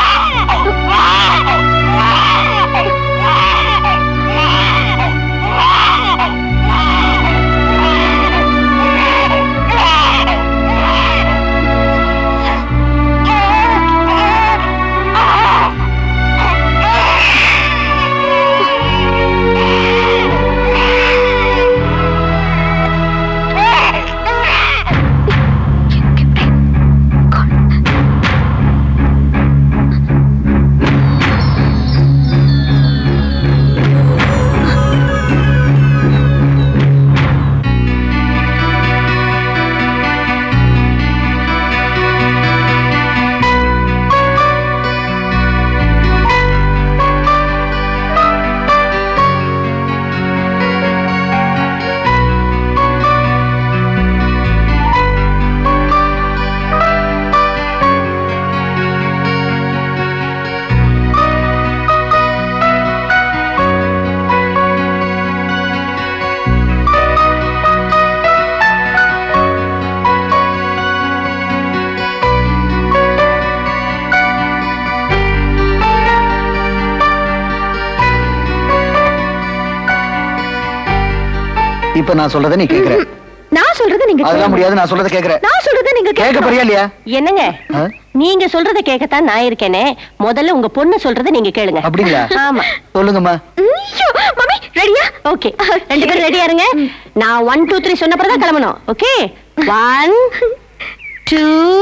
இப்ப நான் சொல்றதை நீ கேக்குற நான் சொல்றத நீங்க அதெல்லாம் கேளுங்க. முடியாது நான் சொல்றதை கேக்குற நான் சொல்றத நீங்க கேட்க கேட்கணும். போறியா இல்லையா என்னங்க ஆ? நீங்க சொல்றத கேட்கத்தான் நான் இருக்கேனே முதல்ல உங்க பொண்ணு சொல்றத நீங்க கேளுங்க அப்படிங்களா? ஆமா சொல்லுங்கம்மா ஐயோ, மம்மி ரெடியா ஓகே ரெண்டு பேரும் ரெடியா இருங்க நான் ஒன் டூ த்ரீ சொன்ன தான் கிளம்பணும் okay one two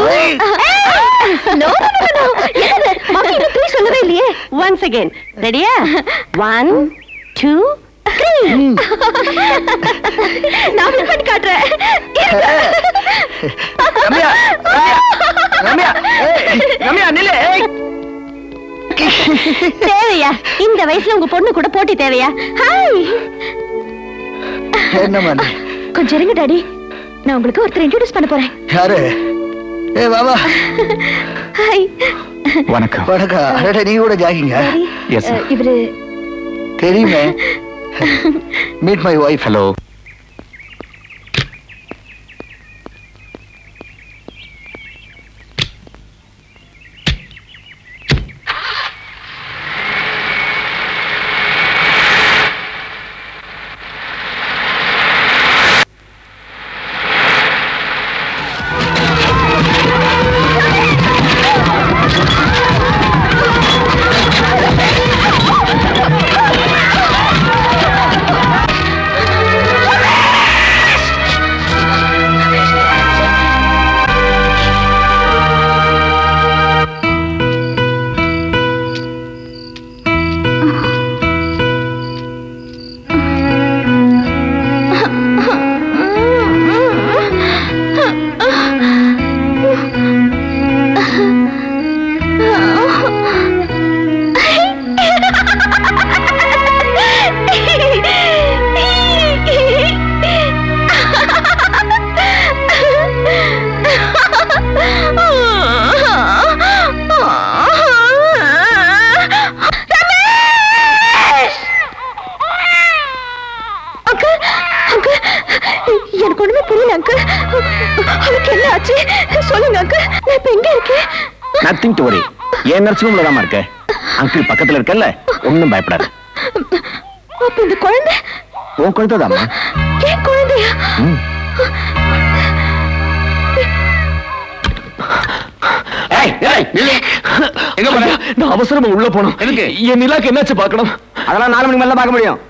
no no mummy இன்னும் த்ரீ சொல்லவே இல்லையே ஒன்ஸ் அகைன் ரெடியா ஒன் டூ த்ரீ நான் win பண்ணி காட்டுறேன் ரம்யா ரம்யா ஏய், ரம்யா நில்லு ஏய். தேவையா இந்த வயசுல உங்க பொண்ணு கூட போட்டி தேவையா ஹாய் என்னம்மா நீ? கொஞ்சம் இருங்க டாடி நான் உங்களுக்கு ஒருத்தர் இன்ட்ரோடியூஸ் பண்ண போறேன் யாரு ஏ பாபா ஹாய் வணக்கம் வணக்கம் அடடே நீ கூட ஜாகிங்க Yes, sir. இவரு தெரியுமே meet my wife hello uncle uncle எனக்கு ஒண்ணுமே புரியல அங்கிள் அவளுக்கு என்ன ஆச்சு சொல்லுங்க அங்கிள் நான் இப்ப எங்க இருக்கேன் நத்திங் டு வரி ஏன் நர்சிங் ரூம்ல தான் இருக்க அங்கிள் பக்கத்துல இருக்கல்ல ஒண்ணும் பயப்படாது அப்ப இந்த குழந்தை உன் குழந்தைதாம்மா ஏன் குழந்தையா ம். எங்க போற நான் அவசரமா உள்ள போனோம் எதுக்கு என் நிலாக்கு என்னாச்சு பார்க்கணும் அதெல்லாம் நாலு மணிக்கு மேல பார்க்க முடியும்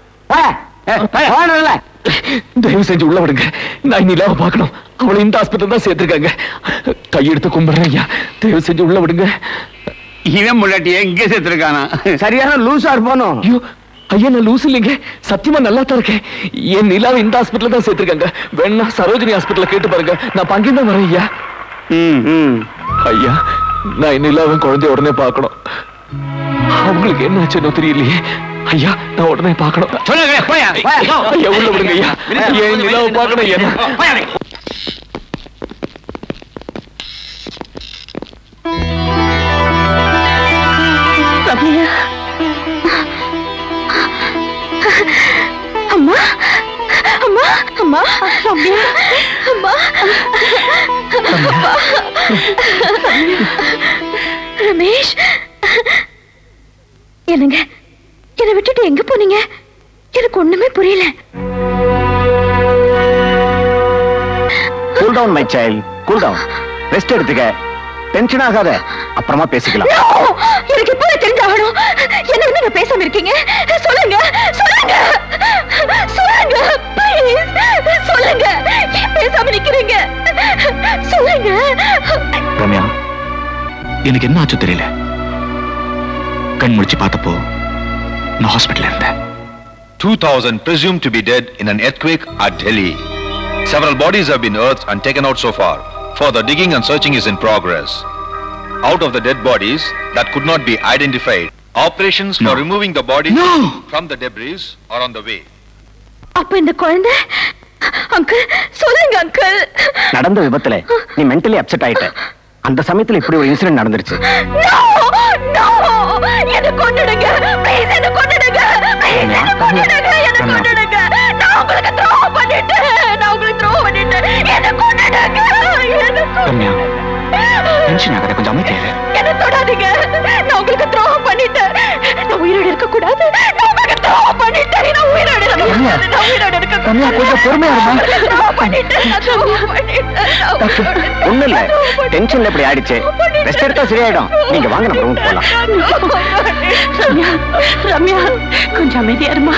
தயவு செஞ்சு உள்ள விடுங்க நான் நிலாவை பார்க்கணும் அவளை இந்த ஹாஸ்பிட்டல் தான் சேர்த்திருக்காங்க கையெடுத்து கும்பிடுறேன் ஐயா தயவு செஞ்சு உள்ள விடுங்க இவன் முள்ளாட்டிய இங்க சேர்த்திருக்கானா சரியான லூசா இருப்பானோ ஐயோ ஐயா நான் லூஸ் இல்லைங்க சத்தியமா நல்லா தான் இருக்கேன் என் நிலாவை இந்த ஹாஸ்பிட்டல் தான் சேர்த்திருக்காங்க வேணா சரோஜினி ஹாஸ்பிட்டல்ல கேட்டு பாருங்க நான் பங்கிட்டு தான் வரேன் ஐயா ஐயா நான் என் நிலாவை குழந்தைய உடனே பார்க்கணும் அவங்களுக்கு என்ன ஆச்சுன்னு தெரியலையே ஐயா நான் உடனே பார்க்கணும் சொல்லுங்க போயா ஐயா உள்ள விடுங்க ஐயா என் நிலாவை பார்க்கணும் ஐயா ரம்யா அம்மா அம்மா அம்மா ரம்யா அம்மா அப்பா. ரமேஷ் என்னங்க என்னை விட்டுட்டு எங்க போனீங்க எனக்கு ஒண்ணுமே புரியல cool down my child cool down rest எடுத்துக்க டென்ஷன் ஆகாத அப்புறமா பேசிக்கலாம் No! எனக்கு இப்போ தெரிஞ்சாகணும் என்ன வந்து நீங்க பேசாம இருக்கீங்க சொல்லுங்க சொல்லுங்க சொல்லுங்க ப்ளீஸ் சொல்லுங்க ஏன் பேசாம நிக்கிறீங்க சொல்லுங்க ரம்யா எனக்கு என்ன ஆச்சு தெரியல கண் முழிச்சு பார்த்தப்போ நான் ஹாஸ்பிட்டல் இருந்தேன் 2,000 presumed to be dead in an earthquake at Delhi. Several bodies have been earthed and taken out so far. Further digging and searching is in progress. Out of the dead bodies that could not be identified, operations for removing the bodies from the debris are on the way. அப்ப இந்த குழந்தை uncle சொல்லுங்க uncle நடந்த விபத்துல நீ mentally upset ஆயிட்ட அந்த சமயத்துல இப்படி ஒரு இன்சிடென்ட் நடந்துருச்சு நோ நோ என்ன கொன்னுடுங்க ப்ளீஸ் என்ன கொன்னுடுங்க ப்ளீஸ் என்ன கொன்னுடுங்க என்ன கொன்னுடுங்க நான் உங்களுக்கு துரோகம் பண்ணிட்டேன் நான் உங்களுக்கு துரோகம் பண்ணிட்டேன் என்ன கொன்னுடுங்க என்ன ரம்யா டென்ஷன் ஆகாத கொஞ்சம் அமைதியா இரு. என்ன தொடாதீங்க நான் உங்களுக்கு துரோகம் பண்ணிட்டேன் நான் உயிரோட இருக்க கூடாது நான் உங்களுக்கு துரோகம் பண்ணிட்டேன் நான் உயிரோட இருக்க கூடாது நான் உயிரோட இருக்க ரம்யா, கொஞ்சம் பொறுமையா இருமா. துரோகம் பண்ணிட்டேன் நான் துரோகம் பண்ணிட்டேன் நான் உயிரோட ஒண்ணும் இல்ல டென்ஷன்ல இப்படி ஆயிடுச்சு ரெஸ்ட் எடுத்தா சரியாயிடும் நீங்க வாங்க நம்ம ரூம் போலாம் ரம்யா ரம்யா கொஞ்சம் அமைதியா இருமா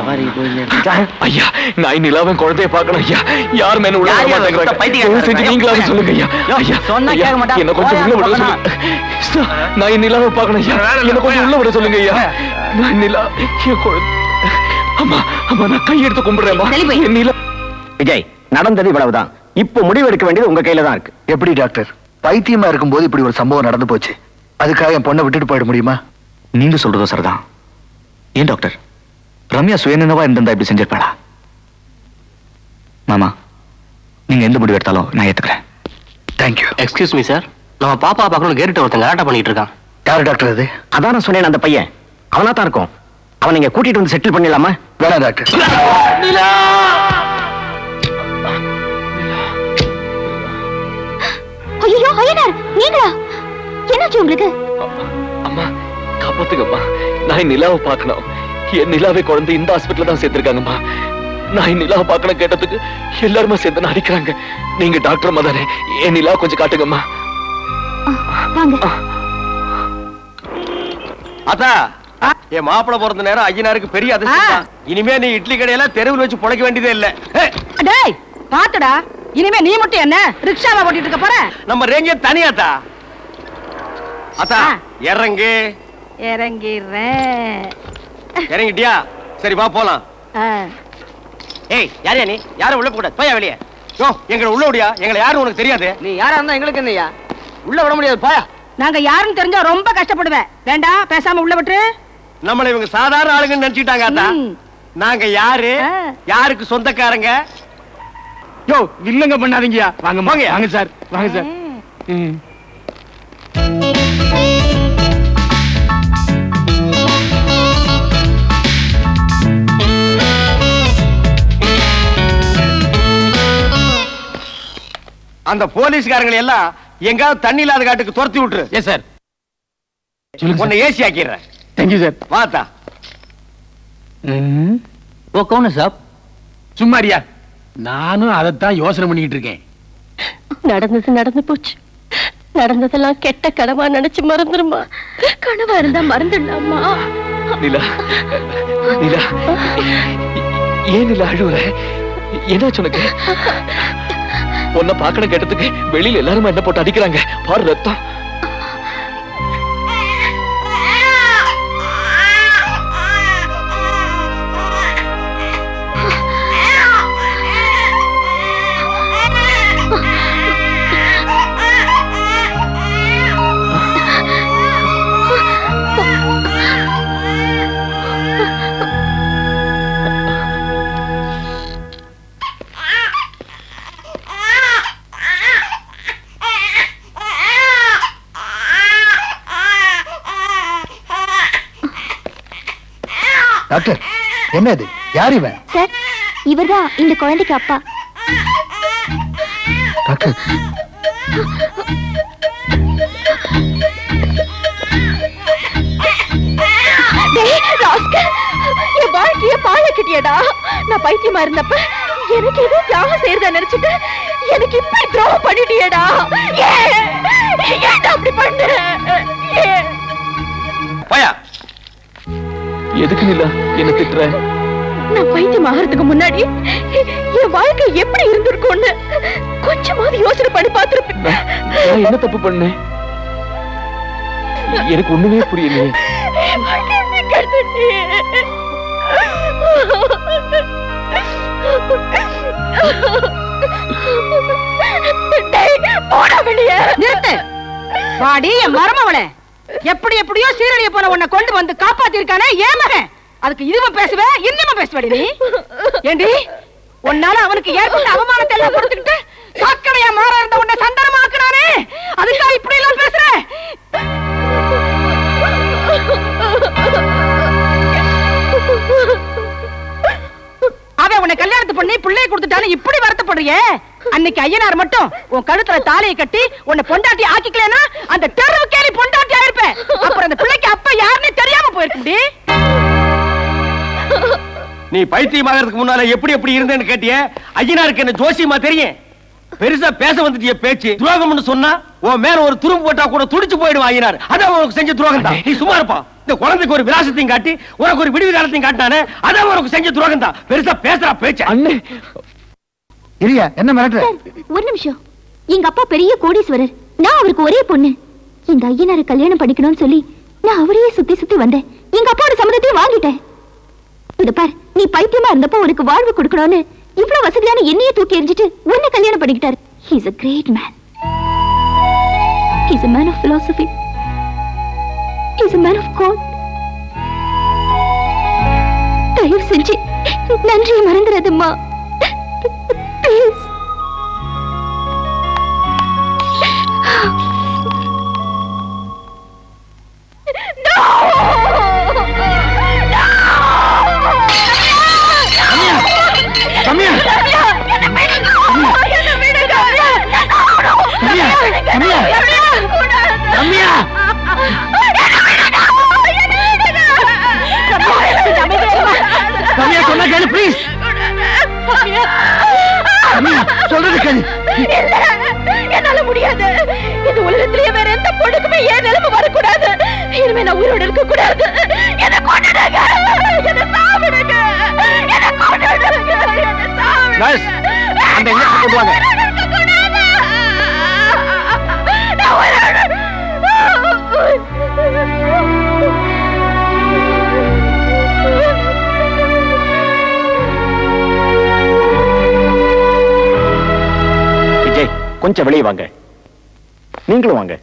ஐயா நான் நிலாவை குழந்தைய பார்க்கணும் ஐயா யார் மேல உள்ள யார் வர யார் மாட்டேங்கிறாங்க. சுத்த பைத்தியக்காரன் தயவு செஞ்சு நீங்களாவது சொல்லுங்க ஐயா ஐயா சொன்னா ஐயா, கேட்க மாட்டான். என்ன கொஞ்சம் உள்ள விட சொல்லுங்க சார், நான் என் நிலாவை பார்க்கணும் ஐயா என்ன கொஞ்சம் உள்ள விட சொல்லுங்க ஐயா நான் நிலா என் குழந்தை அம்மா அம்மா நான் கையெடுத்து கும்பிடுறேம்மா என் நிலா விஜய் நடந்தது இவ்வளவுதான் இப்போ முடிவு எடுக்க வேண்டியது உங்க கையில தான் இருக்கு எப்படி டாக்டர் பைத்தியமா இருக்கும்போது இப்படி ஒரு சம்பவம் நடந்து போச்சு அதுக்காக என் பொண்ணை விட்டுட்டு போயிட முடியுமா நீங்க சொல்றதும் சரிதான் ஏன் டாக்டர் ரம்யா சுயநினைவா இருந்திருந்தா இப்படி செஞ்சிருப்பாளா மாமா நீங்க எந்த முடிவு எடுத்தாலும் நான் ஏத்துக்கிறேன் தேங்க்யூ எக்ஸ்கியூஸ் மீ சார் நம்ம பாப்பா பார்க்கணும் கேட்டு ஒருத்தன் கலாட்டா பண்ணிட்டு இருக்கான் யார் டாக்டர் அது அதான் நான் சொன்னேன் அந்த பையன் அவனா தான் இருக்கும் அவனை நீங்க கூட்டிட்டு வந்து செட்டில் பண்ணிடலாமா வேணாம் டாக்டர் ஐயோ ஐயனார் நீங்களா என்னாச்சு உங்களுக்கு அம்மா காப்பாத்துங்கம்மா நான் என் நிலாவை பார்க்கணும் என் நிலாவை குழந்தை இந்த ஹாஸ்பிட்டல்ல தான் சேர்த்திருக்காங்கம்மா நான் என் நிலாவை பார்க்கணும் கேட்டதுக்கு எல்லாருமே சேர்ந்து நான் அடிக்கிறாங்க நீங்க டாக்டர் அம்மா தானே என் நிலாவை கொஞ்சம் காட்டுங்கம்மா வாங்க அத்தா என் மாப்பிளை பிறந்த நேரம் ஐயனாருக்கு பெரிய அதிர்ஷ்டம் தான். இனிமே நீ இட்லி கடையில தெருவில் வச்சு பொழைக்க வேண்டியதே இல்ல டேய் பாத்துடா இனிமே நீ மட்டும் என்ன ரிக்ஷாவா ஓட்டிட்டு இருக்க போற நம்ம ரேஞ்சே தனியாத்தா அத்தா இறங்கு இறங்கிடுறேன் இறங்கிட்டியா சரி வா போலாம் ஆ. ஏய் யாரையா நீ யாரும் உள்ள கூடாது போயா வெளியே யோ எங்களை உள்ள விடியா எங்களை யாரும் உனக்கு தெரியாது நீ யாரா இருந்தா எங்களுக்கு என்னையா உள்ள விட முடியாது போயா நாங்க யாருன்னு தெரிஞ்சா ரொம்ப கஷ்டப்படுவேன் வேண்டாம் பேசாம உள்ள விட்டுரு நம்மள இவங்க சாதாரண ஆளுங்கன்னு நினைச்சிட்டாங்க அத்தா நாங்க யாரு யாருக்கு சொந்தக்காரங்க யோ இல்லங்க பண்ணாதீங்கயா வாங்க வாங்க வாங்க சார் வாங்க சார் அந்த போலீஸ்காரங்களை எல்லாம் எங்காவது தண்ணி இல்லாத காட்டுக்கு துரத்தி விட்டுரு எஸ் சார் உன்னை ஏசி ஆக்கிடுறேன் தேங்க்யூ சார் வாத்தா ஓ கவுன சாப் சும்மாரியா நானும் அதைத்தான் யோசனை பண்ணிக்கிட்டு இருக்கேன் நடந்தது நடந்து போச்சு நடந்ததெல்லாம் கெட்ட கனவா நினைச்சு மறந்துருமா கனவா இருந்தா மறந்துடலாமா நிலா நிலா ஏன் நிலா அழுவுற என்னாச்சு உனக்கு உன்னை பார்க்கணும் கேட்டதுக்கு வெளியில எல்லாரும் என்ன போட்டு அடிக்கிறாங்க பாரு ரத்தம் டாக்டர் என்ன இது யார் இவன் சார் இவர்தான் இந்த குழந்தைக்கு அப்பா டாக்டர் டேய், ராஸ்கல், என் வாழ்க்கைய பாழக்கிட்டியடா நான் பைத்தியமா இருந்தப்ப எனக்கு ஏதோ தியாகம் செய்யறதா நினைச்சிட்டு எனக்கு இப்படி துரோகம் பண்ணிட்டியேடா ஏன் ஏன்டா அப்படி பண்ண ஏன் போயா எதுக்கு நிலா என்ன திட்டுற நான் பைத்தியம் ஆகிறதுக்கு முன்னாடி என் வாழ்க்கை எப்படி இருந்திருக்கும்னு கொஞ்சமாவது யோசனை பண்ணி பார்த்திருப்பேன் நான் என்ன தப்பு பண்ணேன் எனக்கு ஒண்ணுமே புரியலையே என் வாழ்க்கையை கெடுத்துட்டியே. டேய், போடா வெளியே. நிறுத்து வாடி என் மருமவளே எப்படி எப்படியோ சீரழிய போன உன்னை கொண்டு வந்து காப்பாத்திருக்கானே ஏன் மகன் அதுக்கு இதுவும் பேசுவே இன்னமும் பேசுவடி நீ ஏண்டி உன்னால அவனுக்கு ஏற்பட்ட அவமானத்தை எல்லாம் கொடுத்துக்கிட்டு சாக்கடையா மாற இருந்த உன்னை சந்தனமாக்குனானே அதுக்கா இப்படி எல்லாம் பேசுற அவன் உன்னை கல்யாணத்து பண்ணி பிள்ளைய கொடுத்துட்டான்னு இப்படி வருத்தப்படுறியே அன்னைக்கு ஐயனார் மட்டும் உன் கழுத்துல தாலியை கட்டி உன்னை பொண்டாட்டி ஆக்கிக்கலனா அந்த தெருவுக்கே நீ பொண்டாட்டி ஆயிருப்ப அப்புறம் அந்த பிள்ளைக்கு அப்பா யாருன்னு தெரியாம போயிருக்கு நீ பைத்தியமாகறதுக்கு முன்னால எப்படி எப்படி இருந்தேன்னு கேட்டியே ஐயனாருக்கு என்ன ஜோசியமா தெரியும் பெருசா பேச வந்துட்டிய பேச்சு துரோகம்னு சொன்னா உன் மேல ஒரு துரும்பு போட்டா கூட துடிச்சு போயிடுவான் ஐயனார் அதான் உனக்கு செஞ்ச துரோகம் தான் நீ சும்மா இருப்பா இந்த குழந்தைக்கு ஒரு விலாசத்தையும் காட்டி உனக்கு ஒரு விடுவி காலத்தையும் காட்டினானே அதான் உனக்கு செஞ்ச துரோகம் தான் பெருசா பேசுறா பேச்சு அண்ணே இரியா என்ன மிரட்டுற ஒரு நிமிஷம் எங்க அப்பா பெரிய கோடீஸ்வரர் நான் அவருக்கு ஒரே பொண்ணு இந்த ஐயனாரை கல்யாணம் பண்ணிக்கணும்னு சொல்லி நான் அவரையே சுத்தி சுத்தி வந்தேன் எங்க அப்பாவோட சம்மதத்தையும் வாங்கிட்டேன் இத பார் நீ பைத்தியமா இருந்தப்போ உனக்கு வாழ்வு கொடுக்கணும்னு இவ்வளவு வசதியான என்னையே தூக்கி எறிஞ்சிட்டு உன்னை கல்யாணம் பண்ணிக்கிட்டாரு he's a great man he's a man of philosophy he's a man of God தயவு செஞ்சு நன்றியை மறந்துடாதம்மா ப்ளீஸ் ரம்யா ரம்யா ரம்யா ரம்யா சொன்னா கேளு ப்ளீஸ் ரம்யா சொல்றது கேளு இல்ல என்னால முடியாது இந்த உலகத்திலேயே வேற எந்த பொண்ணுக்குமே ஏன் நிலைமை வரக்கூடாது இனிமே நான் உயிரோட இருக்க கூடாது என்ன கொண்டுடுங்க என்ன சாப்பிடுங்க என்ன கொண்டுடுங்க என்ன சாப்பிடுங்க நர்ஸ் அந்த எங்க கொண்டு வாங்க நான் உயிரோட விஜய் கொஞ்சம் வெளியே வாங்க நீங்களும் வாங்க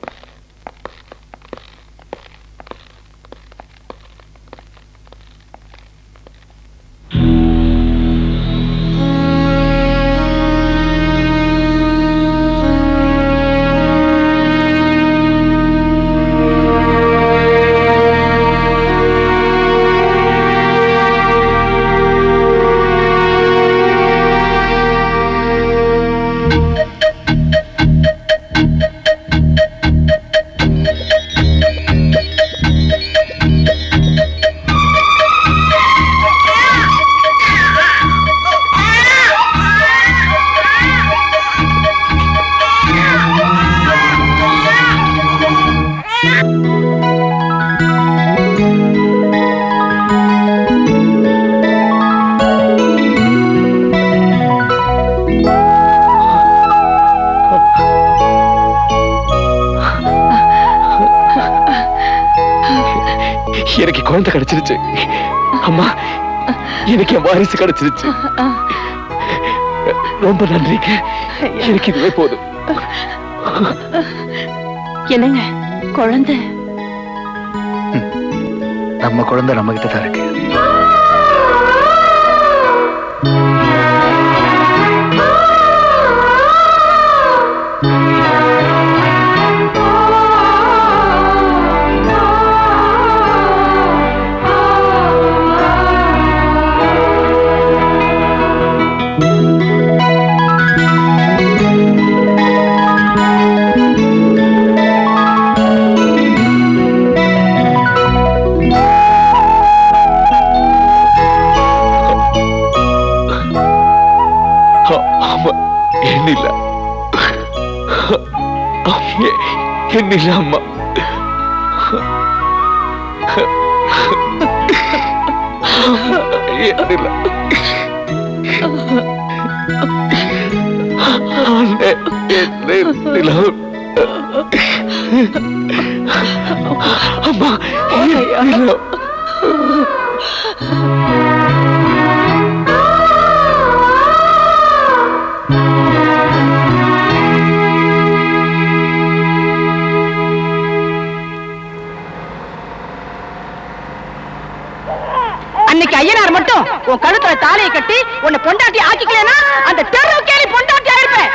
எனக்கு குழந்தை கிடைச்சிருச்சு அம்மா எனக்கு என் வாரிசு கிடைச்சிருச்சு ரொம்ப நன்றிங்க எனக்கு இதுவே போதும் என்னங்க குழந்தை நம்ம குழந்தை நம்ம கிட்ட தான் இருக்கு ஆமா என்னில்ல என்னில்ல அம்மா என்னில்ல அண்ணே என்னில்ல அம்மா என்னில்ல அன்னைக்கு ஐயனார் மட்டும் உன் கழுத்துல தாலியை கட்டி உன்னை பொண்டாட்டி ஆக்கிக்கலனா அந்த தெருவுக்கே நீ பொண்டாட்டி ஆயிருப்ப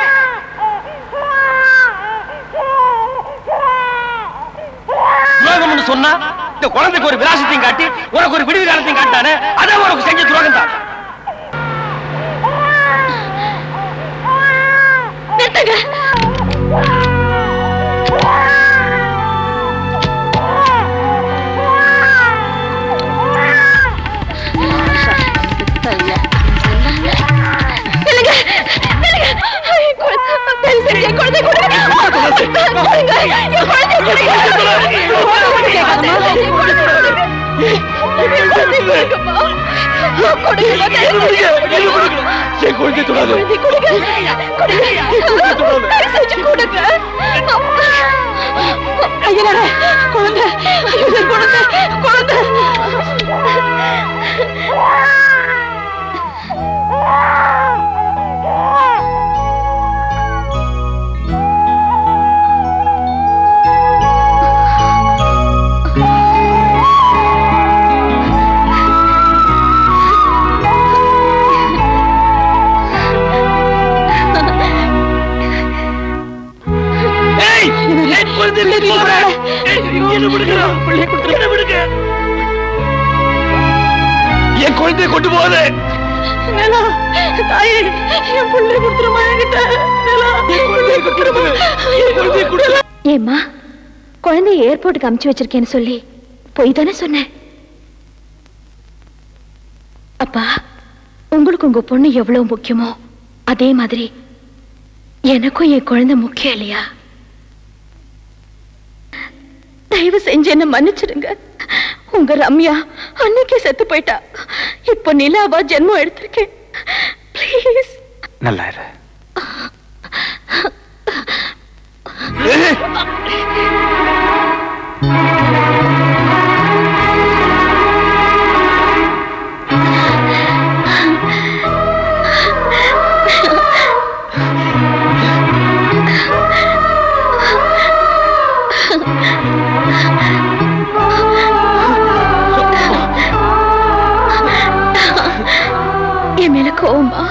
துரோகம்னு சொன்னா இந்த குழந்தைக்கு ஒரு விலாசத்தையும் காட்டி உனக்கு ஒரு விடுவி காலத்தையும் காட்டானே அதான் உனக்கு செஞ்ச துரோகம் தான் நிறுத்துங்க நில்லுங்க, நில்லுங்க. என் குழந்தை, தயவு செஞ்சு என் குழந்தைய கொடுங்க. கொடுங்க, என் குழந்தைய கொடுங்க. என் குழந்தைய கொடுங்க. என் குழந்தைய கொடுங்கம்மா. கொடுங்கம்மா, தயவு செஞ்சு கொடுங்க. என் குழந்தை தொடாது குழந்தை கொடுங்க. கொடுங்க. தயவு செஞ்சு கொடுங்க. ஐயனாரே, குழந்தை ஐயோ, குழந்தை குழந்தை என் குழந்தைய கொண்டு போகாதே நிலா, தாயே, என் புள்ளைய கொடுத்துருமா என்கிட்ட. நிலா, என் புள்ளைய கொடுத்துருமா. என் புள்ளைய கொடுத்துரு. ஏம்மா குழந்தைய ஏர்போர்ட்டுக்கு அமுச்சு வச்சிருக்கேன்னு சொல்லி பொய் தானே சொன்னேன் அப்பா உங்களுக்கு உங்க பொண்ணு எவ்வளவு முக்கியமோ அதே மாதிரி எனக்கும் என் குழந்தை முக்கியம் இல்லையா தயவு செஞ்சு என்ன மன்னிச்சிடுங்க உங்க ரம்யா அன்னைக்கே செத்து போயிட்டா இப்போ நிலாவா ஜென்மம் எடுத்திருக்கேன் ப்ளீஸ் நல்லா இரு என் மேல கோவமா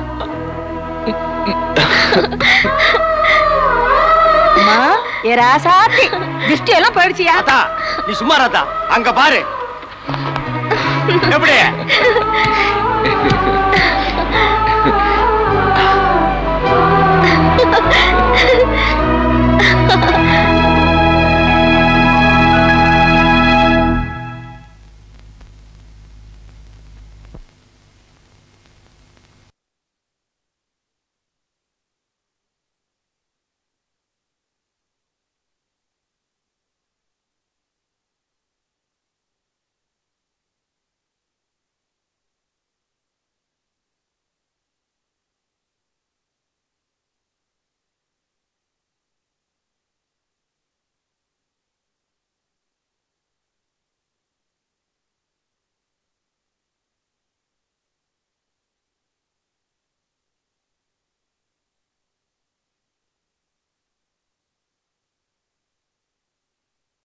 அம்மா, ஏ ராசாத்தி திருஷ்டி எல்லாம் போயிடுச்சியா அத்தா நீ சும்மா ராத்தா அங்க பாரு எப்படி